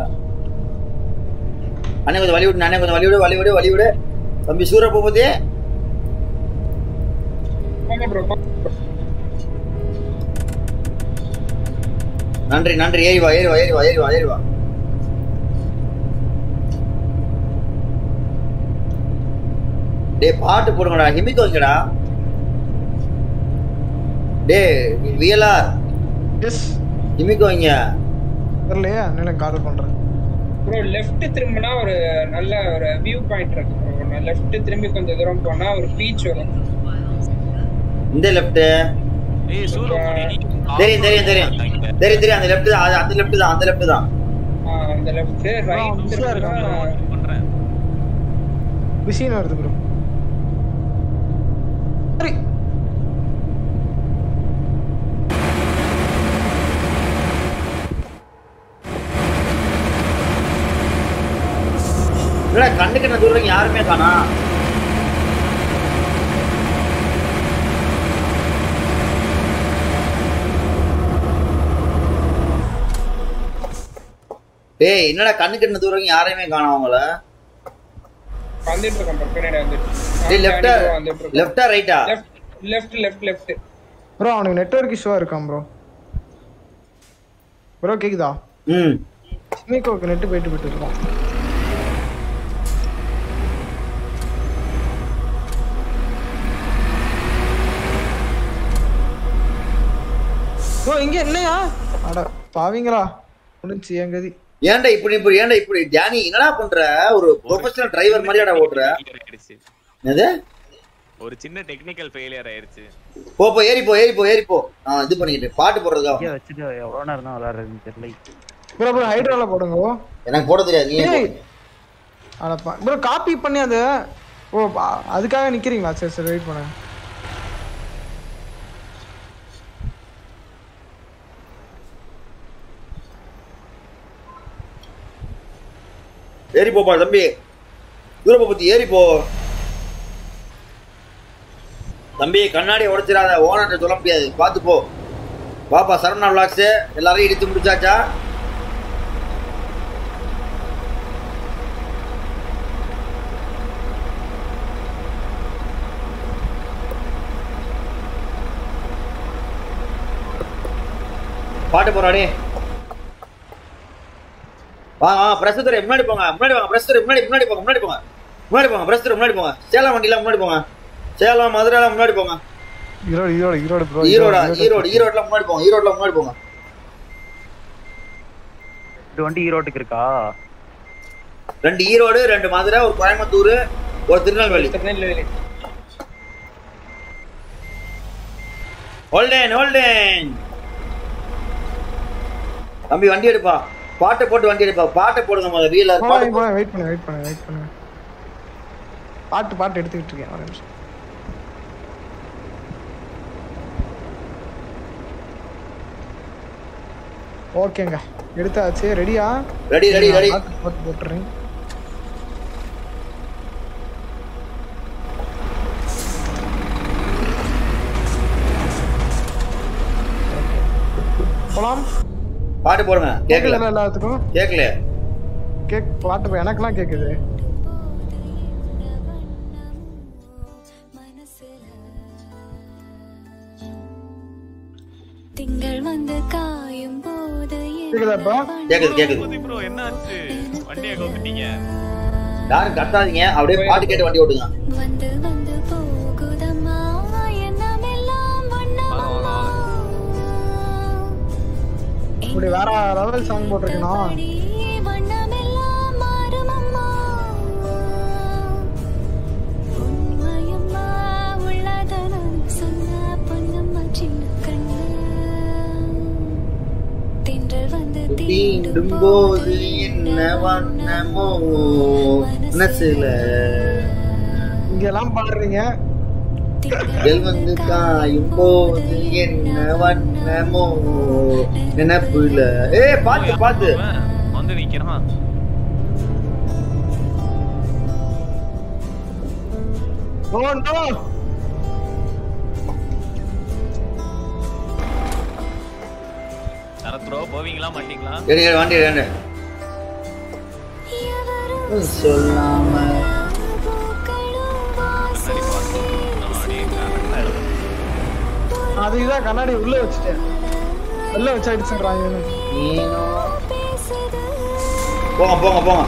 அண்ணே கொஞ்சம் வழி விடு அண்ணே கொஞ்சம் வழி விடு வழி விடு வழி விடு தம்பி சூர போகுதே வாங்க ப்ரோ நன்றி நன்றி ஏறி வா ஏறி வா ஏறி வா ஏறி வா ஏறி வா டேய் பாட்டு போடுங்கடா ஹிமிக்கு வைங்கடா டேய் வியலார் எஸ் ஹிமிக்கு வைங்க தெரியலையா நான் கால் பண்றேன் ப்ரோ லெஃப்ட் திரும்பினா ஒரு நல்ல ஒரு வியூ பாயிண்ட் இருக்கு ப்ரோ லெஃப்ட் திரும்பி கொஞ்சம் தூரம் போனா ஒரு பீச் வரும் இந்த லெஃப்ட் ஏய் சூரமுடி தெரியும் தெரியும் தெரியும் தெரியும் தெரியும் அந்த லெஃப்ட் தான் அது அந்த லெஃப்ட் தான் அந்த லெஃப்ட் தான் ஆ, அந்த லெஃப்ட் ரைட் பிஸியா திரும்பினா பண்றேன் பிஸின்னு வருது ப்ரோ சரி இல்ல கண்ணுக்கு என்ன தூரம் யாருமே காணா டேய் என்னடா கண்ணுக்கு என்ன தூரம் யாரையுமே காணோம் அவங்கள வந்துட்டு இருக்கோம் bro, பின்னாடி வந்துட்டு டேய் லெஃப்டா வந்துட்டு இருக்கோம் லெஃப்டா ரைட்டா லெஃப்ட் லெஃப்ட் லெஃப்ட் ப்ரோ அவனுக்கு நெட்வொர்க் இஷ்யூவா இருக்கான் ப்ரோ ப்ரோ கேக்குதா ம் மீக்கோக்கு நெட் போயிட்டு போயிட்டு இருக்கோம் ப்ரோ இங்க என்னையா அட பாவீங்களா முடிஞ்சு என் கதி ஏன்டா இப்படி இப்படி ஏன்டா இப்படி ஜானி என்னடா பண்ற ஒரு ப்ரொஃபஷனல் டிரைவர் மாதிரியாடா ஓட்டுற ஆயிடுச்சு என்னது ஒரு சின்ன டெக்னிக்கல் ஃபெயிலியர் ஆயிருச்சு போ போ ஏறி போ ஏறி போ ஏறி போ நான் இது பண்ணிக்கிட்டு பாட்டு போடுறதுக்காக இங்கே வச்சுட்டு எவ்வளோ நேரம் தான் விளாட்றதுன்னு தெரியல ப்ரோ ப்ரோ ஹைட்ரால போடுங்க ஓ எனக்கு போட தெரியாது நீ ஏய் அடப்பா ப்ரோ காப்பி பண்ணி அந்த ஓ பா- அதுக்காக நிக்கிறீங்களா சரி சரி வெயிட் பண்ணுங்க ஏறி போப்பா தம்பி தூரப்ப பத்தி ஏறி போ தம்பி கண்ணாடி உடைச்சிடாத ஓனர்ட்ட சொல்ல முடியாது பார்த்து போ பாப்பா சரவணா விளாக்ஸ் எல்லாரையும் இடித்து முடிச்சாச்சா பாட்டு போறாடே வாங்க வாங்க பிரஸ் துறை முன்னாடி போங்க முன்னாடி வாங்க பிரஸ் துறை முன்னாடி முன்னாடி போங்க முன்னாடி போங்க முன்னாடி போங்க பிரஸ் துறை முன்னாடி போங்க சேலம் வண்டியில முன்னாடி போங்க சேலம் மதுரைலாம் முன்னாடி போங்க ஈரோடு ஈரோடு ஈரோடு ப்ரோ ஈரோடா ஈரோடு ஈரோட்ல முன்னாடி போங்க ஈரோட்ல முன்னாடி போங்க இது வண்டி ஈரோட்டுக்கு இருக்கா ரெண்டு ஈரோடு ரெண்டு மதுரை ஒரு கோயம்புத்தூர் ஒரு திருநெல்வேலி திருநெல்வேலி ஹோல்டேன் ஹோல்டேன் தம்பி வண்டி எடுப்பா பாட்டை போட்டு வண்டி எடுப்பா பாட்டை போடுங்க முதல்ல வீலர் பாட்டு போறேன் வெயிட் பண்ணு வெயிட் பண்ணு வெயிட் பண்ணு பாட்டு பாட்டு எடுத்துக்கிட்டு இருக்கேன் ஒரு நிமிஷம் ஓகேங்க எடுத்தாச்சு ரெடியா ரெடி ரெடி ரெடி பாட்டு போட்டு போட்டுறேன் போலாம் பாட்டு போடுங்க கேட்கல கேட்கல எல்லாத்துக்கும் கேட்கல கேக் பாட்டு போ- எனக்கெல்லாம் கேக்குது திங்கள் வந்து காயும் போது கேக்குதாப்பா கேக்குது கேக்குது ப்ரோ என்னாச்சு வண்டியை கவுத்துட்டீங்க யாரும் கத்தாதீங்க அப்படியே பாட்டு கேட்டு வண்டி ஓட்டுங்க வந்து வந்து போகுதம்மா எண்ணமெல்லாம் வண்ணமா இப்படி வேற லெவல் சாங் போட்டிருக்கணும் வண்ணமெல்லாம் மாறுமம்மா உண்மையம்மா உள்ளத நான் சொன்ன பொன்னம்மா சின்ன கண்ணு தென்றல் வந்து தீண்டும் போது என்ன என்ன வண்ணமோ மனசுல இங்கெல்லாம் பாடுறீங்க வெயில் வந்து காயும் போது என்ன வண்ணமோ நினைப்புல ஏ பாத்து பாத்து வந்து நிக்கிறான் ஓ நோ சரத் ப்ரோ போவீங்களா மாட்டீங்களா ஏறு, ஏறு, வண்டி ஏறு. சொல்லாம முன்னாடி பார்த்தோம். நான் அப்படியே correct ஆ எழுதுறேன். அதுதான் கண்ணாடி உள்ள வச்சுட்டேன் உள்ள வச்சு அடிச்சுடுறாங்க நீனோ போங்க போங்க போங்க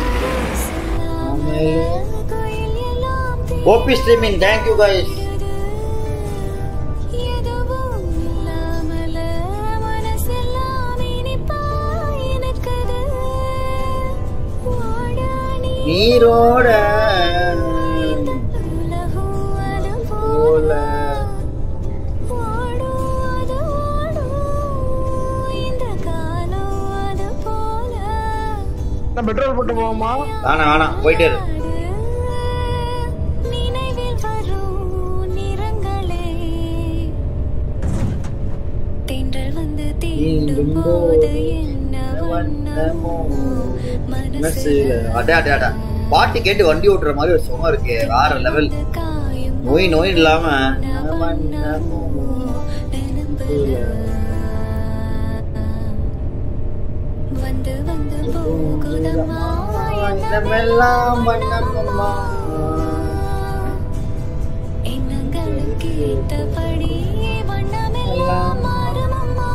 ஓபி ஸ்ட்ரீமிங் தேங்க்யூ கைஸ் நீரோட போல நான் பெட்ரோல் போட்டு போவோமா வேணாம் வேணாம் போயிட்டே இரு நினைவில் வரும் நிறங்களே தென்றல் வந்து தீண்டும் போது என்ன வண்ணமோ மனசுல அடே அடே அடே பாட்டு கேட்டு வண்டி ஓட்டுற மாதிரி ஒரு சுகம் இருக்கு வேற லெவல் நோய் நோய் இல்லாம வந்து வந்து போகுதம்மா எண்ணமெல்லாம் வண்ணமம்மா. எண்ணங்களுக்கு ஏத்தபடி வண்ணமெல்லாம் மாறுமம்மா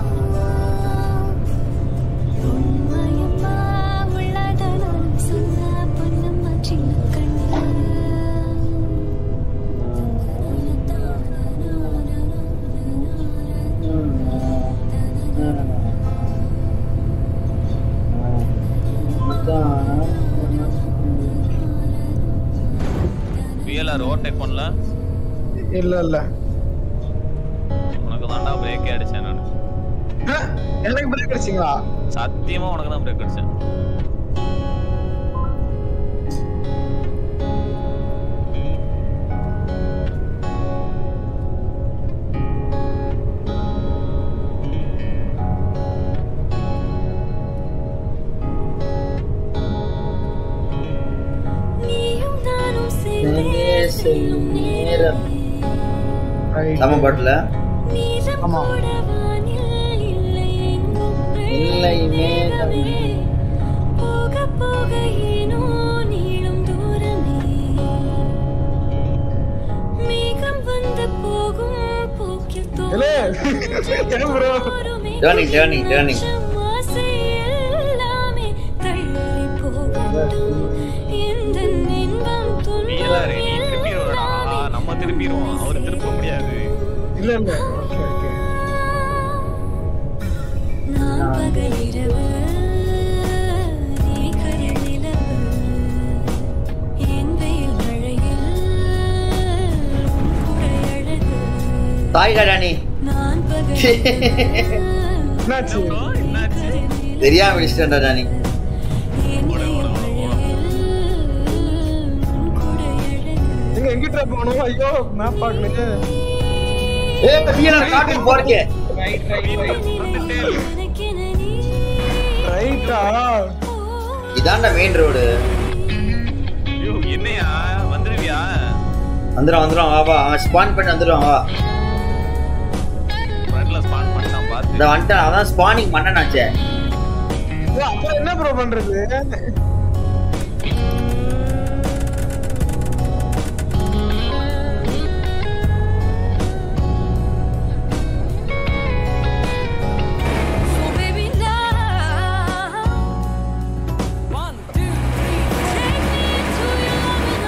உண்மையம்மா உள்ளத நான் சொன்ன பொன்னம்மா சின்ன கண்ணு விஎல்ஆர் ஓவர்டேக் பண்ணல இல்ல இல்ல உனக்கு தான்டா பிரேக்கே அடிச்சேன் நான் எனக்கு பிரேக் அடிச்சிங்களா சத்தியமா உனக்கு தான் பிரேக் அடிச்சேன் நீயும் நானும் சேர்ந்தே சேர்ந்தே செல்லும் நேரம் Right. நம்ம பாட்டுல நீரம் ஆமா. கூட வானில் இல்லை எங்கும் இல்லை மேகமே. போக போக ஏனோ நீளும் தூரமே மேகம் வந்து போகும் போக்கில் இல்ல ஏன் bro? Turning, turning, turning. ஆசை எல்லாமே தள்ளி போகட்டும் இந்த இன்பம் விஎல்ஆர் துன்பம் நீ திருப்பிடுவா நம்ம திருப்பிடுவோம் அவர் திருப்ப முடியாது இல்ல இல்ல ஓகே ஓகே நான் பகலிரவு நீ கதிர் நிலவு என் வெயில் மழையில் உன் குடை அழகு தாய் ராணி நான் என்னாச்சு என்னாச்சு தெரியாம விழிச்சிட்டா ராணி என் வெயில் மழையில் உன் குடை அழகு எங்க எங்கிட்ட போகணும் ஐயோ மேப் பார்க்கலையே ஏ பிஎல்ஆர் காட்டுக்கு போறீங்க ரைட் ரைட் ரைட் எனக்கென நீ ரைட்டா இதான்டா மெயின் ரோடு ஐயோ என்னையா வந்துருவியா வந்துடும் வந்துடும் வா வா ஸ்பான் பண்ணி வந்துடும் வா ஃப்ரண்ட்ல ஸ்பான் பண்ணலாம் பார்த்து இந்த வந்துட்டான் அதான் ஸ்பானிங் பண்ணனாச்சே ஏய், அப்புறம் என்ன ப்ரோ பண்றது So baby now One, two, three Take me to your loving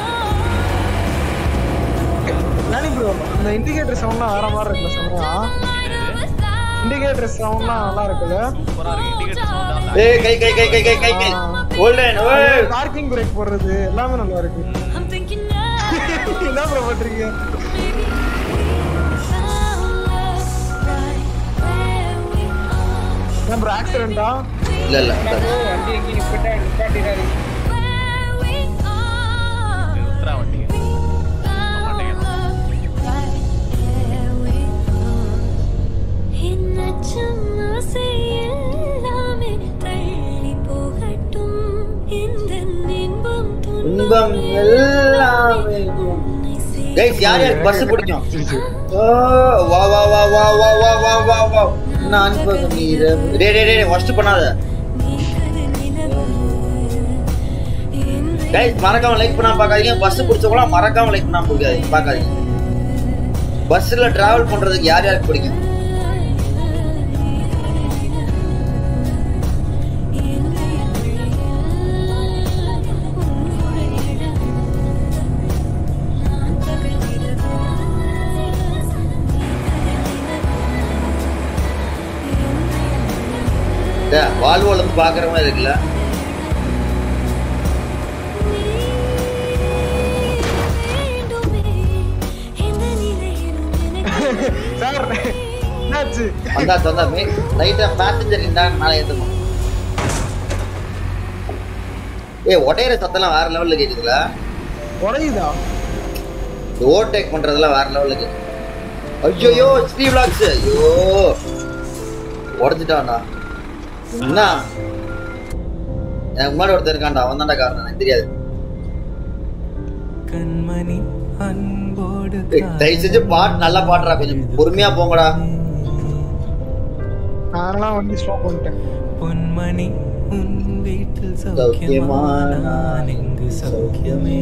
arms Nani bro இந்த இண்டிகேட்டர் சவுண்ட்லாம் வேற மாதிரி இருக்குல்ல செம்மையா இண்டிகேட்டர் சவுண்ட்லாம் நல்லா இருக்குல்ல சூப்பரா இருக்கு இண்டிகேட்டர் சவுண்ட் ஏய் கை கை கை கை கை கை கை கோல்டன் ஓய் பார்க்கிங் பிரேக் போடுறது எல்லாமே நல்லா இருக்கு I'm thinking now என்ன ப்ரோ பண்றீங்க Found love right where we are ஏன் ப்ரோ ஆக்சிடென்ட்டா We இல்ல இல்ல bro, வண்டி எங்கேயும் நிப்பாட்ட நிப்பாட்டிடாதீங்க நிறுத்துறா வண்டி இன்பம் எல்லாமே கைஸ் யார் யாருக்கு பஸ் பிடிக்கும் ஓ வா வா வா வா வா வா வா வா வா நான் பகம் இரவு டேய் டேய் டேய் ஃபர்ஸ்ட் பண்ணாத கைஸ் மறக்காம லைக் பண்ணாம பார்க்காதீங்க பஸ் பிடிச்சவங்களாம் மறக்காம லைக் பண்ணாம பார்க்காதீங்க பார்க்காதீங்க பஸ்ல டிராவல் பண்றதுக்கு யார் யாருக்கு பிடிக்கும் வாழ்வோல இருந்து பாக்குற மாதிரி இருக்குல்ல சார் என்னாச்சு வந்தா வந்தா லைட்டா பேசஞ்சர் இருந்தா மேலே ஏத்துக்கும் ஏய் ஒடையிற சத்தம்லாம் வேற லெவல்ல கேக்குதுல உடையுதா ஓவர்டேக் பண்றதெல்லாம் வேற லெவல்ல கேக்குது ஐயோ ஸ்ரீ பிளாக்ஸ் ஐயோ உடஞ்சிட்டான்டா என்ன எனக்கு முன்னாடி ஒருத்தர் இருக்கான்டா அவன் தான்டா காரணம் எனக்கு தெரியாது கண்மணி அன்போடு ஏய், தயவு செஞ்சு பாட்டு நல்லா பாடுறா கொஞ்சம் பொறுமையா போங்கடா நான்லாம் வண்டி ஸ்டாப் பண்ணிட்டேன் பொன்மணி உன் வீட்டில் சௌக்கியமா சௌக்கியமா நான் இங்கு சௌக்கியமே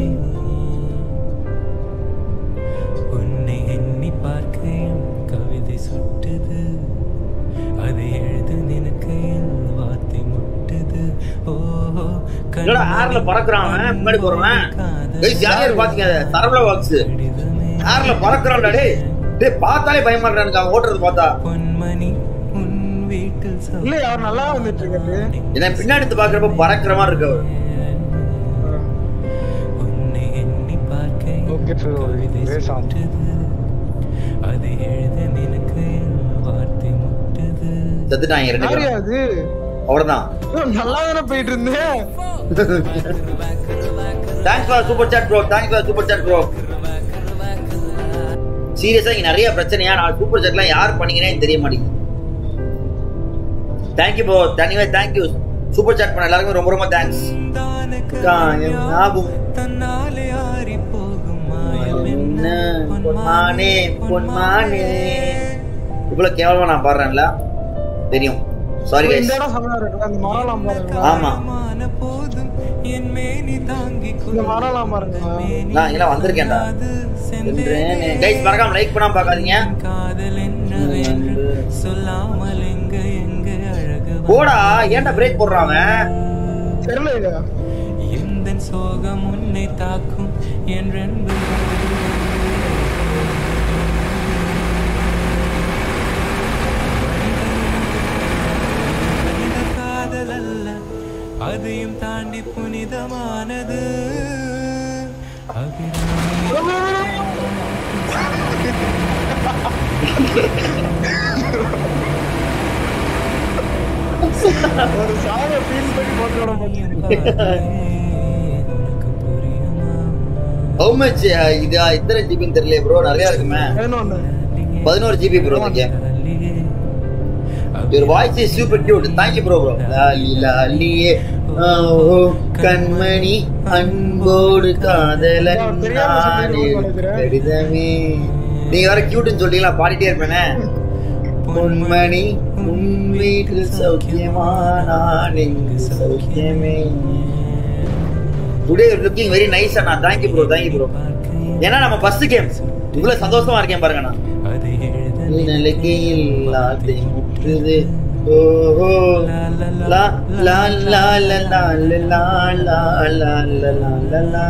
உன்னை எண்ணி பார்க்கையில் கவிதை சுட்டுது அதை எழுத நினைக்கையில் வார்த்தை முட்டுது ஓஹோ என்னடா ஏர்ல பறக்குறான் அவன் முன்னாடி போறவன் கைஸ் யார் யார் பாத்தீங்க அதை? சரவண வாக்ஸ் ஏர்ல பறக்குறான்டா டேய் டேய் பார்த்தாலே பயமா இருக்கானுங்க அவன் ஓட்டுறது பார்த்தா பொன்மணி உன் வீட்டில் இல்ல அவர் நல்லா வந்துட்டு இருக்காரு என்ன பின்னாடி இருந்து பாக்குறப்ப பறக்குற மாதிரி இருக்கு அவர் உன்னை எண்ணி பார்க்கையில் கவிதை சுட்டுது அதை எழுத நினைக்கையில் வார்த்தை முட்டுது செத்துட்டாங்க ரெண்டு யாரு பேரும் அது அவ்வளவுதான் நல்லா தானே போயிட்டு இருந்தேன் thanks for super chat bro thanks for super chat bro சீரியஸா இங்க நிறைய பிரச்சனையா நான் சூப்பர் சாட்லாம் யார் பண்ணீங்கன்னே எனக்கு தெரிய மாட்டேங்குது தேங்க்யூ ப்ரோ தனிவே தேங்க்யூ சூப்பர் சாட் பண்ண எல்லாருக்கும் ரொம்ப ரொம்ப தேங்க்ஸ் ஞாபகம் தன்னாலே ஆறி போகும் மாயம் என்ன பொன்மானே பொன்மானே இவ்வளவு கேவலமா நான் பாடுறேன்ல தெரியும் சாரி இந்த கைஸ் இடம் செமையா இருக்கு அந்த மரம்லாம் பாருங்க ஆமா போதும் என் மேனி தாங்கி இந்த மரம்லாம் பாருங்க நான் இங்கெல்லாம் வந்திருக்கேன்டா கைஸ் மறக்காம லைக் பண்ணாம பார்க்காதீங்க காதல் என்னவென்று சொல்லாமல் எங்க எங்க அழகு போடா ஏன்டா பிரேக் போடுறான் அவன் தெரியல இது எந்த சோகம் உன்னை தாக்கும் என்றென்பு காதல் அல்ல அதையும் தாண்டி புனிதமானது ஒரு சாக ஃபீல் பண்ணி போட்டு விட மாட்டேன் ஹவு மச் இது இத்தனை ஜிபின்னு தெரியல ப்ரோ நிறைய இருக்குமே பதினோரு ஜிபி ப்ரோ இந்த game your voice is super cute thank you bro bro லாலி லாலியே ஓ கண்மணி அன்போடு காதலன் நானே கடிதமே நீங்க வேற கியூட்னு சொல்றீங்களா பாடிட்டே இருப்பேனே பொன்மணி உன் வீட்டில் சௌக்கியமா நான் இங்கு சௌக்கியமே டுடே லுக்கிங் வெரி நைஸ் அண்ணா தேங்க்யூ ப்ரோ தேங்க்யூ ப்ரோ ஏன்னா நம்ம ஃபர்ஸ்ட் கேம் இவ்வளவு சந்தோஷமா இருக்கேன் பாருங்க நான் நிலைக்கையில் ஆசை முற்றுது ஓஹோ லா லா லா லா லா லா லா லா லா லா லா லா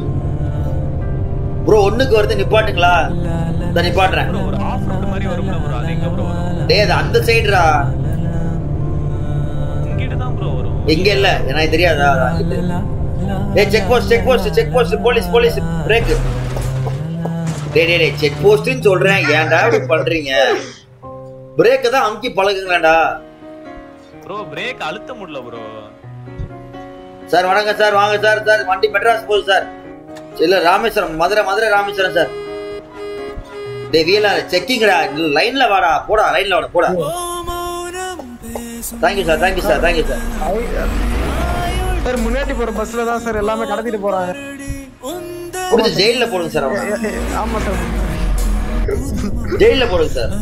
ப்ரோ ஒண்ணுக்கு வருது நிப்பாட்டுங்களா இந்த நிப்பாட்டுறேன் ஒரு ஆஃப் ரோட் மாதிரி வரும்ல ப்ரோ அது எங்க ப்ரோ வரும் டேய் அது அந்த சைடுடா இங்கிட்டு தான் ப்ரோ வரும் எங்க இல்ல எனக்கு தெரியாதா அது அங்கிட்டு. ஏய் check post check post check post police police brake டேய் டேய் டேய் செக் போஸ்ட்னு சொல்றேன் ஏன்டா இப்படி பண்றீங்க பிரேக்க தான் அமுக்கி பழகுங்களேன்டா ப்ரோ பிரேக் அழுத்த முடியல ப்ரோ சார் வணக்கம் சார் வாங்க சார் சார் வண்டி மெட்ராஸ் போகுது சார் இல்ல ராமேஸ்வரம் மதுரை மதுரை ராமேஸ்வரம் சார் டேய் வீலா செக்கிங்டா லைன்ல வாடா போடா லைன்ல வாடா போடா thank you sir thank you sir thank you sir sir முன்னாடி போற பஸ்ல தான் சார் எல்லாமே கடத்திட்டு போறாங்க முடிஞ்சு ஜெயில்ல போடுங்க சார் அவனை ஆமா சார் ஜெயில்ல போடுங்க சார்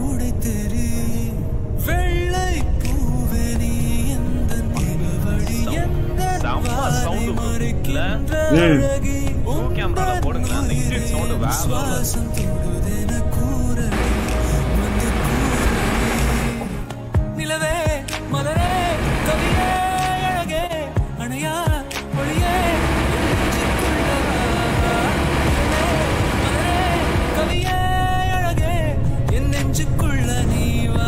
செம்ம சவுண்ட் இல்ல ம் ப்ளூ கேமரால போடுங்களேன் அந்த இன்ஜின் சவுண்ட் வேற நிலவே மலரே கவியே அழகே அணையா ஒளியே மலரே கவியே அழகே என் நெஞ்சுக்குள்ள நீ வா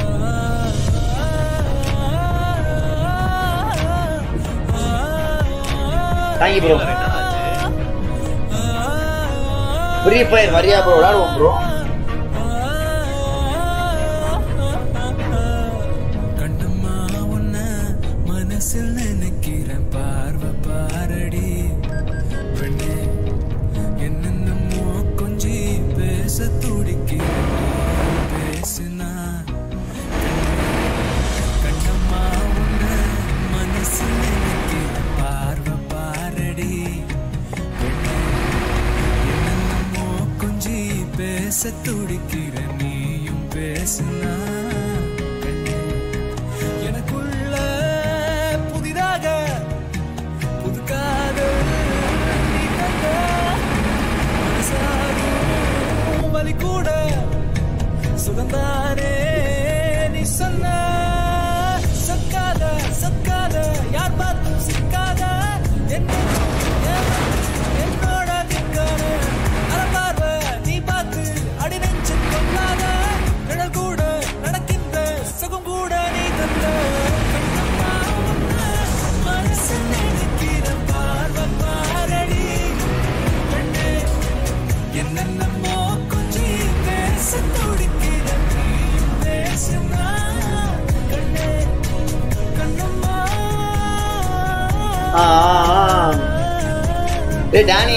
தேங்க்யூ ப்ரோ ஃப்ரீ ஃபயர் வரியா ப்ரோ விளாடுவோம் ப்ரோ கண்ணம்மா உன்ன மனசில் நினைக்கிறேன் பார்வை பாரடி பெண்ணே என்னென்னமோ கொஞ்சி பேச துடிக்கிறேன் பேசினா கண்ணம்மா உன்ன மனசில் நினைக்கிறேன் பார்வை பாரடி பெண்ணே என்னென்னமோ கொஞ்சி பேச துடிக்கிறேன் நீயும் பேசினா எனக்குள்ள புதிதாக புது காதல் நீ தந்த மனசாகும் வலி கூட சுகந்தானே நீ சொன்ன சக்காத சக்காத யார் பார்த்தும் சிக்காத என்ன என்னோட திக்கான அறப்பார்வை நீ பார்த்து அடி நெஞ்சு கொள்ளாத நிழல் கூட நடக்கின்ற சுகம் கூட நீ தந்த கண்ணம்மா உன்னை மனசில் நினைக்கிற பார்வை பாரடி பெண்ணே என்னென்னமோ கொஞ்சி பேச துடிக்கிற நீயும் பேசினா கண்ணே கண்ணம்மா ஆ ஆ, ஆ. ஏய் டானி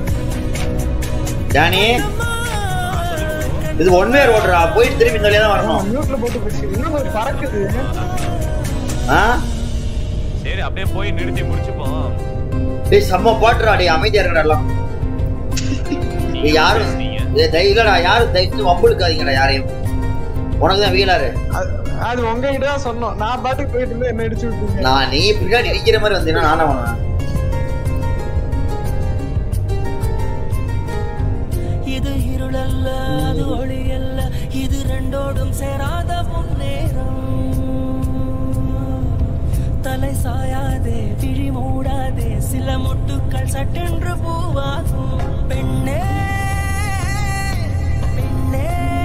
டானி இது ஒன் வே ரோடுடா போயிட்டு திரும்பி இந்த வழியா தான் வரணும் மியூட்ல போட்டு போச்சு இன்னும் ஒரு பறக்குது ஆ சரி அப்படியே போய் நிறுத்தி முடிச்சுப்போம் டேய் செம்ம பாட்டுடா டேய் அமைதியா இருக்கடா எல்லாம் டேய் யாரும் ஏய் தயவு இல்லடா யாரும் தயவு செஞ்சு வம்புழுக்காதீங்கடா யாரையும் உனக்கு தான் வீலாரு அது- அது உங்ககிட்ட தான் சொன்னோம் நான் பாட்டுக்கு போயிட்டு இருந்தேன் என்ன அடிச்சு விட்டீங்க நான் நீ பின்னாடி நிக்கிற மாதிரி வந்தீங்கன்னா நானே பண்ணுவேன் இது இருளல்ல அது ஒளியல்ல இது ரெண்டோடும் சேராத முன்னேறம் தலை சாயாதே விழி மூடாதே சில முட்டுக்கள் சட்டென்று பூவாகும் பெண்ணே பெண்ணே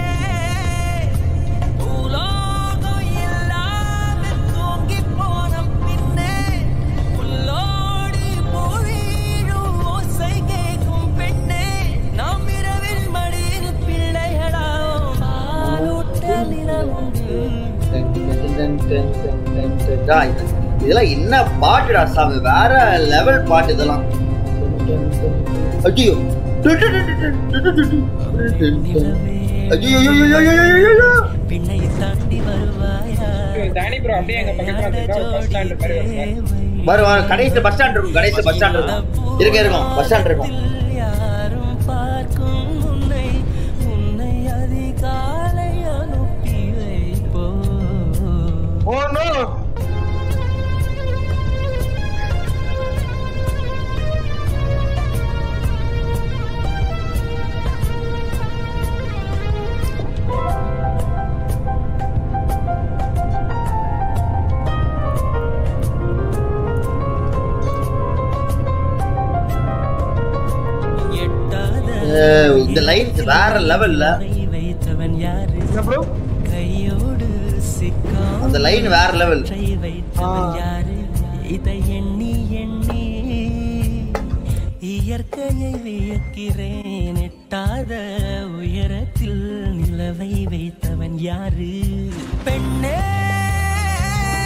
பூலோகம் எல்லாமே தூங்கிப் போன பின்னே புல்லோடி பொழியும் ஓசை கேட்கும் பெண்ணே நாம் இரவில் மடியில் பிள்ளைகளாம் பாலூட்ட நிலவுண்டு டா, இது- இதெல்லாம் என்ன பாட்டுடா சாமி வேற லெவல் பாட்டு இதெல்லாம் ஐயோ ஐயோ பின்னை தாண்டி வருவாயா தானி ப்ரோ அப்படியே எங்க பக்கத்துல வந்துருக்கா பஸ் ஸ்டாண்ட் மாதிரி வருங்க வரும் வரும் கடைசி பஸ் ஸ்டாண்ட் இருக்கும் கடைசி பஸ் ஸ்டாண்ட் இருக்கும் இருக்க இருக்கும் பஸ் ஸ்டாண்ட் இருக்கும் யாரும் பார்க்கும் உன்னை உன்னை அதிகாலை அனுப்பி வைப்போ ஓ நோ எட்டாத ஏய், இந்த லைன்ஸ் வேற லெவல்ல வைத்தவன் யாரு கையோடு சிக்கா அந்த லைன் வேற லெவல் வைத்தவன் யாரு இதை எண்ணி எண்ணி இயற்கையை வியக்கிறேன் எட்டாத உயரத்தில் நிலவை வைத்தவன் யாரு பெண்ணே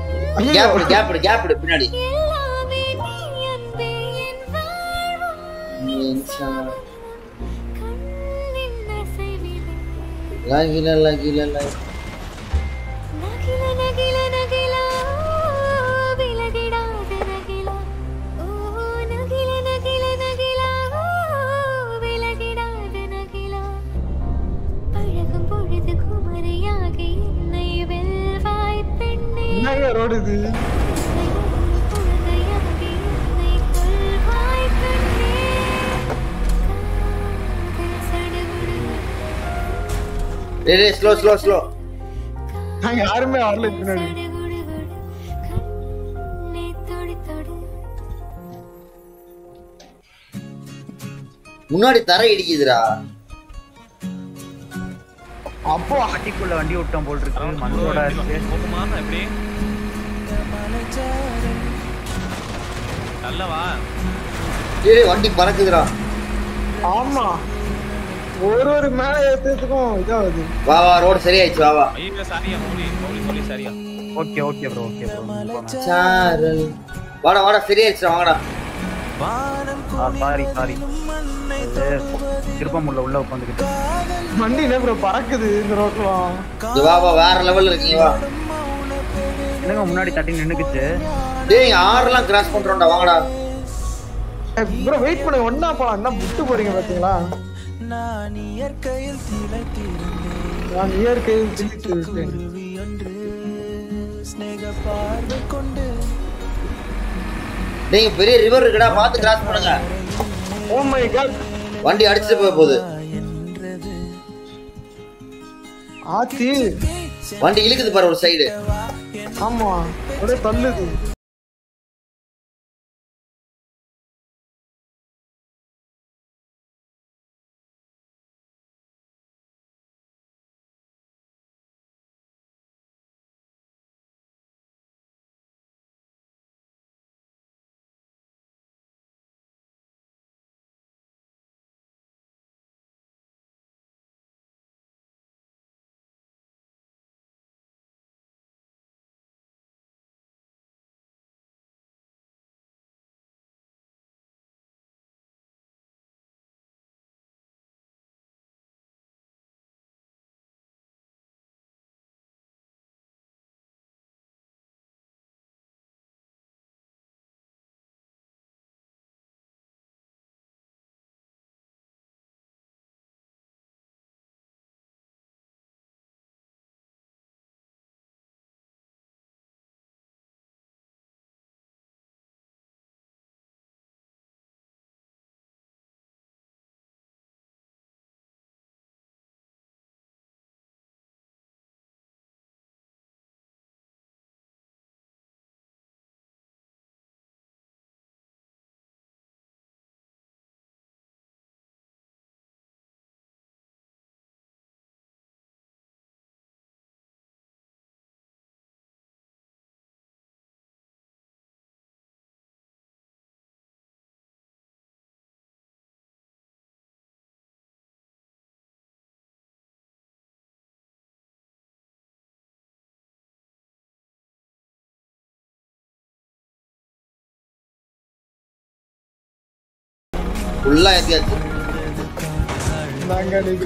ஐயோ. கேப் விடு கேப் விடு கேப் விடு பின்னாடி லகில லகில லகில என்னங்க ரோடு இது டேய் டேய் ஸ்லோ ஸ்லோ ஸ்லோ நாங்க யாருமே வரல பின்னாடி முன்னாடி தரை இடிக்குதுடா அப்போ அட்டிக்குள்ள வண்டி விட்டோம் போல் இருக்கு மண்ணோட இருக்கு போகுமா எப்படி நல்லவா டேய் டேய், வண்டி பறக்குதுடா ஆமா ஒரு ஒரு மேல ஏத்துறதுக்கும் இதாகுது வா வா ரோடு சரியாயிடுச்சு வா வா ஐயோ சரியா மௌலி மௌலி சொல்லி சரியா okay okay bro okay bro சாரல் வாடா வாடா சரியாயிடுச்சு வாங்கடா சாரி சாரி திருப்பம் உள்ள உள்ள உட்காந்துக்கிட்டு வண்டி என்ன ப்ரோ பறக்குது இந்த ரோட்லாம் இங்க வா வா வேற லெவல்ல இருக்கீங்க வா என்னங்க முன்னாடி தட்டி நின்னுக்குச்சு டேய் ஆறுலாம் கிராஸ் பண்றோம்டா வாங்கடா ப்ரோ வெயிட் பண்ணுங்க ஒண்ணா போலாம் என்ன விட்டு போறீங்க பாத்தீங்களா நான் இயற்கையில் திளைத்திருந்தேன் நான் இயற்கையில் திணித்து விட்டேன் ஸ்நேக பார்வை கொண்டு நீங்க பெரிய ரிவர் இருக்குடா பார்த்து கிராஸ் பண்ணுங்க ஓ மை காட் வண்டி அடிச்சுட்டு போக போகுது ஆத்தி வண்டி இழுக்குது பாரு ஒரு சைடு ஆமா ஒரே தள்ளுது ஃபுல்லா ஏத்தியாச்சு நாங்க நீங்க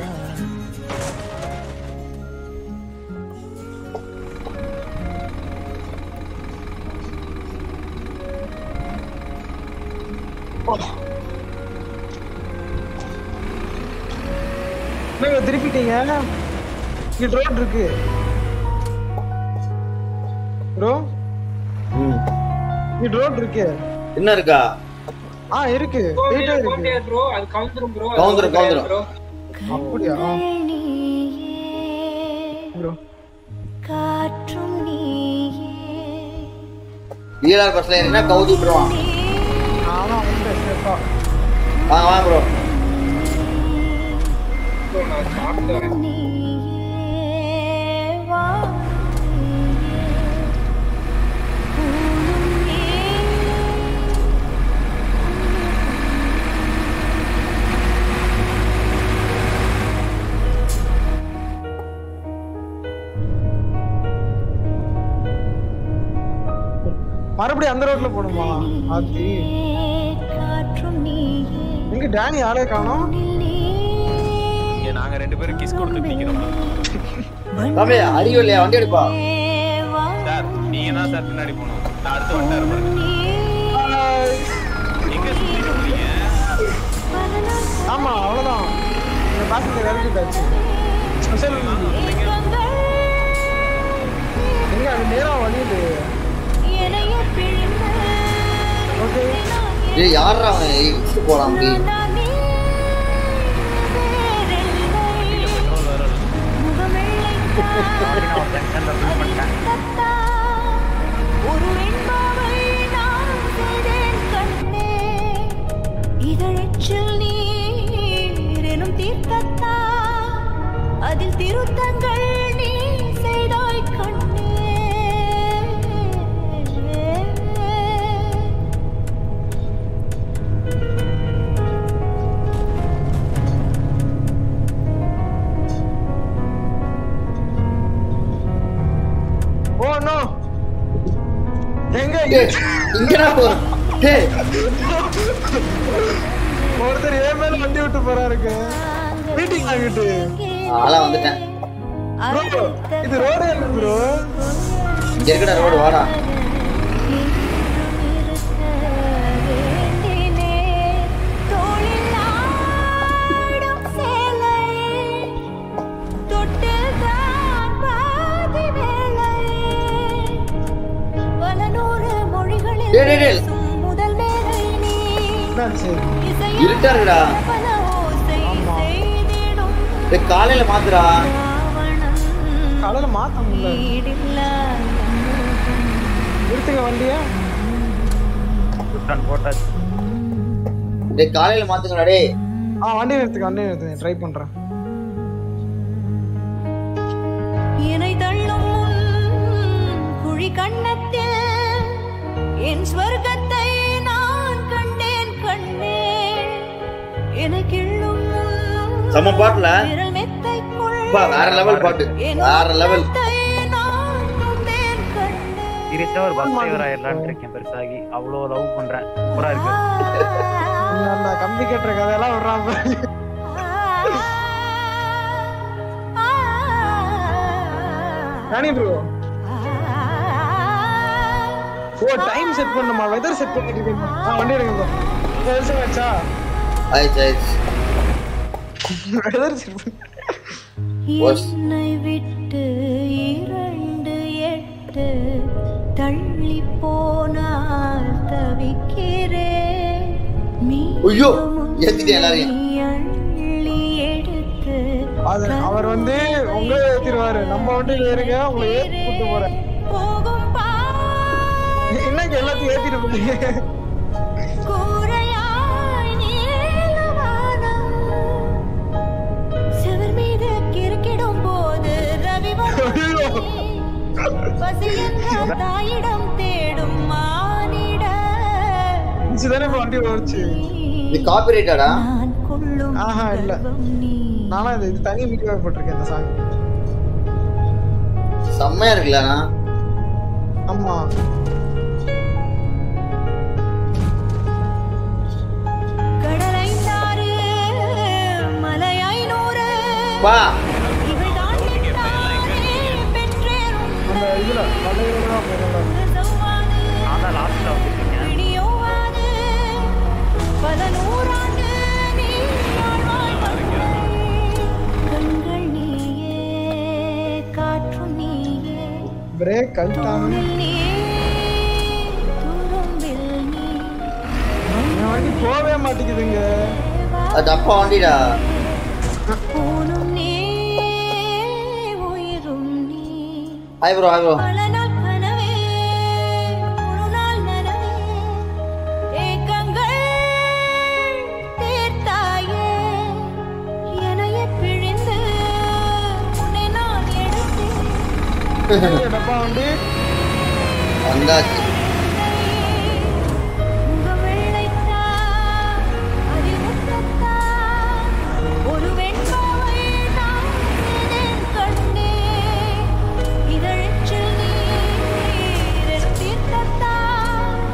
என்னங்க திருப்பிட்டீங்க இங்க ரோட் இருக்கு ப்ரோ இங்க ரோட் இருக்கு என்ன இருக்கா ஆ இருக்கு போயிட்டே இருக்கு ப்ரோ அது கவுந்துரும் ப்ரோ கவுந்துரும், கவுந்துரும். ப்ரோ அப்படியா ப்ரோ காற்றும் நீயே ஈழார் பஸ்ல என்ன கவுதி விட்டுருவான் ஆனா வந்து சேஃபா வாங்க வாங்க ப்ரோ ப்ரோ நான் சாப்பிட்டு வரேன் எப்படி அந்த ரோட்ல போடுமா ஆத்தி எங்க டேனி ஆளே காணோம் இங்க நாங்க ரெண்டு பேரும் கிஸ் கொடுத்து நிக்கிறோம் தம்பி அறிவு இல்லையா வண்டி எடுப்பா சார் நீங்க தான் சார் பின்னாடி போகணும் நான் அடுத்து வந்துட்டாரு பாருங்க எங்க சுத்திட்டு இருக்கீங்க ஆமா அவ்வளவுதான் இந்த பாசஞ்சர் இறக்கிட்டாச்சு ஸ்பெஷல் எங்க அது நேரம் வழி இல்லையே ஓகே ஏய் யாரா அவன் இடிச்சு போறான் அப்படி ஒரு வெண்பாவை நான் செய்தேன் கண்ணே இதழச்சில் நீர் எனும் தீர்த்தத்தா அதில் திருத்தங்கள் நீ செய்தாய் கண்ணே ஓ நோ எங்க டேய், இங்கடா போறோம் டேய் ஒருத்தர் ஏன் மேல வண்டி விட்டு போறாருங்க மீட்டிங் ஆகிட்டு ஆளா வந்துட்டேன் ப்ரோ இது ரோடு இல்லை ப்ரோ இங்க இருக்கடா ரோடு வாடா டேய், டேய், டேய். இருட்டா இருக்குடா டேய், காலையில மாத்துடா காலையில மாத்த முடியல நிறுத்துங்க வண்டியா போட்டாச்சு டேய் காலையில மாத்துங்கடா டேய் ஆ வண்டி நிறுத்துங்க வண்டி நிறுத்துங்க ட்ரை பண்றேன் என்னை தள்ளும் உன் குழி கண்ணத்தில் என் ஸ்வர்க்கத்தை நான் கண்டேன் கண்ணே எனக்கு எள்ளும் செம்ம பாட்டுல விரல் மெத்தைக்குள் பா, வேற லெவல் பாட்டு வேற லெவல் சீரியஸா ஒரு பஸ் டிரைவர் ஆயிடலான்னு இருக்கேன் பெருசாகி அவ்வளோ லவ் பண்றேன் சூப்பரா இருக்கு அந்த கம்பி கட்டுற கதையெல்லாம் விடுறான் பாரு. ராணி ப்ரோ ஓ டைம் செட் பண்ணுமா வெதர் செட் பண்ணிட்டு இருக்கீங்க ஆ வண்டி எடுங்க ப்ரோ வருஷம் ஆச்சா ஆயிடுச்சு ஆயிடுச்சு வெதர் செட் என்னை விட்டு இரண்டு எட்டு தள்ளி போனால் தவிக்கிறேன் ஐயோ ஏத்திட்டேன் எல்லாரையும் அள்ளி எடுத்து அது அவர் வந்து உங்களை ஏத்திடுவாரு நம்ம வண்டியில ஏறுங்க உங்களை ஏத்தி கூட்டு போறேன் என்னங்க எல்லாத்தையும் ஏத்திட்டு போறீங்க கூரையாய் நீலவானம் செவர் மீது கிறுக்கிடும் போது ரவி பசி என்ற தாயிடம் தேடும் மானிட தானே வண்டி ஓடிச்சு இது காப்பிரைட்டாடா ஆஹா இல்ல நானா இது இது தனி வீடியோ போட்டிருக்கேன் இந்த சாங் செம்மையா இருக்குல்லண்ணா ஆமா கடல் ஐந்தாறு மலை ஐநூறு பா இவள் தான் நின்றானே பெற்றேறும் அந்த இதுல வளைவுல தான் போறேன் நான் தான் லாஸ்ட்ல வந்துருக்கேன் பிடியோவாது பல நூறாண்டு நீ வாழ்வாய் மகளே. கண்கள் நீயே காற்றும் நீயே பிரேக் கழட்டாம துரும்பில் நீ என் வண்டி போகவே மாட்டேங்குதுங்க அது அப்பா வண்டிடா ஊனும் நீ உயிரும் நீ ஹாய் ப்ரோ ஹாய் ப்ரோ பல நாள் கனவே ஒரு நாள் நனவே ஏக்கங்கள் தீர்த்தாயே எனையே பிழிந்து உன்னை நான் எடுத்தேன் டப்பா வண்டி வந்தாச்சு முகம் வெள்ளைத்தா, அதில் முத்தத்தா, ஒரு வெண்பாவை நான் செய்தேன் கண்ணே. இதழச்சில் நீர் என் தீர்த்தத்தா,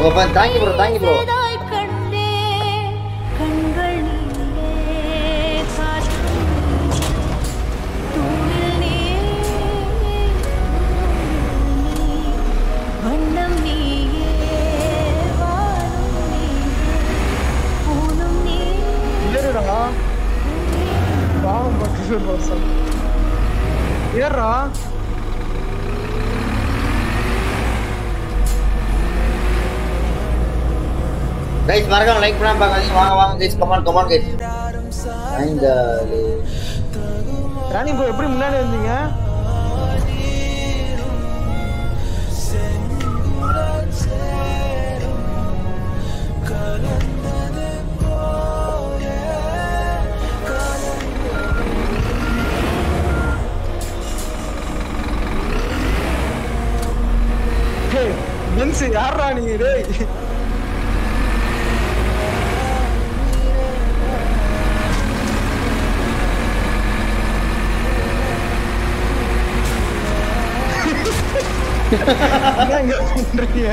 பாப்பா தேங்க்யூ ப்ரோ தேங்க்யூ ப்ரோ தாய் கண்டே கண்கள் நீயே காற்று தூணில் நீ வண்ணம் நீயே வானம் நீயே பூனம் நீ ஏறுடா பாவம் பக்கத்து ரோசம் ஏறா கைஸ் மறக்காம லைக் பண்ணாம பார்க்காதீங்க வாங்க வாங்க கைஸ் கமான் கமான் கைஸ் ஐந்தாலு ராணி ப்ரோ எப்படி முன்னாடி வந்தீங்க ஹேய், பென்ஸ் யாரா நீ டேய் என்ன இங்க பண்றீங்க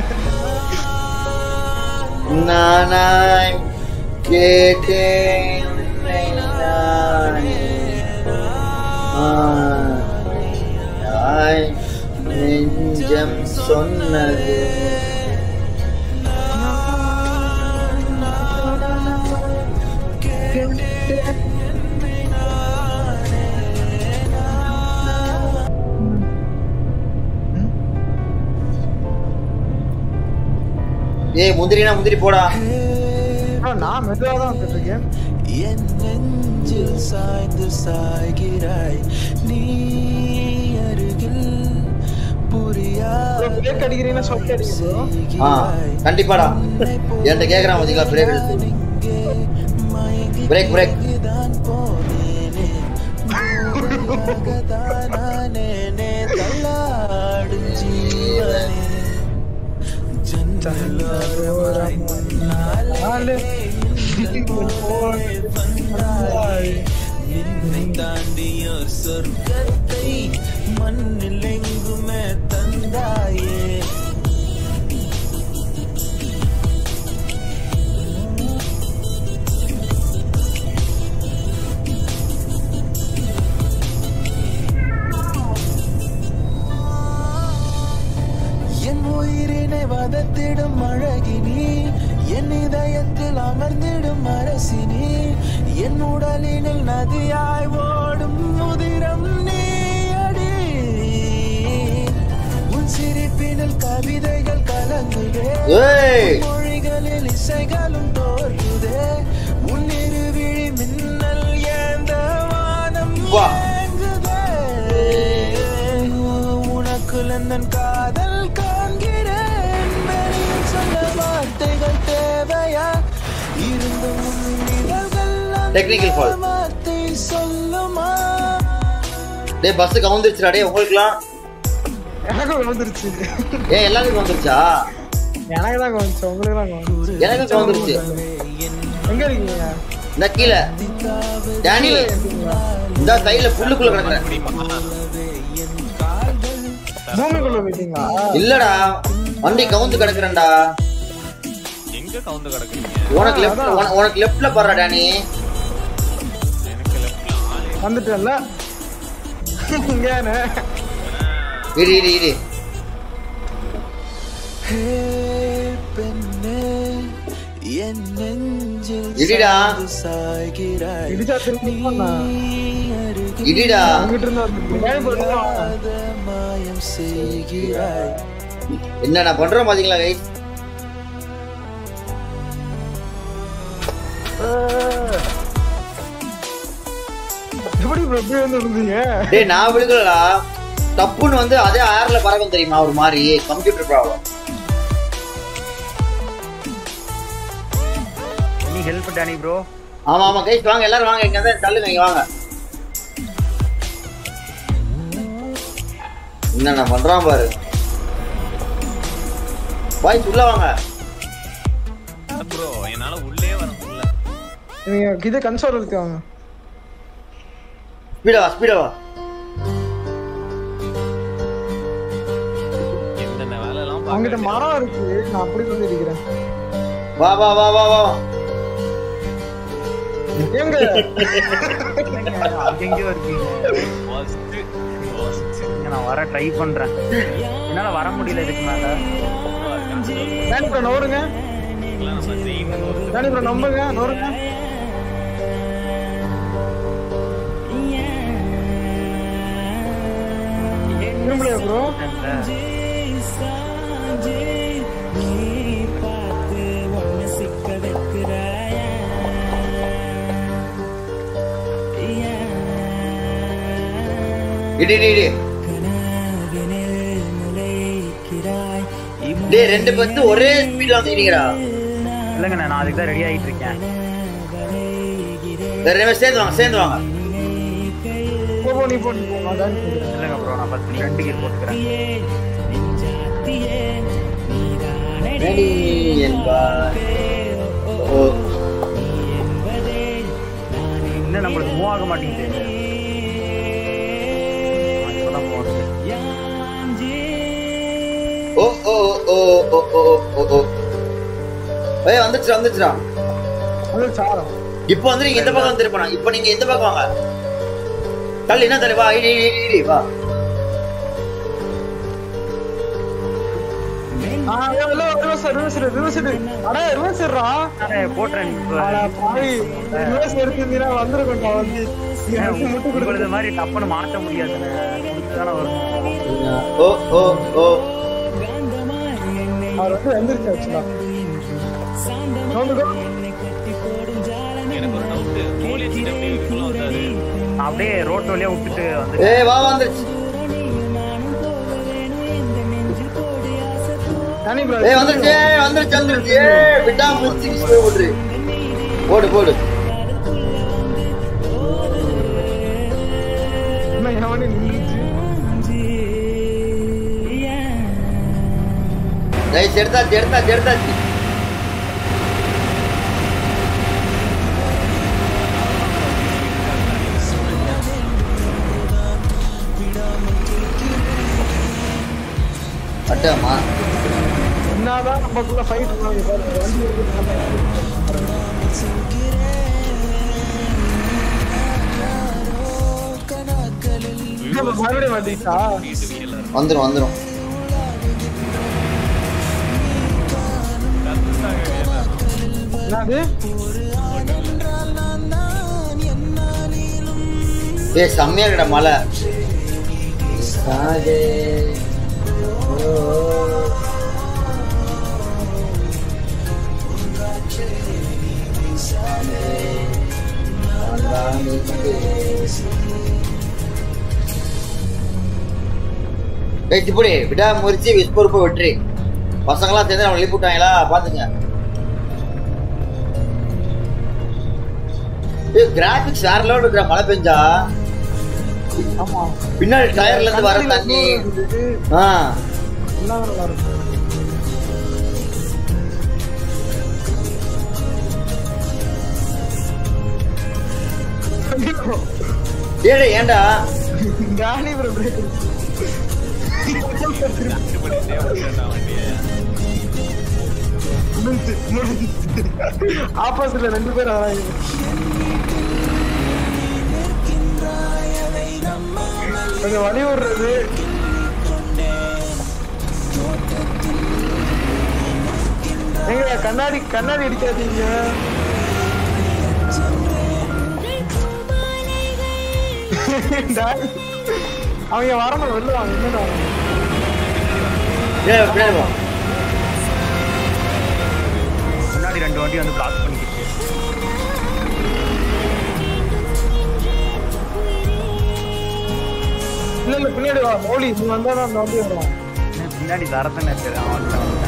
நானாய் கேட்டேன் உன்னை நானே. ஆனாய் நெஞ்சம் சொன்னது ஏய் முந்திரினா முந்திரி போடா ஆ, நான் மெதுவா தான் வந்துட்டு இருக்கேன் என் நெஞ்சில் சாய்ந்து சாய்கிறாய் நீ அருகில் புரியா பிரேக் அடிக்கிறீங்கன்னா சொட்டு அடிக்கிறோம் ஆ கண்டிப்பாடா என்கிட்ட கேக்குறான் பாத்தீங்களா பிரேக் பிரேக் பிரேக் தான் போனேனே தானே தள்ளாடும் ஜீவனே ஜன்னலோரமாய் முன்னாலே வந்தாய் என்னை தாண்டிய சொர்க்கத்தை மண்ணில் எங்குமே தந்தாயே என் உயிரினை வதத்திடும் அழகினி என் இதயத்தில் அமர்ந்திடும் அரசினி என் உடலினில் நதியாய் ஓடும் முதிரம் நீயடி உன் சிரிப்பினில் கவிதைகள் கலங்குதே ஏய். உன் மொழிகளில் இசைகளும் தோற்றுதே உன் இருவிழி மின்னல் ஏந்த வானம் வா. ஏங்குதே உனக்குள் எந்தன் காதல் காண்கிறேன் வெளியில் சொல்ல வார்த்தைகள் தேவையா இருந்தும் உன் இதழ்கள் அந்த Technical fault. வார்த்தை சொல்லுமா டேய் பஸ் கவுந்துருச்சுடா டேய் உங்களுக்குலாம் எனக்கும் வந்துருச்சு ஏய் எல்லாருக்கும் வந்துருச்சா எனக்கு தான் வந்துச்சு உங்களுக்கு தான் வந்துச்சு எனக்கு கவுந்துருச்சு எங்க இருக்கீங்க இந்த கீழே டேனி இந்த சைடுல புல்லுக்குள்ள கிடக்குறேன் பூமிக்குள்ள போயிட்டீங்களா இல்லடா வண்டி கவுந்து கிடக்குறேன்டா எங்க கவுந்து கிடக்குறீங்க உனக்கு லெஃப்ட் உனக்கு லெஃப்ட்ல போடுறா டேனி வந்துட்டேன்ல இங்கேயானே இரு இரு இரு ஹே பெண்ணே என் நெஞ்சில் இடிடா. சாய்ந்து சாய்கிறாய் இடிச்சா திரும்பி போனா அருகில் இடிடா அங்கிட்டு இருந்து வந்துருக்கு. மேலே போயிட்டு தான் வாங்க. இல்லாத மாயம் செய்கிறாய் என்ன நான் பண்றேன் பாத்தீங்களா கை எப்படி bro இப்படி வந்து இருந்தீங்க டேய் நான் விழுகலடா தப்புன்னு வந்து அதே ஏர்ல பறக்கும் தெரியுமா ஒரு மாதிரி கம்ப்யூட்டர் ப்ராப்ளம் நீ ஹெல்ப் டானி ப்ரோ ஆமா ஆமா கைஸ் வாங்க எல்லாரும் வாங்க இங்க தான் தள்ளுங்க இங்க வாங்க என்னென்ன பண்றான் பாரு பாய்ஸ் உள்ள வாங்க ப்ரோ என்னால உள்ளே வர முடியல நீங்க இதை கன்சோல் எடுத்து வாங்க ஸ்பீடா வா ஸ்பீடா வா என்னென்ன வேலை எல்லாம் அங்கிட்ட மரம் இருக்கு நான் அப்படி வந்து இருக்கிறேன் வா வா வா வா வா எங்க அங்கெங்கயோ இருக்கீங்க இங்க நான் வர ட்ரை பண்றேன் என்னால வர முடியல இதுக்கு மேல டேனி ப்ரோ நோருங்க டேனி ப்ரோ நம்புங்க நோருங்க திரும்பலையா ப்ரோ இடி இடி இடி டேய் ரெண்டு பத்து ஒரே ஸ்பீட்ல வந்துக்கிறீங்கடா இல்லைங்க நான் அதுக்கு தான் ரெடி ஆகிட்டு இருக்கேன் வேற ரெண்டு பேரும் சேர்ந்து வாங்க சேர்ந்து வாங்க போ போ நீ போ நீ போ நான் டான்ஸ் பண்ணிக்கிறேன் இல்லைங்க ப்ரோ நான் ஃபர்ஸ்ட் ரெண்டு கீர் போட்டுக்கிறேன் ரெடி என்பார் ஓ இன்னும் நம்மளுக்கு மூவ் ஆக மாட்டேங்குது ஆ, இப்பதான் move ஆகுது. ஓ ஓ ஓ ஓ ஓ ஓ ஓ ஏய் வந்துச்சுடா வந்துச்சுடா அது சாரம் இப்போ வந்து நீங்க இந்த பக்கம் வந்து திருப்பணும் இப்போ நீங்க இந்த பக்கம் வாங்க தள்ளி என்ன தள்ளி வா இடி இடி இடி, இடி வா ஆ இல்ல ரிவர்ஸ் ரிவர்ஸ் ரிவர்ஸ் அட ரிவர்ஸ் ரா அடே, போட்டுறேன் நீ இப்ப. அட பாவி ரிவர்ஸ் எடுத்தீங்கன்னா வந்துருக்கா வந்து எனக்கு முட்டு உங்களுக்கு கொடுத்து இந்த மாதிரி டப்புன்னு மாத்த முடியாதுண்ணே தானே வரும் ஓ ஓ ஓ அவர் வந்து வந்துருச்சு ஆக்சுவலா எனக்கு ஒரு டவுட் போலீஸ் எப்படி இருக்குள்ள வந்தாரு நான் அப்படியே ரோட் வழியா விட்டுட்டு வந்து ஏய் வா வந்துருச்சு டேனி ப்ரோ ஏய் வந்துருச்சு ஏய், வந்துருச்சு வந்துருச்சு ஏய் விட்டா முடிச்சு போய் போடு போடு போடு என்ன எவனே நின்றுச்சு ரைஸ் எடுத்தாச்சு எடுத்தாச்சு எடுத்தாச்சு அட்டமா என்னதான் நமக்குள்ள ஃபைட் வண்டி இருக்கு மறுபடியும் வந்துச்சா வந்துரும் வந்துரும் என்னது ஏய் செம்மையா இருக்கடா மலை சாதே ஏய் இப்படி விடா முறிச்சு விஸ்பொறுப்பை வெற்றி பசங்களாம் சேர்ந்து நம்ம எழுப்பி விட்டாங்களா பாத்துங்க ஏய் கிராபிக்ஸ் வேற லெவல் இருக்கிற மழை பெஞ்சா ஆமா பின்னாடி டயர்ல இருந்து வர தண்ணி ஆ எல்லாம் நல்லா இருக்கும் ஏடா ஏன்டா காலி ப்ரோ பிரேக் ஆப்போசிட்ல ரெண்டு பேர் வராங்க கொஞ்சம் வழி விடுறது எங்க கண்ணாடி கண்ணாடி அடிக்காதீங்க டாடி, அவங்க வரணும் வெளில வாங்க என்ன வாங்க ஏய் பின்னாடி வா முன்னாடி ரெண்டு வண்டி வந்து பிளாக் பண்ணிக்கிச்சு இல்ல இல்ல பின்னாடி வா மௌலி நீ வந்தா தான் அந்த வண்டி வரும் பின்னாடி தரத்தனை இருக்கு அவன் வந்துட்டான், வந்துட்டான்.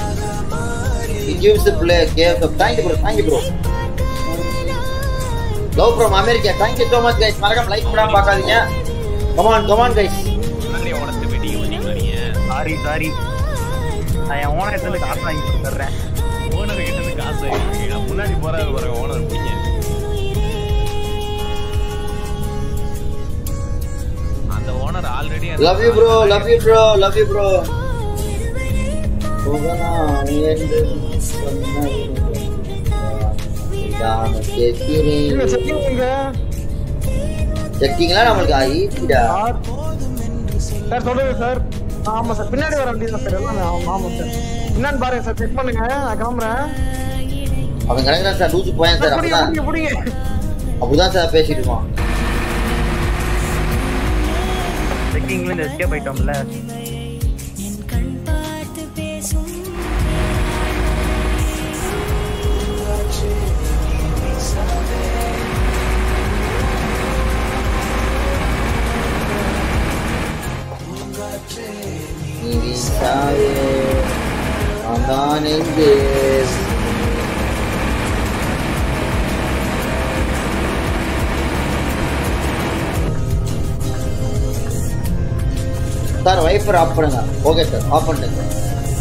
He gives the play, gave the thank you bro, thank you bro. Love from America thank you so much guys மறக்காம லைக் பண்ணாம பார்க்காதீங்க கமான் கமான் கைஸ் முன்னாடி உடச்சு வெட்டிங்க வந்தீங்களா நீங்க சாரி சாரி நான் என் ஓனர் இருந்து காசு வாங்கி கொடுத்துட்றேன் ஓனர் கிட்ட இருந்து காசு வாங்கிருக்கீங்க. முன்னாடி போறாரு பாருங்க ஓனர் பிடிங்க அந்த owner already love you bro love you bro love you bro இல்ல, checking இங்க. செக்கிங்லாம் நம்மளுக்கு ஈஸிடா சார் சொல்லுங்க சார் ஆமா சார் பின்னாடி வர வண்டி தான் சார் எல்லாம் ஆமா ஆமா சார் என்னன்னு பாருங்க சார் செக் பண்ணுங்க நான் கிளம்புறேன் அவன் கிடக்குறான் சார் லூசு போயேன் சார் புடிங்க அப்படிதான் புடிங்க புடிங்க அப்படிதான் சார் பேசிட்டு இருப்பான் செக்கிங்ல இந்த எஸ்கேப் ஆயிட்டோம்ல நீ வீசாயே நான் தான் எங்கே சார் வைப்பர் ஆஃப் பண்ணுங்க ஓகே சார் ஆஃப் பண்ணிட்டேன் சார்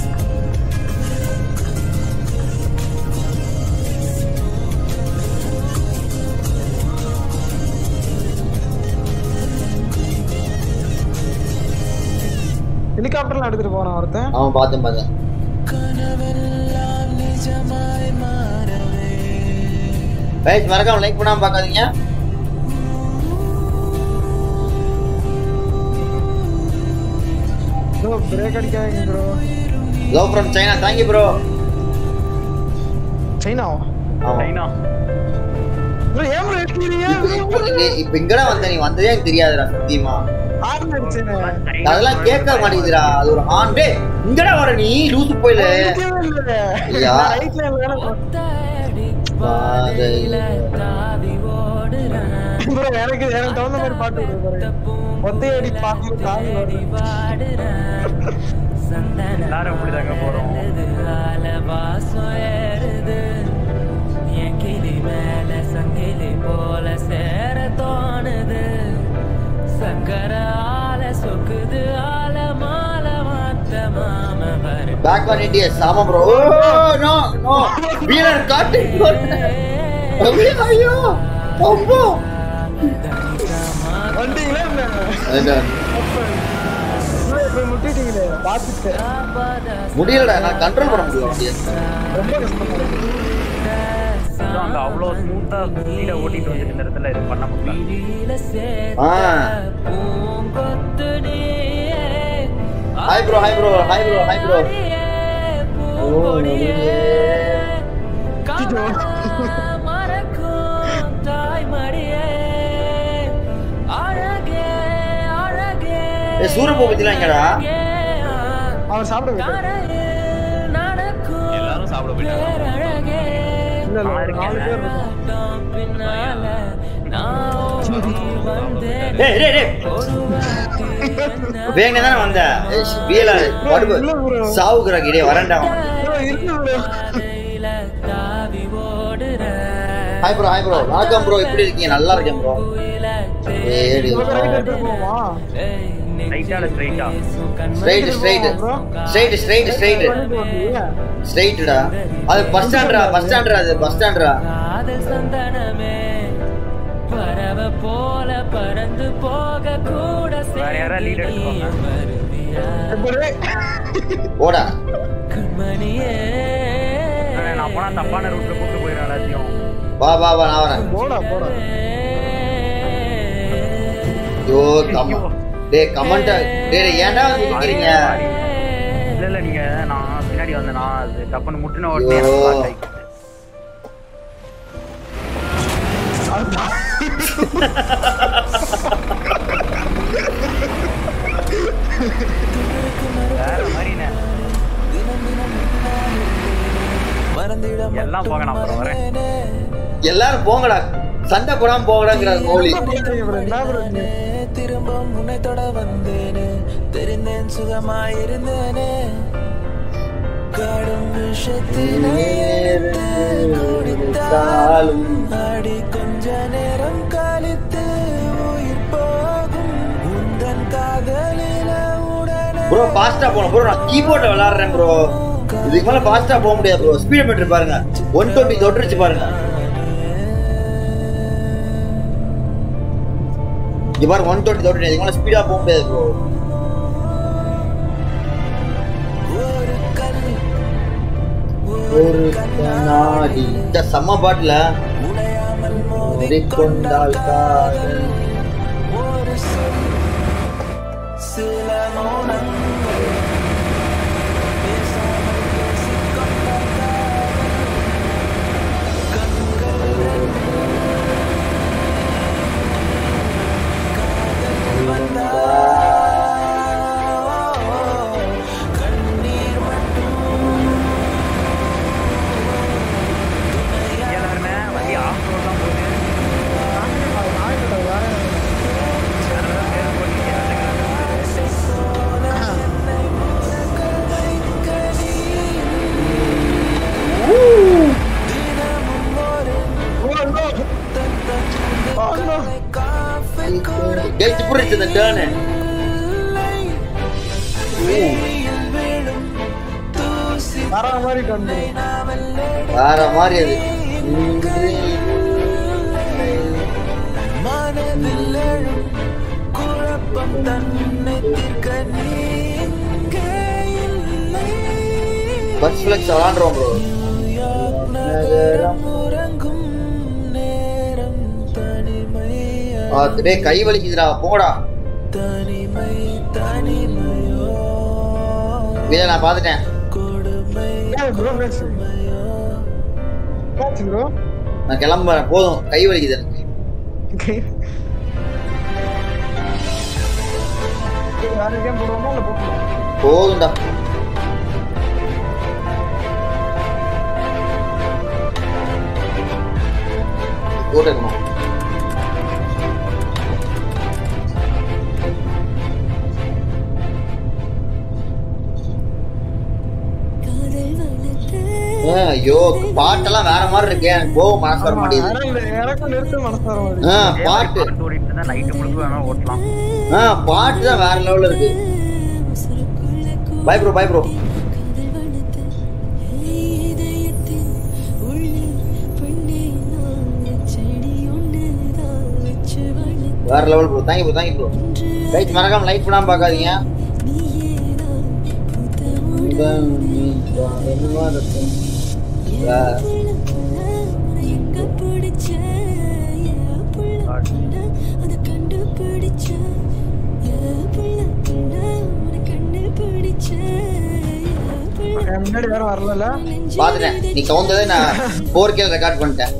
ஹெலிகாப்டர்லாம் எடுத்துட்டு போறான் ஒருத்தன் அவன் பார்த்தேன் பார்த்தேன் ரைட் மறக்காம லைக் பண்ணாம பார்க்காதீங்க ப்ரோ பிரேக் அடிக்காதீங்க bro love from China thank you bro சைனாவா சைனா ப்ரோ ஏன் ப்ரோ எடுக்கிறீங்க இப்ப இங்கடா வந்த நீ வந்ததே எனக்கு தெரியாதுடா சத்தியமா ஆர்ன் அடிச்சேன் அதெல்லாம் கேட்க மாட்டேங்குதுடா அது ஒரு ஆண் டே இங்கடா வர நீ லூசு போயில ஐயா ரைட்ல வேலை பாதையில ப்ரோ எனக்கு எனக்கு தகுந்த மாதிரி பாட்டு விடுங்க பாருங்க ஒத்தையடி பாட்டு கால் எல்லாரும் அப்படிதாங்க போறோம் போல சேர தோணுது சக்கரால சொக்குது ஆல மால மாத்த மாம வரு பேக் ஒன் எயிட்டி எஸ் ஆமா ப்ரோ நோ நோ வீரர் காட்டு ஐயோ அம்மா வந்தீங்களா என்ன அதான். ப்ரோ, இப்ப முட்டிட்டீங்களே பாத்துட்டு முடியலடா நான் கண்ட்ரோல் பண்ண முடியல அப்படியே ரொம்ப கஷ்டமா இருக்கு அதான் அங்க அவ்வளோ ஸ்மூத்தா ஸ்பீட ஓட்டிட்டு வந்துட்டு இந்த இடத்துல இது பண்ண முடியல ஆ hi bro hi bro hi bro hi bro ஓ முடியே மறக்கும் தாய் மடியே அழகே அழகே ஏ சூரப்பூ பத்திலாம் எங்கடா அவன் சாப்பிட போயிட்டான். எல்லாரும் சாப்பிட போயிட்டாங்க இல்ல இல்ல ஒரு நாலு பேர் இருக்கோம் பின்னால நான் ஓடி வந்தேன் டேய் டேய் டேய் வேகனே தானே வந்த வீல படுப்பு சாவுக்குற கிடே வரண்டா ப்ரோ இருக்கு bro hi bro hi bro வணக்கம் ப்ரோ எப்படி இருக்கீங்க நல்லா இருக்கேன் ப்ரோ ஏடி ரைட் எடுத்து போவோமா ரைட்டால ஸ்ட்ரைட்டா straight straight straight straight straight பண்ணிட்டு வந்தீங்க ஸ்ட்ரைட்டா அது பஸ் ஸ்டாண்ட்ரா பஸ் ஸ்டாண்ட்ரா அது பஸ் ஸ்டாண்ட்ரா காதல் சந்தனமே பறவை போல பறந்து போக கூட வேற யாரா lead எடுத்துக்கோங்க. ஓடா கண்மணியே நான் போனா தப்பான ரூட்ல கூட்டு போயிடும் எல்லாத்தையும் வா வா வா நான் வரேன் போடா போடா ஐயோ கம்ம டேய் கமெண்ட் டேய் டேய், ஏன்டா வந்து நிக்கிறீங்க இல்ல இல்ல நீங்க நான் பின்னாடி வந்தேன் நான் அது டப்புன்னு முட்டின உடனே ஐயோ. எனக்கு lock ஆயிடுச்சு. வேற மாதிரிண்ணே எல்லாம் போக நான் அப்புறம் வரேன் எல்லாரும் போங்கடா சண்டை போடாம போங்கடாங்கிறாரு மௌலி என்ன ப்ரோ திரும்ப முன்னை தொட வந்தேனே தெரிந்தேன் சுகமாயிருந்தேனே கடும் விஷத்தினை எடுத்து குடித்தாலும் அடி கொஞ்ச நேரம் ப்ரோ ஃபாஸ்டா போகணும் ப்ரோ நான் கீபோர்ட்ல விளையாடுறேன் ப்ரோ இதுக்கு மேல ஃபாஸ்டா போக முடியாது ப்ரோ ஸ்பீட் மீட்டர் பாருங்க ஒன் டுவெண்ட்டி தொட்டுருச்சு பாருங்க இங்க பாருங்க ஒன் டுவெண்ட்டி தொட்டு இதுக்கு மேல ஸ்பீடா போக முடியாது ப்ரோ ஒரு கண்ணாடி இந்த செம்ம பாட்டுல கொண்டால் காதல் சில மௌனங்கள் எல்லாருமே வண்டி ஆஃப் ரோட் தான் போகுது கழிச்சு புரிச்சு இந்த டேர்னு வர மாதிரி கண்டு வேற மாதிரி அது மனதில் எழும் குழப்பம் தன்னை தீர்க்க நீங்க இல்லை பஸ் ஃபிளெக்ஸ் விளாண்டுறோம் ப்ரோ உறங்கும் நேரம் தனிமையா டேய் கை வலிக்குதுடா போடா தனிமை தனிமையோ இதை நான் பார்த்துட்டேன் ப்ரோ மேட்ச் மேட்ச் ப்ரோ நான் கிளம்புறேன் போதும் கை வலிக்குது எனக்கு வேற கேம் போடுவோமா இல்ல போட்டுமா போதும்டா போட்டுக்கணும் ஆ, ஐயோ பாட்டெல்லாம் வேற மாதிரி இருக்கு எனக்கு போக மனசு வர மாட்டேங்குது எனக்கு எனக்கும் நிறுத்த மனசு வர மாதிரி ஆ பாட்டு ஓடிட்டு இருந்தா நைட்டு முழுக்க வேணா ஓட்டலாம் ஆ பாட்டு தான் வேற லெவல்ல இருக்கு பை ப்ரோ பை ப்ரோ வேற level bro thank you bro thank you bro right மறக்காம லைக் பண்ணாம பார்க்காதீங்க என் முன்னாடி யாரும் வரல பாத்துட்டேன் நீ கவுந்ததை நான் ஃபோர் கே ரெக்கார்ட் பண்ணிட்டேன்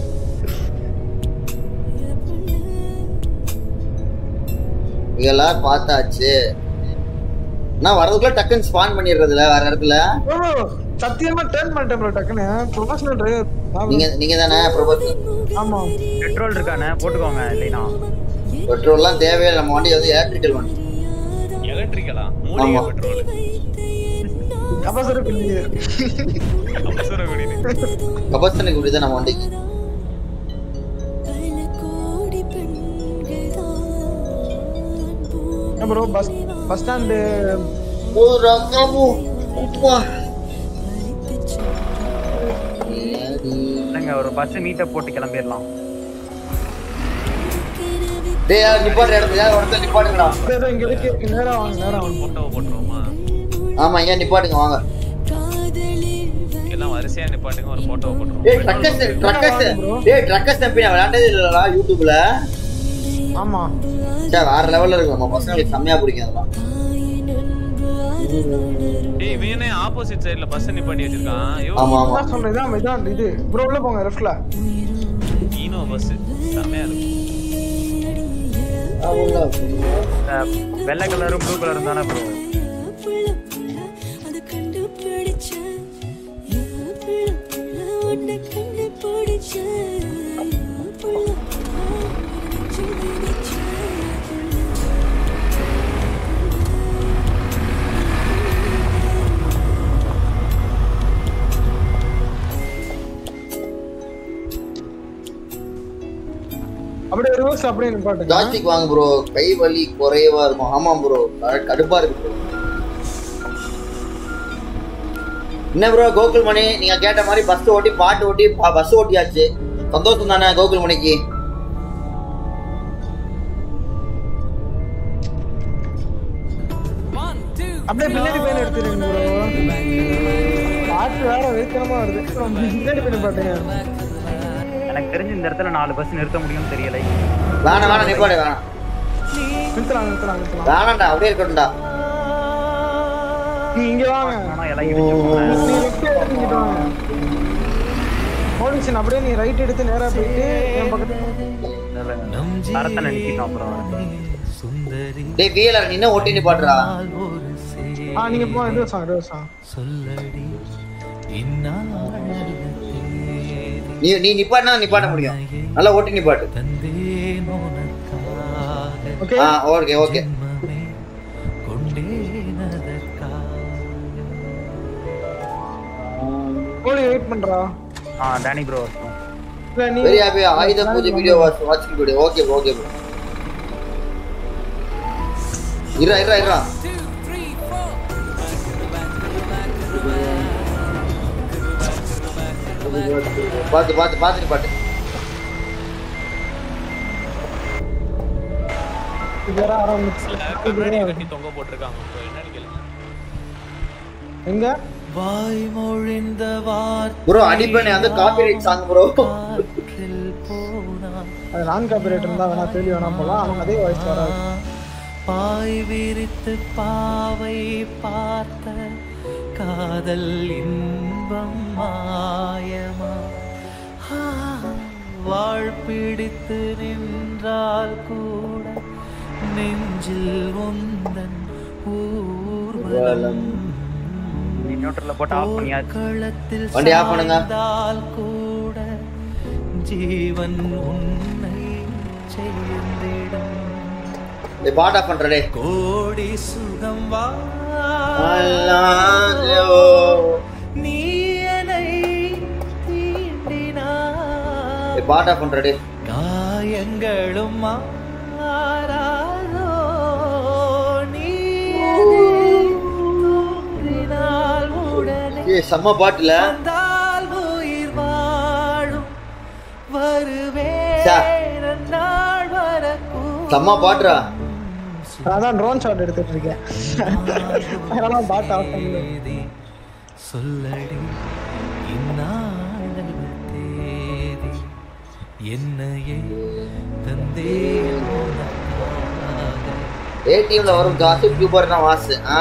இதெல்லாம் பார்த்தாச்சு நான் வரதுக்குள்ள டக்குன்னு ஸ்பான் பண்ணிடுறதுல வேற இடத்துல ப்ரோ சத்தியமா டர்ன் பண்ணிட்டேன் ப்ரோ டக்குன்னு ப்ரொஃபஷனல் டிரைவர் நீங்க நீங்க தானே ப்ரொபோஸ் ஆமா பெட்ரோல் இருக்கானே போட்டுக்கோங்க இல்லைனா பெட்ரோல்லாம் தேவையில்லை நம்ம வண்டி வந்து எலக்ட்ரிக்கல் வண்டி எலக்ட்ரிக்கலா மூலிகை ஆமா. பெட்ரோல் கபசர பிள்ளை அவசர குடிநீர் கபஸ்தனை குடி தான் நம்ம வண்டிக்கு ப்ரோ பஸ் பஸ் ஸ்டாண்டு ஒரு ரகமு உப்பா இல்லைங்க ஒரு பஸ் மீட்டப் போட்டு கிளம்பிடலாம் டேய் யார் நிப்பாட்டு இடத்துல யார் ஒருத்தர் நிப்பாட்டுங்கடா ஏதோ இங்க இருக்கு நேரா வாங்க நேரா வாங்க போட்டோ போட்டுருவோமா ஆமா ஏன் நிப்பாட்டுங்க வாங்க எல்லாம் வரிசையா நிப்பாட்டுங்க ஒரு போட்டோ போட்டுருவோம் டேய் ட்ரக்கர்ஸ் ட்ரக்கர்ஸ் டேய் ட்ரக்கர்ஸ் தம்பி நான் விளையாண்டதே இல்லடா யூடியூப்ல ஆமா சே வேற லெவல்ல இருக்கு நம்ம பசங்களுக்கு செம்மையா பிடிக்கும் அதெல்லாம் டேய் இவனே ஆப்போசிட் சைடுல பஸ் நிப்பாட்டி வச்சிருக்கான் ஐயோ ஆமா ஆமா என்ன சொல்றேன் இதான் இதான் இது ப்ரோ உள்ள போங்க லெஃப்ட்ல ஈனோ பஸ் செம்மையா இருக்கு வெள்ளை கலரும் ப்ளூ கலரும் தானே ப்ரோ அப்படியே ரிவர்ஸ் அப்படியே நிப்பாட்டுங்க ஜாஸ்டிக் வாங்க ப்ரோ கை வலி குறைவா இருக்கும் ஆமா ப்ரோ கடுப்பா இருக்கு ப்ரோ என்ன ப்ரோ கோகுல் மணி நீங்க கேட்ட மாதிரி பஸ் ஓட்டி பாட்டு ஓட்டி பஸ் ஓட்டியாச்சு சந்தோஷம் தானே கோகுல் மணிக்கு அப்படியே பின்னாடி பையன் எடுத்துருங்க ப்ரோ பாட்டு வேற வெறித்தனமா வருது பின்னாடி பையன் பாட்டுங்க எனக்கு தெரிஞ்சு இந்த இடத்துல நாலு பஸ் நிறுத்த முடியும்னு தெரியலை வேணாம் வேணாம் நிப்பாடு வேணாம் நிறுத்தலாம் நிறுத்தலாம் நிறுத்தலாம் வேணாம்டா அப்படியே இருக்கட்டும்டா நீ இங்க வாங்க ஆனா எல்லாம் இடிச்சு போனேன் நீ லெஃப்ட் எடுத்துக்கிட்டு வாங்க போலீஸ் அப்படியே நீ ரைட் எடுத்து நேரா போயிட்டு என் பக்கத்துல தரத்தை நினைக்கணும் அப்புறம் டேய் வீலர் நின்னு ஓட்டி நிப்பாட்டுறா ஆ நீங்க போ இது சாங் இது சாங் சொல்லடி நீ நீ நிப்பாட்டினா நிப்பாட்ட முடியும் நல்லா ஓட்டி நிப்பாட்டு ஓகே ஆ ஓகே ஓகே போலி வெயிட் பண்றா ஆ டேனி ப்ரோ இல்ல நீ வெரி ஹாப்பி ஆயுத பூஜை வீடியோ வாட்சிங் வீடியோ ஓகே ஓகே ப்ரோ இருடா இருடா இருடா பாத்து பாத்து பாத்து பாட்டு வேற ஆரம்பிச்சு கண்ணாடி கட்டி தொங்க போட்டிருக்காங்க bro. என்னன்னு கேளுங்க எங்க வாய்மொழிந்த ப்ரோ அடிப்பேனே அந்த காப்பிரைட் சாங் ப்ரோ அது நான் காப்பிரைட் இருந்தா வேணா தேடி வேணா போலாம் ஆனா அதே வாய்ஸ் வராது பாய் விரித்து பாவை பார்த்த காதல் இன்பம் மாயமா ஆ, வாழ் பிடித்து நின்றால் கூட நெஞ்சில் உந்தன் ஊர்வலம் நியூட்ரல்ல போட்டு ஆஃப் பண்ணியாச்சு களத்தில் வண்டி ஆஃப் பண்ணுங்க. சாய்ந்தால் கூட ஜீவன் உன்னை சேர்ந்திடும் டேய் பாட் ஆஃப் பண்றடே கோடி சுகம் வா அல்லாஹ்யோ. நீ என்னை தீண்டினாய் டேய் பாட் ஆஃப் பண்றடே காயங்களும் மாறாதோ நீ தோன்றினால் உடனே ஏய் செம்ம பாட்டுல வந்தால் உயிர் வாழும் வருவே சா. நாள் வரக்கூடும் செம்ம பாட்டுடா அதான் ட்ரோன் ஷாட் எடுத்துட்டு இருக்கேன் அதனால பாட்டு ஆஃப் பண்ணல சொல்லடி இந்நாள் தேதி என்னையே தந்தே உனக்காக ஏடிஎம்ல வரும் காசு டியூபர் தான் வாசு ஆ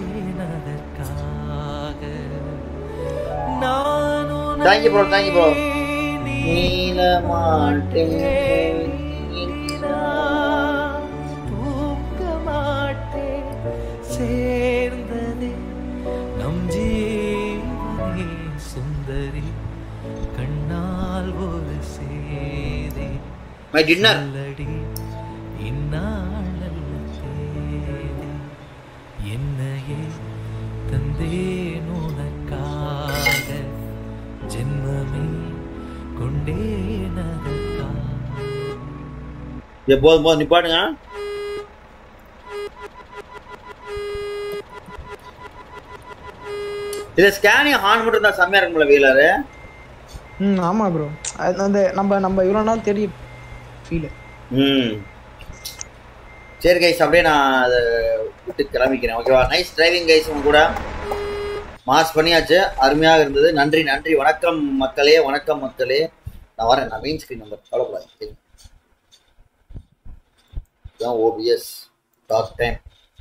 நான் தேங்க்யூ ப்ரோ தேங்க்யூ ப்ரோ நீல மாட்டேன் தூங்க மாட்டேன் சேர்ந்ததே நம் ஜீவனே சுந்தரி கண்ணால் ஒரு சேதி மை டின்னர் சொல்லடி இந்நாள் தேதி என்னையே தந்தேன் உனக்காக ஜென்மமே கொண்டேன் அதற்காக ஏய், போதும் போதும் நிப்பாட்டுங்க இது ஸ்கேனிங் ஹார்ன் மட்டும் தான் செம்மையா இருக்கும்ல வீலரு ம் ஆமா ப்ரோ அது அந்த நம்ம நம்ம இவ்வளோ நாள் தேடி ஃபீல் ம் சரி கைஸ் அப்படியே நான் அதை விட்டு கிளம்பிக்கிறேன் ஓகேவா நைஸ் டிரைவிங் கைஸ் உங்க கூட மாஸ் பண்ணியாச்சு அருமையாக இருந்தது நன்றி நன்றி வணக்கம் மக்களே வணக்கம் மக்களே நான் வரேன் நான் மெயின் ஸ்க்ரீன் நம்பர் கவலைப்படாது சரி. இதுதான் ஓபிஎஸ் டாக் டைம்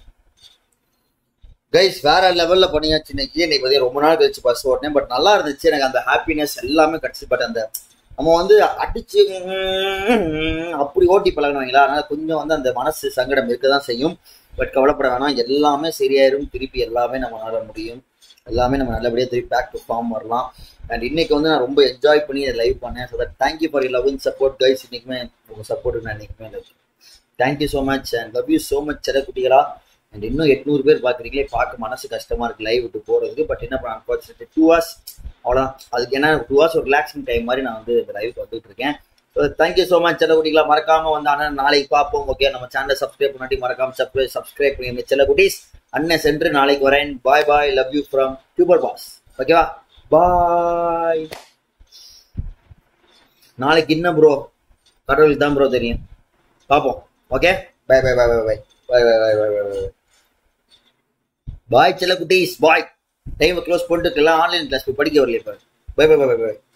கைஸ் வேற லெவல்ல பண்ணியாச்சு இன்னைக்கு இன்னைக்கு பார்த்தீங்கன்னா ரொம்ப நாள் கழிச்சு பஸ் ஓட்டினேன் பட் நல்லா இருந்துச்சு எனக்கு அந்த ஹாப்பினஸ் எல்லாமே கிடைச்சு பட் அந்த நம்ம வந்து அடிச்சு உம் அப்படி ஓட்டி பழகினவங்களா அதனால கொஞ்சம் வந்து அந்த மனசு சங்கடம் இருக்க தான் செய்யும் பட் கவலைப்பட வேணாம் எல்லாமே சரியாயிரும் திருப்பி எல்லாமே நம்மளால முடியும் எல்லாமே நம்ம நல்லபடியாக திருப்பி பேக் டு ஃபார்ம் வரலாம் அண்ட் இன்னைக்கு வந்து நான் ரொம்ப என்ஜாய் பண்ணி லைவ் பண்ணேன் so that thank you for love and support guys இன்னைக்குமே உங்கள் சப்போர்ட் நான் இன்னைக்குமே love thank you so much and love you so much சில குட்டிகளா அண்ட் இன்னும் எட்நூறு பேர் பார்க்குறீங்களே பார்க்க மனசு கஷ்டமா இருக்கு லைவ் விட்டு போகிறதுக்கு பட் என்ன பண்ண அன்ஃபார்ச்சுனேட்லி டூ ஹவர்ஸ் அவ்வளோதான் அதுக்கு என்ன டூ ஹவர்ஸ் ஒரு ரிலாக்ஸிங் டைம் மாதிரி நான் வந்து இந்த லைவுக்கு வந்துட்டு இருக்கேன் ஸோ தேங்க்யூ ஸோ மச் சில குட்டிகளா மறக்காம வந்து அண்ணன் நாளைக்கு பார்ப்போம் ஓகே நம்ம சேனலை சப்ஸ்கிரைப் பண்ணாட்டி மறக்காம சப்ஸ்கிரைப் சப்ஸ்கிரைப் பண்ணி சில குட்டீஸ் அண்ணன் சென்று நாளைக்கு வரேன் bye bye love you from tuber boss ஓகேவா பாய் நாளைக்கு என்ன ப்ரோ கடவுளுக்கு தான் ப்ரோ தெரியும் பார்ப்போம் okay bye bye bye bye bye bye bye bye bye bye bye செல்ல குட்டீஸ் பாய் டைமை க்ளோஸ் பண்ணிட்டு எல்லாம் ஆன்லைன் கிளாஸ் போய் படிக்க வரலையே இப்போ bye bye bye bye by